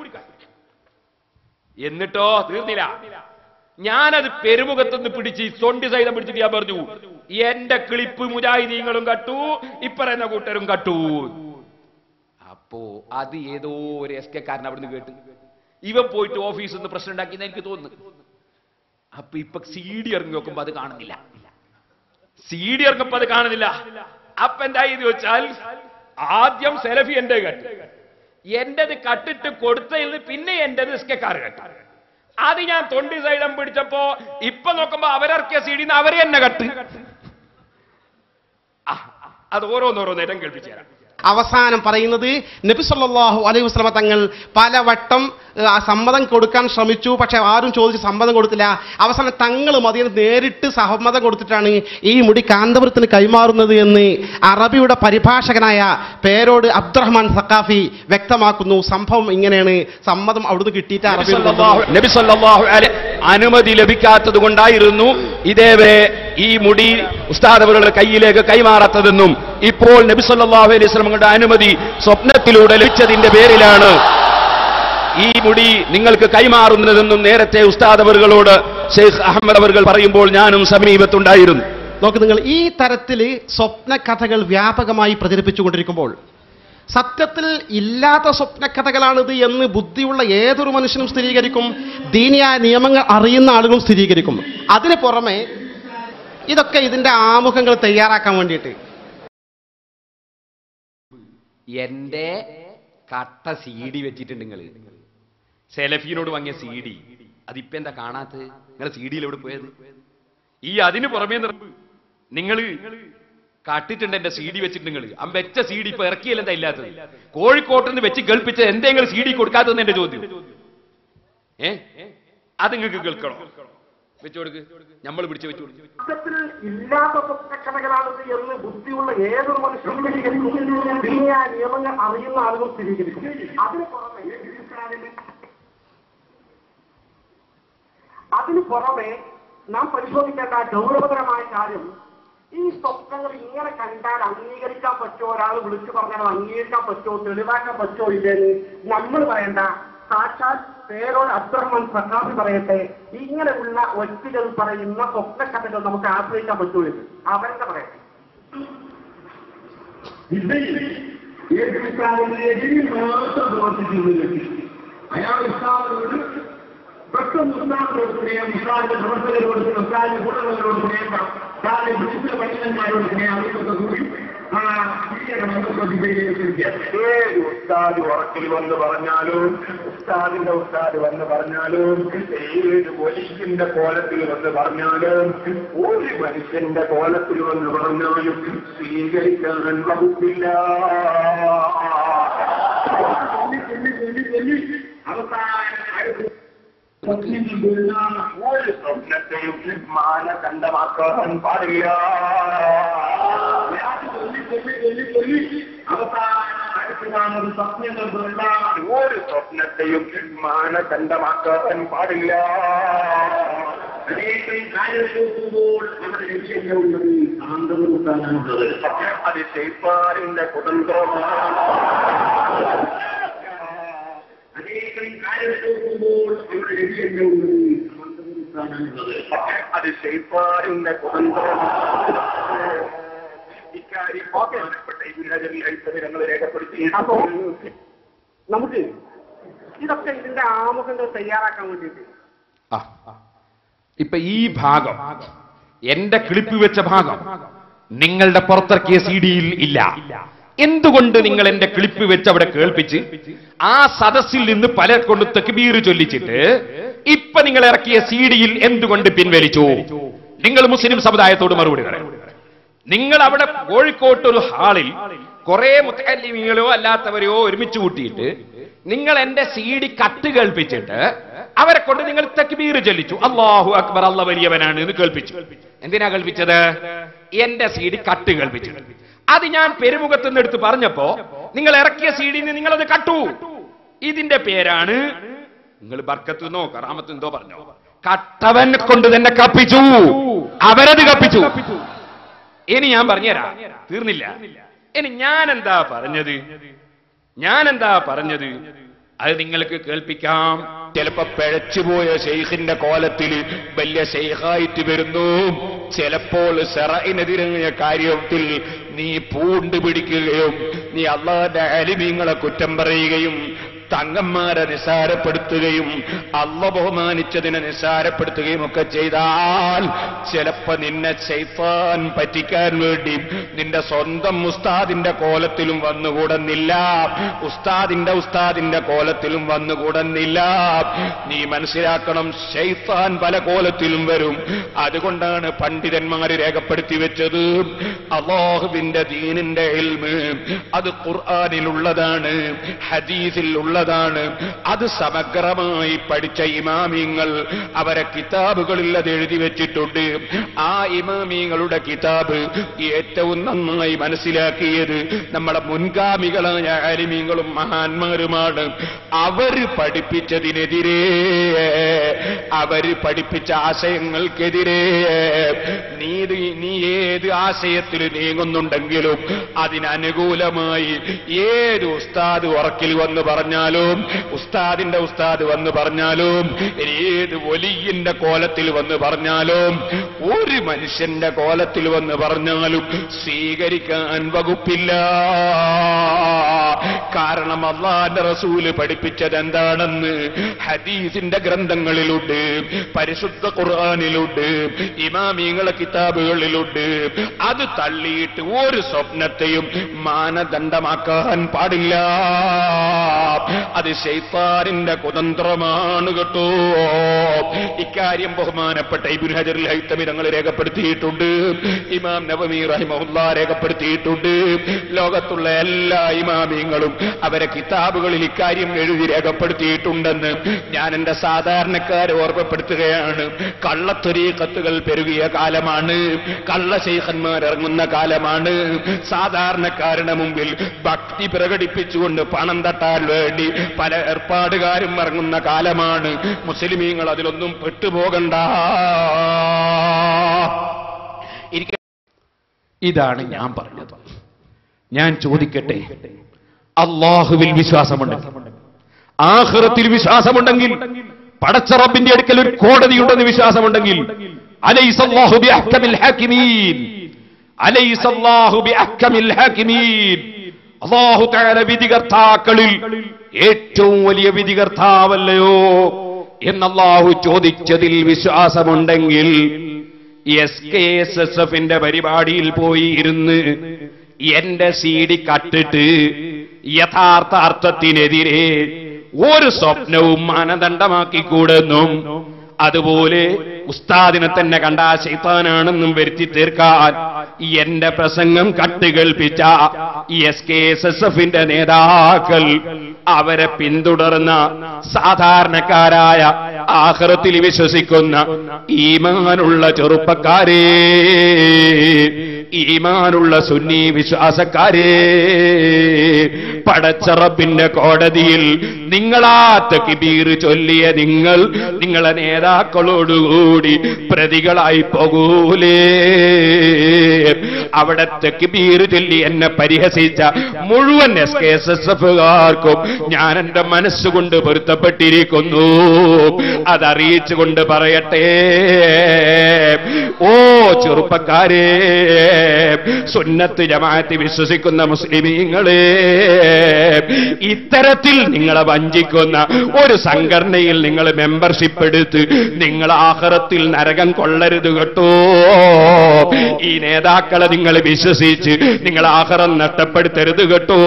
എന്നിട്ടോ തീർന്നില്ല ഞാനത് പെരുമുഖത്തുനിന്ന് പിടിച്ച് തൊണ്ടി സഹിതം പിടിച്ചിട്ട് ഞാൻ പറഞ്ഞു എന്റെ ക്ലിപ്പ് മുജാഹിദീങ്ങളും കട്ടു ഇപ്പറയുന്ന കൂട്ടരും കട്ടു അപ്പോ അത് ഏതോ ഒരു എസ് കെ കാരൻ അവിടുന്ന് കേട്ട് ഇവൻ പോയിട്ട് ഓഫീസിൽ നിന്ന് പ്രശ്നം ഉണ്ടാക്കിയെന്ന് എനിക്ക് തോന്നുന്നു അപ്പൊ ഇപ്പൊ സി ഡി ഇറങ്ങി നോക്കുമ്പോ അത് കാണുന്നില്ല സി ഡി ഇറങ്ങപ്പോ അത് കാണുന്നില്ല അപ്പൊ എന്തായി ചോദിച്ചാൽ ആദ്യം സെലഫി എന്റെ കട്ട് എന്റേത് കട്ടിട്ട് കൊടുത്തതിൽ പിന്നെ എന്റേത് ഇസ്കക്കാർ കട്ട് അത് ഞാൻ തൊണ്ടി സൈഡം പിടിച്ചപ്പോ ഇപ്പൊ നോക്കുമ്പോ അവരിറക്കിയ സി ഡിന്ന് അവരെ തന്നെ കട്ട് ആ, അത് ഓരോന്നോരോന്നേരം കേൾപ്പിച്ചു തരാം അവസാനം പറയുന്നത് നബി സല്ലല്ലാഹു അലൈഹി വസല്ലമ തങ്ങൾ പലവട്ടം ഏഹ്, ആ സമ്മതം കൊടുക്കാൻ ശ്രമിച്ചു പക്ഷെ ആരും ചോദിച്ച് സമ്മതം കൊടുത്തില്ല അവസാനം തങ്ങൾ മതിയെ നേരിട്ട് സമ്മതം കൊടുത്തിട്ടാണ് ഈ മുടി കാന്തപുരത്തിന് കൈമാറുന്നത് എന്ന് അറബിയുടെ പരിഭാഷകനായ പേരോട് അബ്ദുറഹ്മാൻ സക്കാഫി വ്യക്തമാക്കുന്നു സംഭവം ഇങ്ങനെയാണ് സമ്മതം അവിടുന്ന് കിട്ടിയിട്ട് നബി അറബി സല്ലല്ലാഹു- നബി സല്ലല്ലാഹു അലൈഹി അനുമതി ലഭിക്കാത്തത് കൊണ്ടായിരുന്നു ഇതേവരെ ഈ മുടി ഉസ്താദ് അവരുടെ കയ്യിലേക്ക് കൈമാറാത്തതെന്നും ഇപ്പോൾ നബി സല്ലല്ലാഹു അലൈഹി വസല്ലമയുടെ അനുമതി സ്വപ്നത്തിലൂടെ ലഭിച്ചതിന്റെ പേരിലാണ് ഈ മുടി നിങ്ങൾക്ക് കൈമാറുന്നതെന്നും നേരത്തെ ഉസ്താദ് അവറുകളോട് ഷെയ്ഖ് അഹമ്മദ് അവർ പറയുമ്പോൾ ഞാനും സമീപത്തുണ്ടായിരുന്നു നോക്ക് നിങ്ങൾ ഈ തരത്തിൽ സ്വപ്ന കഥകൾ വ്യാപകമായി പ്രചരിപ്പിച്ചുകൊണ്ടിരിക്കുമ്പോൾ സത്യത്തിൽ ഇല്ലാത്ത സ്വപ്നകഥകളാണിത് എന്ന് ബുദ്ധിയുള്ള ഏതൊരു മനുഷ്യനും സ്ഥിരീകരിക്കും ദീനിയായ നിയമങ്ങൾ അറിയുന്ന ആളുകളും സ്ഥിരീകരിക്കും അതിന് പുറമെ ഇതൊക്കെ ഇതിന്റെ ആമുഖങ്ങൾ തയ്യാറാക്കാൻ വേണ്ടിയിട്ട് എന്റെ കട്ട സി ഡി വെച്ചിട്ടുണ്ട് നിങ്ങൾ സെലഫീനോട് വാങ്ങിയ സി ഡി അതിപ്പോ എന്താ കാണാത്തത് നിങ്ങൾ സി ഡിയിൽ എവിടെ പോയത് ഈ അതിന് പുറമേ നിങ്ങൾ കട്ടിട്ടുണ്ട് എന്റെ സി ഡി വെച്ചിട്ട് നിങ്ങൾ ആ വെച്ച സി ഡി ഇപ്പൊ ഇറക്കിയല്ല എന്താ ഇല്ലാത്തത് കോഴിക്കോട്ട് നിന്ന് വെച്ച് കേൾപ്പിച്ച എന്തെങ്കിലും സി ഡി കൊടുക്കാത്തതെന്ന് എന്റെ ചോദ്യം ഏ അത് നിങ്ങൾക്ക് കേൾക്കണോ വെച്ചു കൊടുക്ക് നമ്മൾ പിടിച്ച് വെച്ചു കൊടുക്ക് ഇല്ലാത്ത സ്വപ്നക്കഥകളാണിത് എന്ന് ബുദ്ധിയുള്ള ഏതൊരു മനുഷ്യനും സ്ഥിരീകരിക്കും ദീനിയായ നിയമങ്ങൾ അറിയുന്ന ആളുകൾ സ്ഥിരീകരിക്കും അതിന് പുറമെ അതിന് പുറമെ നാം പരിശോധിക്കേണ്ട ഗൗരവതരമായ കാര്യം ഈ സ്വപ്നങ്ങൾ ഇങ്ങനെ കണ്ടാൽ അംഗീകരിക്കാൻ പറ്റുമോ ഒരാൾ വിളിച്ചു പറഞ്ഞാൽ അത് അംഗീകരിക്കാൻ പറ്റുമോ തെളിവാക്കാൻ പറ്റുമോ ഇല്ലെന്ന് നമ്മൾ പറയണ്ട സാക്ഷാൽ പേരോട് അബ്ദുറഹ്മാൻ പ്രസാദ് പറയട്ടെ ഇങ്ങനെയുള്ള വ്യക്തികൾ പറയുന്ന സ്വപ്നക്കഥകൾ നമുക്ക് ആശ്രയിക്കാൻ പറ്റുമോ എന്ന് അവരുടെ പറയട്ടെ മാത്രം പ്രവർത്തിക്കുന്നത് അയാൾ ഇസ്ലാമിനോട് പെട്ടെന്ന് ഉസ്താദിനോട് സ്നേഹം ഇസ്ലാമിന്റെ പ്രവർത്തകരോട് ഇസ്ലാമിന്റെ കൂട്ടങ്ങളോട് സ്നേഹം ഇസ്ലാമിന്റെ ബ്രിട്ടീഷ് പണ്ഡിതന്മാരോട് സ്നേഹം അവർക്കൊക്കെ കൂടി ആ ഏത് ഉസ്താദ് ഉറക്കിൽ വന്ന് പറഞ്ഞാലും ഉസ്താദിന്റെ ഉസ്താദ് വന്ന് പറഞ്ഞാലും ഏത് ഒലിക്കിന്റെ കോലത്തിൽ വന്ന് പറഞ്ഞാലും ഒരു മനുഷ്യന്റെ കോലത്തിൽ വന്ന് പറഞ്ഞാലും സ്വീകരിക്കാൻ വകുപ്പില്ല ഒരു സ്വപ്നത്തെയും മാനദണ്ഡമാക്കാൻ പാടില്ല അവസാനം സ്വപ്നങ്ങളുള്ള ഒരു സ്വപ്നത്തെയും മാനദണ്ഡമാക്കാൻ പാടില്ല കാര്യമെടുക്കുമ്പോൾ നമ്മുടെ ലക്ഷ്യങ്ങളുള്ളത് ശാന്തമുണ്ടാകുന്നത് അത് ശൈപ്പാറിന്റെ കുതന്ത്രമാണ് അനേകം കാര്യമെടുക്കുമ്പോൾ നമ്മുടെ ലക്ഷ്യങ്ങളുള്ളത് ശാന്തമുണ്ടാകുന്നത് അത് ശൈപ്പാറിന്റെ കുതന്ത്രമാണ് ഇക്കാര്യം ബഹുമാനപ്പെട്ട ഇബ്രാഹിം ചരിത്രങ്ങൾ രേഖപ്പെടുത്തി അപ്പോ നമുക്ക് ഇതൊക്കെ ഇതിന്റെ ആമുഖങ്ങൾ തയ്യാറാക്കാൻ വേണ്ടിയിട്ട് ആ ഇപ്പൊ ഈ ഭാഗം എന്റെ ക്ലിപ്പ് വെച്ച ഭാഗം നിങ്ങളുടെ പുറത്തിറക്കിയ സി ഡിയിൽ ഇല്ല എന്തുകൊണ്ട് നിങ്ങൾ എന്റെ ക്ലിപ്പ് വെച്ച് അവിടെ കേൾപ്പിച്ച് ആ സദസ്സിൽ നിന്ന് പല കൊണ്ട് തെക്കുബീർ ചൊല്ലിച്ചിട്ട് ഇപ്പൊ നിങ്ങൾ ഇറക്കിയ സി ഡിയിൽ എന്തുകൊണ്ട് പിൻവലിച്ചു നിങ്ങൾ മുസ്ലിം സമുദായത്തോട് മറുപടി പറയണം നിങ്ങൾ അവിടെ കോഴിക്കോട്ട് ഒരു ഹാളിൽ കുറെ മുത്തല്ലിമികളോ അല്ലാത്തവരെയോ ഒരുമിച്ച് കൂട്ടിയിട്ട് നിങ്ങൾ എന്റെ സി ഡി കത്ത് കേൾപ്പിച്ചിട്ട് അവരെ കൊണ്ട് നിങ്ങൾ തക്ബീർ ചൊല്ലിച്ചു അള്ളാഹു അക്ബർ അല്ല വലിയവനാണ് എന്ന് കേൾപ്പിച്ചു എന്തിനാ കേൾപ്പിച്ചത് എന്റെ സി ഡി കട്ട് കേൾപ്പിച്ചു അത് ഞാൻ പെരുമുഖത്ത് നിന്ന് എടുത്ത് പറഞ്ഞപ്പോ നിങ്ങൾ ഇറക്കിയ സി ഡിന്ന് നിങ്ങളത് കട്ടു ഇതിന്റെ പേരാണ് നിങ്ങൾ ബർക്കത്തുന്നോ കറാമത്തുന്നോ പറഞ്ഞോ കട്ടവൻ കൊണ്ട് തന്നെ കപ്പിച്ചു അവരത് കപ്പിച്ചു ഇനി ഞാൻ പറഞ്ഞുതരാം തീർന്നില്ല ഇനി ഞാൻ എന്താ പറഞ്ഞത് ഞാൻ എന്താ പറഞ്ഞത് അത് നിങ്ങൾക്ക് കേൾപ്പിക്കാം ചിലപ്പോ പിഴച്ചുപോയ ഷെയ്ഖിന്റെ കോലത്തിൽ വലിയ ഷെയ്ഖായിട്ട് വരുന്നു ചിലപ്പോൾ സെറയിനെതിരായ കാര്യത്തിൽ നീ പൂണ്ട് പിടിക്കുകയും നീ അള്ളാന്റെ അലിമീങ്ങളെ കുറ്റം പറയുകയും തങ്ങന്മാരെ നിസാരപ്പെടുത്തുകയും അല്ല ബഹുമാനിച്ചതിനെ നിസാരപ്പെടുത്തുകയും ഒക്കെ ചെയ്താൽ ചിലപ്പോ നിന്നെ ചെയ്ത്താൻ പറ്റിക്കാൻ വേണ്ടി നിന്റെ സ്വന്തം ഉസ്താദിന്റെ കോലത്തിലും വന്നുകൂടുന്നില്ല ഉസ്താദിന്റെ ഉസ്താദിന്റെ കോലത്തിലും വന്നുകൂടുന്നില്ല നീ മനസ്സിലാക്കണം ശൈത്താൻ പല കോലത്തിലും വരും അതുകൊണ്ടാണ് പണ്ഡിതന്മാര് രേഖപ്പെടുത്തി വെച്ചത് അള്ളാഹുവിന്റെ ദീനിന്റെ ഇൽമ് അത് ഖുർആാനിലുള്ളതാണ് ഹദീസിൽ ഉള്ളതാണ് അത് സമഗ്രമായി പഠിച്ച ഇമാമിങ്ങൾ അവരെ കിതാബുകളിൽ അത് എഴുതി വെച്ചിട്ടുണ്ട് ആ ഇമാമിങ്ങളുടെ കിതാബ് ഏറ്റവും നന്നായി മനസ്സിലാക്കിയത് നമ്മുടെ മുൻഗാമികളായ അരിമീങ്ങളും മഹാന്മാരുമാണ് അവര് പഠിപ്പിച്ചതിനെതിരെ അവര് പഠിപ്പിച്ച ആശയങ്ങൾക്കെതിരെ നീ നീ ഏത് ആശയത്തിൽ നീങ്ങുന്നുണ്ടെങ്കിലും അതിനനുകൂലമായി ഏത് ഉസ്താദ് ഉറക്കിൽ വന്ന് പറഞ്ഞാലും ഉസ്താദിന്റെ ഉസ്താദ് വന്ന് പറഞ്ഞാലും ഏത് ഒലിയിന്റെ കോലത്തിൽ വന്ന് പറഞ്ഞാലും ഒരു മനുഷ്യന്റെ കോലത്തിൽ വന്ന് പറഞ്ഞാലും സ്വീകരിക്കാൻ വകുപ്പില്ല കാരണം അള്ളാന്റെ റസൂല് പഠിപ്പിച്ചത് എന്താണെന്ന് ഹദീസിന്റെ ഗ്രന്ഥങ്ങളിലുണ്ട് പരിശുദ്ധ ഖുർആാനിലുണ്ട് ഇമാമിങ്ങളെ കിതാബുകളിലുണ്ട് അത് തള്ളിയിട്ട് ഒരു സ്വപ്നത്തെയും മാനദണ്ഡമാക്കാൻ പാടില്ല അത് ശൈത്താനിന്റെ കുതന്ത്രമാണ് കേട്ടോ ഇക്കാര്യം ബഹുമാനപ്പെട്ട ഇബുൽ ഹജർ ഹൈത്തമി തങ്ങൾ രേഖപ്പെടുത്തിയിട്ടുണ്ട് ഇമാം നവമി റഹിമഹുല്ല രേഖപ്പെടുത്തിയിട്ടുണ്ട് ലോകത്തുള്ള എല്ലാ ഇമാമിങ്ങളും അവരെ കിതാബുകളിൽ ഇക്കാര്യം എഴുതി രേഖപ്പെടുത്തിയിട്ടുണ്ടെന്ന് ഞാൻ എന്റെ സാധാരണക്കാരെ ഓർമ്മപ്പെടുത്തുകയാണ് കള്ളത്തൊരീക്കത്തുകൾ പെരുകിയ കാലമാണ് കള്ള ശൈഖന്മാർ ഇറങ്ങുന്ന കാലമാണ് സാധാരണക്കാരുടെ മുമ്പിൽ ഭക്തി പ്രകടിപ്പിച്ചുകൊണ്ട് പണം തട്ടാൻ വേണ്ടി പല ഏർപ്പാടുകാരും ഇറങ്ങുന്ന കാലമാണ് മുസ്ലിമീങ്ങൾ അതിലൊന്നും പെട്ടുപോകണ്ട ഇരിക്ക- ഇതാണ് ഞാൻ പറഞ്ഞത് ഞാൻ ചോദിക്കട്ടെ അള്ളാഹുവിൽ വിശ്വാസമുണ്ടെങ്കിൽ ആഹ്റത്തിൽ വിശ്വാസമുണ്ടെങ്കിൽ പടച്ച റബ്ബിന്റെ അടുക്കൽ ഒരു കോടതിയുണ്ടെന്ന് വിശ്വാസമുണ്ടെങ്കിൽ അലൈസല്ലാഹു ബിഅഹ്കമിൽ ഹാക്കിമീൻ അലൈസല്ലാഹു ബിഅഹ്കമിൽ ഹാക്കിമീൻ അല്ലാഹു തആല വിധികർത്താക്കളിൽ ഏറ്റവും വലിയ വിധികർത്താവല്ലയോ എന്നല്ലാഹു ചോദിച്ചതിൽ വിശ്വാസമുണ്ടെങ്കിൽ എസ് കെ എസ് എസ് എഫിന്റെ പരിപാടിയിൽ പോയി ഇരുന്ന് എന്റെ സി ഡി കട്ടിട്ട് യഥാർത്ഥ അർത്ഥത്തിനെതിരെ ഒരു സ്വപ്നവും മാനദണ്ഡമാക്കിക്കൂടെന്നും അതുപോലെ ഉസ്താദിനെ തന്നെ കണ്ട ശൈത്താനാണെന്നും വരുത്തി തീർക്കാൻ എന്റെ പ്രസംഗം കട്ടുകൽപ്പിച്ച എസ് കെ എസ് എസ് എഫിന്റെ നേതാക്കൾ അവരെ പിന്തുടർന്ന സാധാരണക്കാരായ ആഹ്റത്തിൽ വിശ്വസിക്കുന്ന ഈമാനുള്ള ചെറുപ്പക്കാരേ ഈമാനുള്ള സുന്നി വിശ്വാസക്കാരേ പടച്ചറബിന്റെ കോടതിയിൽ നിങ്ങളാ തക്കിബീർ ചൊല്ലിയ നിങ്ങൾ നിങ്ങളെ നേതാക്കളോടുകൂടി പ്രതികളായി പോകൂലേ അവിടെ തക്കിബീർ ചൊല്ലി എന്നെ പരിഹസിച്ച മുഴുവൻ എസ് കെ എസ് എസ് എഫുകാർക്കും ഞാൻ എന്റെ മനസ്സുകൊണ്ട് പൊരുത്തപ്പെട്ടിരിക്കുന്നു അതറിയിച്ചുകൊണ്ട് പറയട്ടെ ഓ ചെറുപ്പക്കാരേ സുന്നത്ത് ജമാഅത്ത് വിശ്വസിക്കുന്ന മുസ്ലിമീങ്ങളെ ഇത്തരത്തിൽ നിങ്ങളെ വഞ്ചിക്കുന്ന ഒരു സംഘടനയിൽ നിങ്ങൾ മെമ്പർഷിപ്പ് എടുത്ത് നിങ്ങൾ ആഹ്റത്തിൽ നരകം കൊള്ളരുത് കേട്ടോ ഈ നേതാക്കളെ നിങ്ങൾ വിശ്വസിച്ച് നിങ്ങൾ ആഹ്റം നഷ്ടപ്പെടുത്തരുത് കേട്ടോ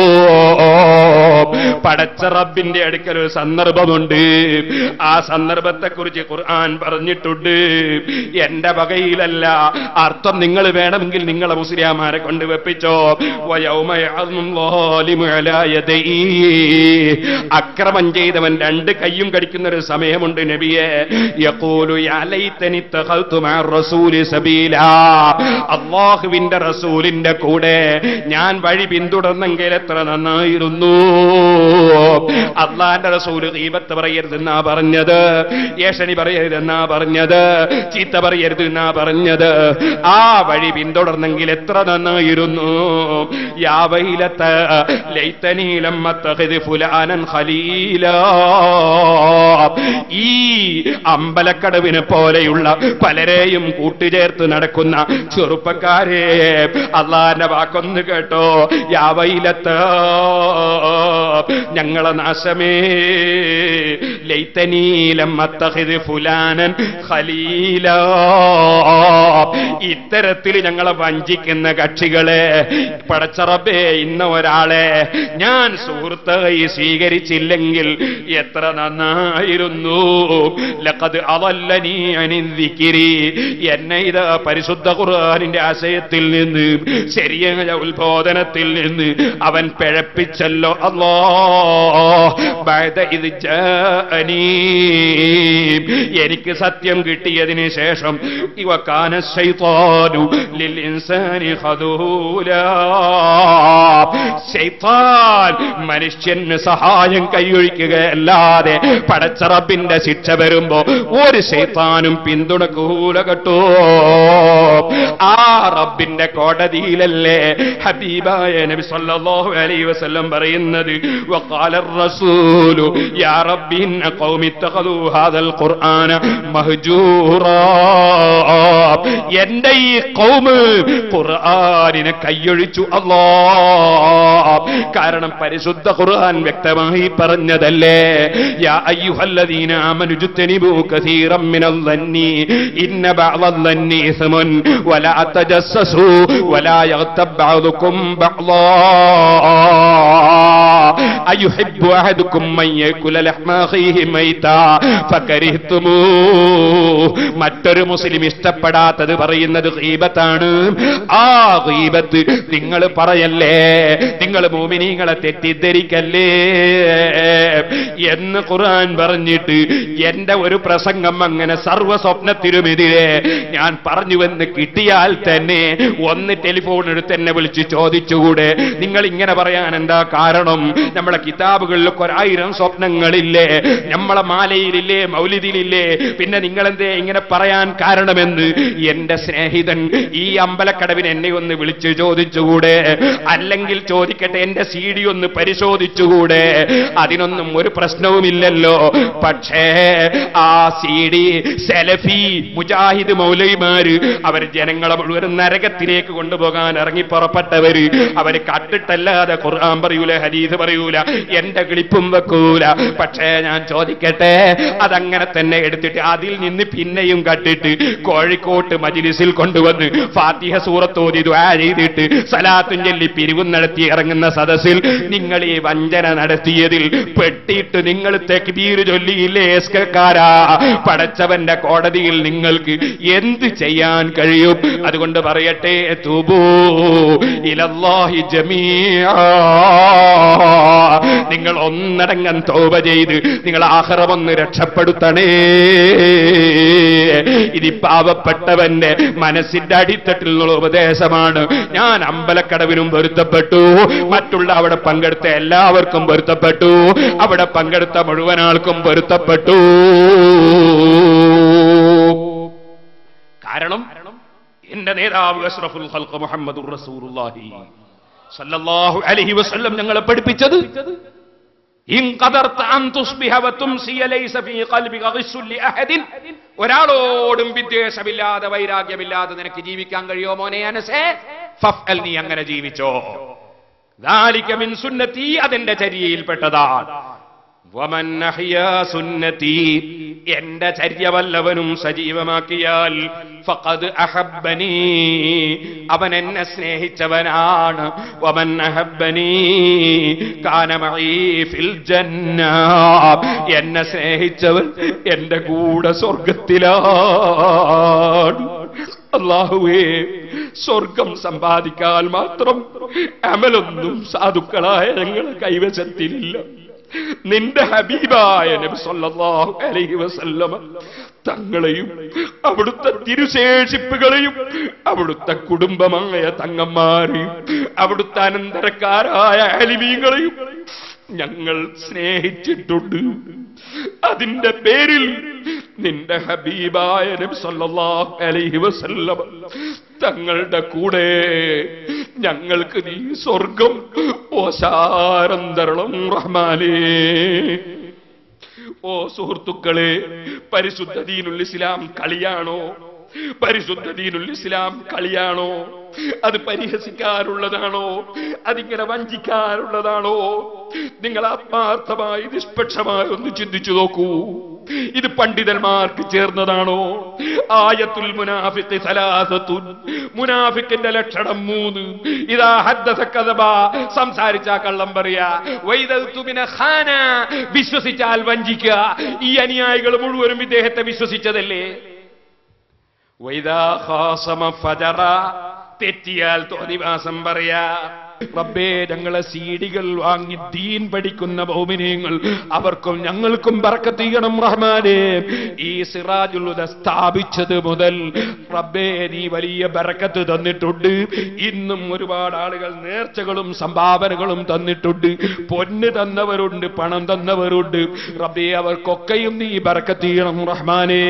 പടച്ച റബ്ബിന്റെ അടുക്കൽ ഒരു സന്ദർഭമുണ്ട് ആ സന്ദർഭത്തെക്കുറിച്ച് ഖുർആൻ പറഞ്ഞിട്ടുണ്ട് എന്റെ വകയിലല്ല അർത്ഥം നിങ്ങൾ വേണമെങ്കിൽ നിങ്ങളെ മുസ്ലിയാമാരെ കൊണ്ട് വെപ്പിച്ചോ വയൗമ യഅ്ലു ളാലിമു അലാ യദൈഹി. അക്രമം ചെയ്തവൻ രണ്ട് കൈയും കടിക്കുന്ന ഒരു സമയമുണ്ട് നബിയെ യഖൂലു യാ ലൈതനി ഇത്തഖൽതു മഅ റസൂലി സബീലാ അല്ലാഹുവിന്റെ റസൂലിന്റെ കൂടെ ഞാൻ വഴി പിന്തുടർന്നെങ്കിൽ എത്ര നന്നായിരുന്നു അള്ളാന്റെ റസൂല് ഗീബത്ത് പറയരുതെന്നാ പറഞ്ഞത് ഏഷണി പറയരുതെന്നാ പറഞ്ഞത് ചീത്ത പറയരുതെന്നാ പറഞ്ഞത് ആ വഴി പിന്തുടർന്നെങ്കിൽ എത്ര നന്നായിരുന്നു യാവയിലത്ത് ലൈത്തനീലമ്മത്തഹത് ഫുലാനൻ ഖലീല ഈ അമ്പലക്കടവിനെ പോലെയുള്ള പലരെയും കൂട്ടുചേർത്ത് നടക്കുന്ന ചെറുപ്പക്കാരെ അള്ളാന്റെ വാക്കൊന്ന് കേട്ടോ യാവയിലത്ത് ഞങ്ങളെ നാശമേ ലൈത്തനീലം അത്തഹിദ് ഫുലാനൻ ഖലീല ഇത്തരത്തിൽ ഞങ്ങളെ വഞ്ചിക്കുന്ന കക്ഷികളെ പടച്ചറബേ ഇന്ന ഒരാളെ ഞാൻ സുഹൃത്തായി സ്വീകരിച്ചില്ലെങ്കിൽ എത്ര നന്നായിരുന്നു ലഖദ് അതല്ലനീ അനിന്ദിക്കിരി എന്നെ ഇത് പരിശുദ്ധ ഖുർആനിന്റെ ആശയത്തിൽ നിന്ന് ശരിയായ ഉത്ബോധനത്തിൽ നിന്ന് അവൻ പിഴപ്പിച്ചല്ലോ അല്ലോ ബഅദ ഇത് ജാഅനീ. എനിക്ക് സത്യം കിട്ടിയതിന് ശേഷം ഇവ കാന ശൈത്താനു ലിൽ ഇൻസാനി ഖദൂലാ ശൈത്താൻ മനുഷ്യന് സഹായം കൈയൊഴിക്കുകയല്ലാതെ പടച്ചറബിന്റെ ശിക്ഷ വരുമ്പോ ഒരു ശൈത്താനും പിന്തുണക്കൂല കേട്ടോ ആ റബ്ബിന്റെ കോടതിയിലല്ലേ ഹബീബായ നബി സല്ലല്ലാഹു അലൈഹി വസല്ലം പറയുന്നത് വഖാല الرسول يا رب إن قوم اتخذوا هذا القرآن مهجورا എന്റെ ഈ കൗമ് ഖുർആനിനെ കൈയൊഴിച്ചു അല്ലാ കാരണം പരിശുദ്ധ ഖുർആൻ വ്യക്തമായി പറഞ്ഞതല്ലേ യാ അയ്യുഹല്ലദീന ആമനു ജുത്തനിബു കസീറം മിനൽ ظني ഇന്ന ബഅദ الظن إثم ولا تجسسوا ولا يغتب بعضكم بعضا أيحب أحدكم من يأكل لحم أخيه ميتا فكرهتموه മറ്റൊരു മുസ്ലിം ഇഷ്ടപ്പെടാത്തത് പറയുന്നത് ഗീബത്താണ് ആ ഗീബത്ത് നിങ്ങൾ പറയല്ലേ നിങ്ങൾ മോമിനീങ്ങളെ തെറ്റിദ്ധരിക്കല്ലേ എന്ന് ഖുർആൻ പറഞ്ഞിട്ട് എന്റെ ഒരു പ്രസംഗം അങ്ങനെ സർവ്വ സ്വപ്നത്തിനുമെതിരെ ഞാൻ പറഞ്ഞുവെന്ന് കിട്ടിയാൽ തന്നെ ഒന്ന് ടെലിഫോൺ എടുത്ത് എന്നെ വിളിച്ച് ചോദിച്ചുകൂടെ നിങ്ങൾ ഇങ്ങനെ പറയാൻ എന്താ കാരണം നമ്മളെ കിതാബുകളിലൊക്കെ ഒരായിരം സ്വപ്നങ്ങളില്ലേ നമ്മളെ മാലയിലില്ലേ മൗലിദിലില്ലേ പിന്നെ നിങ്ങൾ എന്തേ ഇങ്ങനെ പറയാൻ കാരണമെന്ന് എന്റെ സ്നേഹിതൻ ഈ അമ്പലക്കടവിന് എന്നെ ഒന്ന് വിളിച്ച് ചോദിച്ചുകൂടെ അല്ലെങ്കിൽ ചോദിക്കട്ടെ എന്റെ സി ഡി ഒന്ന് പരിശോധിച്ചുകൂടെ അതിനൊന്നും ഒരു പ്രശ്നവുമില്ലല്ലോ പക്ഷേ ആ സി ഡി സെലഫി മുജാഹിദ് മൗലൈമാര് അവർ ജനങ്ങളെ മുഴുവൻ നരകത്തിലേക്ക് കൊണ്ടുപോകാൻ ഇറങ്ങി പുറപ്പെട്ടവര് അവര് കട്ടിട്ടല്ലാതെ ഖുർആൻ പറയൂല ഹദീസ് പറയൂല എന്റെ കിളിപ്പും വെക്കൂല പക്ഷേ ഞാൻ ചോദിക്കട്ടെ അതങ്ങനെ തന്നെ എടുത്തിട്ട് അതിൽ നിന്ന് പിന്നെയും കട്ടിട്ട് കോഴിക്കോട്ട് മജിലിസിൽ കൊണ്ടുവന്ന് ഫാത്തിഹ സൂറത്തോതി ദ്വാ ചെയ്തിട്ട് സലാത്തും ചൊല്ലി പിരിവും നടത്തി ഇറങ്ങുന്ന സദസ്സിൽ നിങ്ങൾ ഈ വഞ്ചന നടത്തിയതിൽ പെട്ടിട്ട് നിങ്ങൾ തെക്ബീർ ചൊല്ലിയില്ലേ എസ്കക്കാരാ പടച്ചവന്റെ കോടതിയിൽ നിങ്ങൾക്ക് എന്ത് ചെയ്യാൻ കഴിയും അതുകൊണ്ട് പറയട്ടെ തൂബൂ ഇലല്ലാഹി ജമീആ നിങ്ങൾ ഒന്നടങ്കം തോപ ചെയ്ത് നിങ്ങൾ ആഹ്റമൊന്ന് രക്ഷപ്പെടുത്തണേ ഇനി പാവപ്പെട്ടവന്റെ മനസ്സിന്റെ അടിത്തട്ടിൽ നിന്നുള്ള ഉപദേശമാണ് ഞാൻ അമ്പലക്കടവിനും പൊരുത്തപ്പെട്ടു മറ്റുള്ള അവിടെ പങ്കെടുത്ത എല്ലാവർക്കും പൊരുത്തപ്പെട്ടു അവിടെ പങ്കെടുത്ത മുഴുവൻ ആൾക്കും പൊരുത്തപ്പെട്ടു കാരണം എന്റെ നേതാവ് അഷ്റഫുൽ ഖൽഖ് മുഹമ്മദുർ റസൂലുള്ളാഹി സല്ലല്ലാഹു അലൈഹി വസല്ലം ഞങ്ങളെ പഠിപ്പിച്ചത് ഇൻ ഖദർത അൻ തുസ്ബിഹ വതുംസിയ ലൈസ ഫീ ഖൽബിക ഗിസ്സുൻ ലിഅഹദിൻ ഒരാളോടും വിദ്വേഷമില്ലാതെ വൈരാഗ്യമില്ലാതെ നിനക്ക് ജീവിക്കാൻ കഴിയോ മോനെ അനസേ ഫഫ്അൽ നീ അങ്ങനെ ജീവിച്ചോ ذلك من സുന്നത്തി അതെന്റെ ചര്യയിൽപ്പെട്ടതാണ് വമൻ അഹ്യാ സുന്നത്തി എന്റെ ചര്യ വല്ലവനും സജീവമാക്കിയാൽ ഫഖദ് അഹബ്ബനി അവൻ എന്നെ സ്നേഹിച്ചവനാണ് വമൻ അഹബ്ബനി കാന മഈ ഫിൽ ജന്ന എന്നെ സ്നേഹിച്ചവൻ എന്റെ കൂടെ സ്വർഗത്തിലാണ് അള്ളാഹുവേ സ്വർഗം സമ്പാദിക്കാൻ മാത്രം അമലൊന്നും സാധുക്കളായ ഞങ്ങളെ കൈവശത്തിലില്ല നിന്റെ ഹബീബായ നബി സല്ലല്ലാഹു അലൈഹി വസല്ലമ തങ്ങളെയും അവിടുത്തെ തിരുശേഷിപ്പുകളെയും അവിടുത്തെ കുടുംബമായ തങ്ങന്മാരെയും അവിടുത്തെ അനന്തരക്കാരായ അലിമീങ്ങളെയും ഞങ്ങൾ സ്നേഹിച്ചിട്ടുണ്ട് അതിന്റെ പേരിൽ നിന്റെ ഹബീബായ നബി സല്ലല്ലാഹു അലൈഹി വസല്ലമ തങ്ങളുടെ കൂടെ ഞങ്ങൾക്ക് നീ സ്വർഗം ഓശാരം തരണം റഹ്മാനേ ഓ സുഹൃത്തുക്കളെ പരിശുദ്ധ ദീനുൽ ഇസ്ലാം കളിയാണോ പരിശുദ്ധ ദീനുൽ ഇസ്ലാം കളിയാണോ അത് പരിഹസിക്കാനുള്ളതാണോ അതിങ്ങനെ വഞ്ചിക്കാനുള്ളതാണോ നിങ്ങൾ ആത്മാർത്ഥമായി നിഷ്പക്ഷമായി ഒന്ന് ചിന്തിച്ചു നോക്കൂ ഇത് പണ്ഡിതന്മാർക്ക് ചേർന്നതാണോ ആയത്തുൽ മുനാഫിഖ് സലാസത്തുൻ മുനാഫിക്കിന്റെ ലക്ഷണം മൂന്ന് ഇതാ ഹദ്ദസ കദബ സംസാരിച്ച കള്ളം പറയാ വൈദത്തുമിന ഖാന വിശ്വസിച്ചാൽ വഞ്ചിക്കുക ഈ അനുയായികൾ മുഴുവനും ഇദ്ദേഹത്തെ വിശ്വസിച്ചതല്ലേ വൈദാ ഖാസമ ഫജറ തെറ്റിയാൽ തോന്നിവാസം പറയാ റബ്ബേ ഞങ്ങളെ സീഡികൾ വാങ്ങി ദീൻ പഠിക്കുന്ന ഭൗമിനീയങ്ങൾ അവർക്കും ഞങ്ങൾക്കും ബർക്കത്ത് ചെയ്യണം റഹ്മാനെ ഈ സിറാജുൽ ഹുദ സ്ഥാപിച്ചത് മുതൽ റബ്ബേ നീ വലിയ ബർക്കത്ത് തന്നിട്ടുണ്ട് ഇന്നും ഒരുപാട് ആളുകൾ നേർച്ചകളും സംഭാവനകളും തന്നിട്ടുണ്ട് പൊന്ന് തന്നവരുണ്ട് പണം തന്നവരുണ്ട് റബ്ബേ അവർക്കൊക്കെയും നീ ബർക്കത്ത് ചെയ്യണം റഹ്മാനേ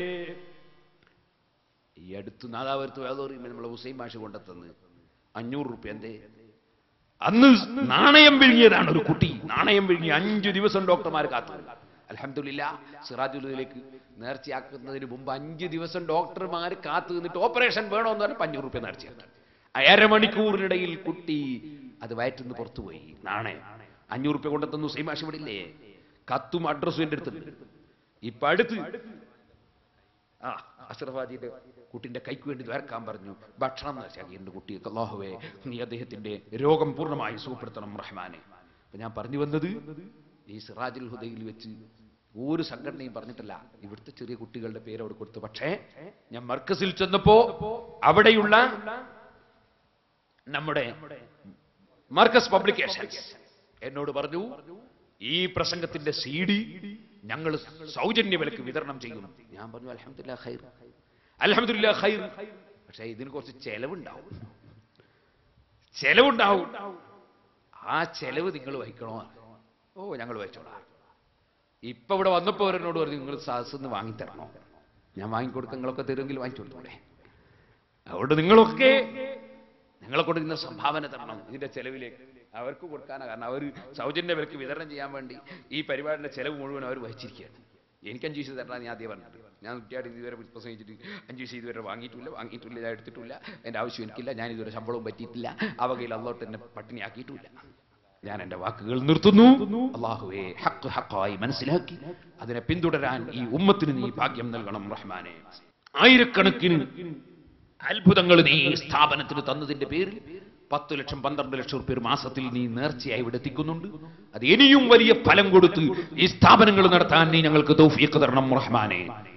ഈ അടുത്ത് നാദാപുരത്ത് വേദോറിയുമ്പോൾ നമ്മളെ ഹുസൈൻ ഭാഷ കൊണ്ടെത്തന്ന് അഞ്ഞൂറ് റുപ്യ എന്തേ അന്ന് നാണയം വിഴുങ്ങിയതാണ് ഒരു കുട്ടി നാണയം വിഴുങ്ങി അഞ്ചു ദിവസം ഡോക്ടർമാർ കാത്തു അലഹമില്ല സിറാജുലിലേക്ക് നേർച്ചയാക്കുന്നതിന് മുമ്പ് അഞ്ച് ദിവസം ഡോക്ടർമാർ കാത്തു നിന്നിട്ട് ഓപ്പറേഷൻ വേണമെന്ന് പറഞ്ഞപ്പോൾ അഞ്ഞൂറ് റുപ്യ നേർച്ചയാക്കി അരമണിക്കൂറിനിടയിൽ കുട്ടി അത് വയറ്റുനിന്ന് പുറത്തുപോയി നാണയം അഞ്ഞൂറ് റുപ്യ കൊണ്ടെത്തുന്നു സൈമാഷ് ഇവിടെ ഇല്ലേ കത്തും അഡ്രസ്സും എൻ്റെ അടുത്തുണ്ട് ഇപ്പൊ അടുത്ത് ആ അഷ്റഫാജിയുടെ കുട്ടിന്റെ കൈക്ക് വേണ്ടി വരക്കാൻ പറഞ്ഞു ഭക്ഷണം നശാക്കി എന്റെ കുട്ടിയൊക്കെ അല്ലാഹുവേ നീ അദ്ദേഹത്തിന്റെ രോഗം പൂർണ്ണമായി സുഖപ്പെടുത്തണം റഹ്മാനെ അപ്പൊ ഞാൻ പറഞ്ഞു വന്നത് ഈ സിറാജുൽ ഹുദയിൽ വെച്ച് ഒരു സംഘടനയും പറഞ്ഞിട്ടില്ല ഇവിടുത്തെ ചെറിയ കുട്ടികളുടെ പേര് അവിടെ കൊടുത്തു പക്ഷേ ഞാൻ മർക്കസിൽ ചെന്നപ്പോ അവിടെയുള്ള നമ്മുടെ മർക്കസ് പബ്ലിക്കേഷൻസ് എന്നോട് പറഞ്ഞു ഈ പ്രസംഗത്തിന്റെ സി ഡി ഞങ്ങൾ സൗജന്യ വിലക്ക് വിതരണം ചെയ്യും ഞാൻ പറഞ്ഞു അലഹമില്ല ഖൈർ അലഹമില്ല ഖൈർ പക്ഷേ ഇതിന് കുറച്ച് ചെലവുണ്ടാവും ചെലവുണ്ടാവും ആ ചെലവ് നിങ്ങൾ വഹിക്കണോ ഓ ഞങ്ങൾ വഹിച്ചോളാം ഇപ്പൊ ഇവിടെ വന്നപ്പോ അവരെന്നോട് പറഞ്ഞു നിങ്ങൾ സാഹസ് വാങ്ങിത്തരണോ ഞാൻ വാങ്ങിക്കൊടുക്ക നിങ്ങളൊക്കെ തരുമെങ്കിൽ വാങ്ങിച്ചോളൂടെ അതുകൊണ്ട് നിങ്ങളൊക്കെ നിങ്ങളെ കൊടുക്കുന്ന സംഭാവന തരണം ഇതിന്റെ ചെലവിലേക്ക് അവർക്ക് കൊടുക്കാനാണ് കാരണം അവർ സൗജന്യ വിലക്ക് വിതരണം ചെയ്യാൻ വേണ്ടി ഈ പരിപാടിയുടെ ചെലവ് മുഴുവൻ അവർ വഹിച്ചിരിക്കുകയാണ് എനിക്ക് അഞ്ച് പൈസ തരണം ഞാൻ ആദ്യം പറഞ്ഞിട്ട് ഞാൻ കുട്ടിയായിട്ട് ഇതുവരെ പ്രസംഗിച്ചിട്ട് അഞ്ച് പൈസ ഇതുവരെ വാങ്ങിയിട്ടില്ല വാങ്ങിയിട്ടില്ല ഞാൻ എടുത്തിട്ടില്ല എൻ്റെ ആവശ്യം എനിക്കില്ല ഞാൻ ഇതുവരെ ശമ്പളവും പറ്റിയിട്ടില്ല അവകയിൽ അള്ളോട്ട് എന്നെ പട്ടിണിയാക്കിയിട്ടില്ല ഞാൻ എൻ്റെ വാക്കുകൾ നിർത്തുന്നു അള്ളാഹുവെ ഹക്ക് ഹക്കായി മനസ്സിലാക്കി അതിനെ പിന്തുടരാൻ ഈ ഉമ്മത്തിന് നീ ഭാഗ്യം നൽകണം റഹ്മാനെ ആയിരക്കണക്കിന് അത്ഭുതങ്ങൾ നീ ഈ സ്ഥാപനത്തിന് തന്നതിന്റെ പേരിൽ പത്ത് ലക്ഷം പന്ത്രണ്ട് ലക്ഷം റുപ്യ ഒരു മാസത്തിൽ നീ നേർച്ചയായി ഇവിടെ എത്തിക്കുന്നുണ്ട് അത് ഇനിയും വലിയ ഫലം കൊടുത്ത് ഈ സ്ഥാപനങ്ങൾ നടത്താൻ നീ ഞങ്ങൾക്ക് തൗഫീഖ് തരണം റഹ്മാനെ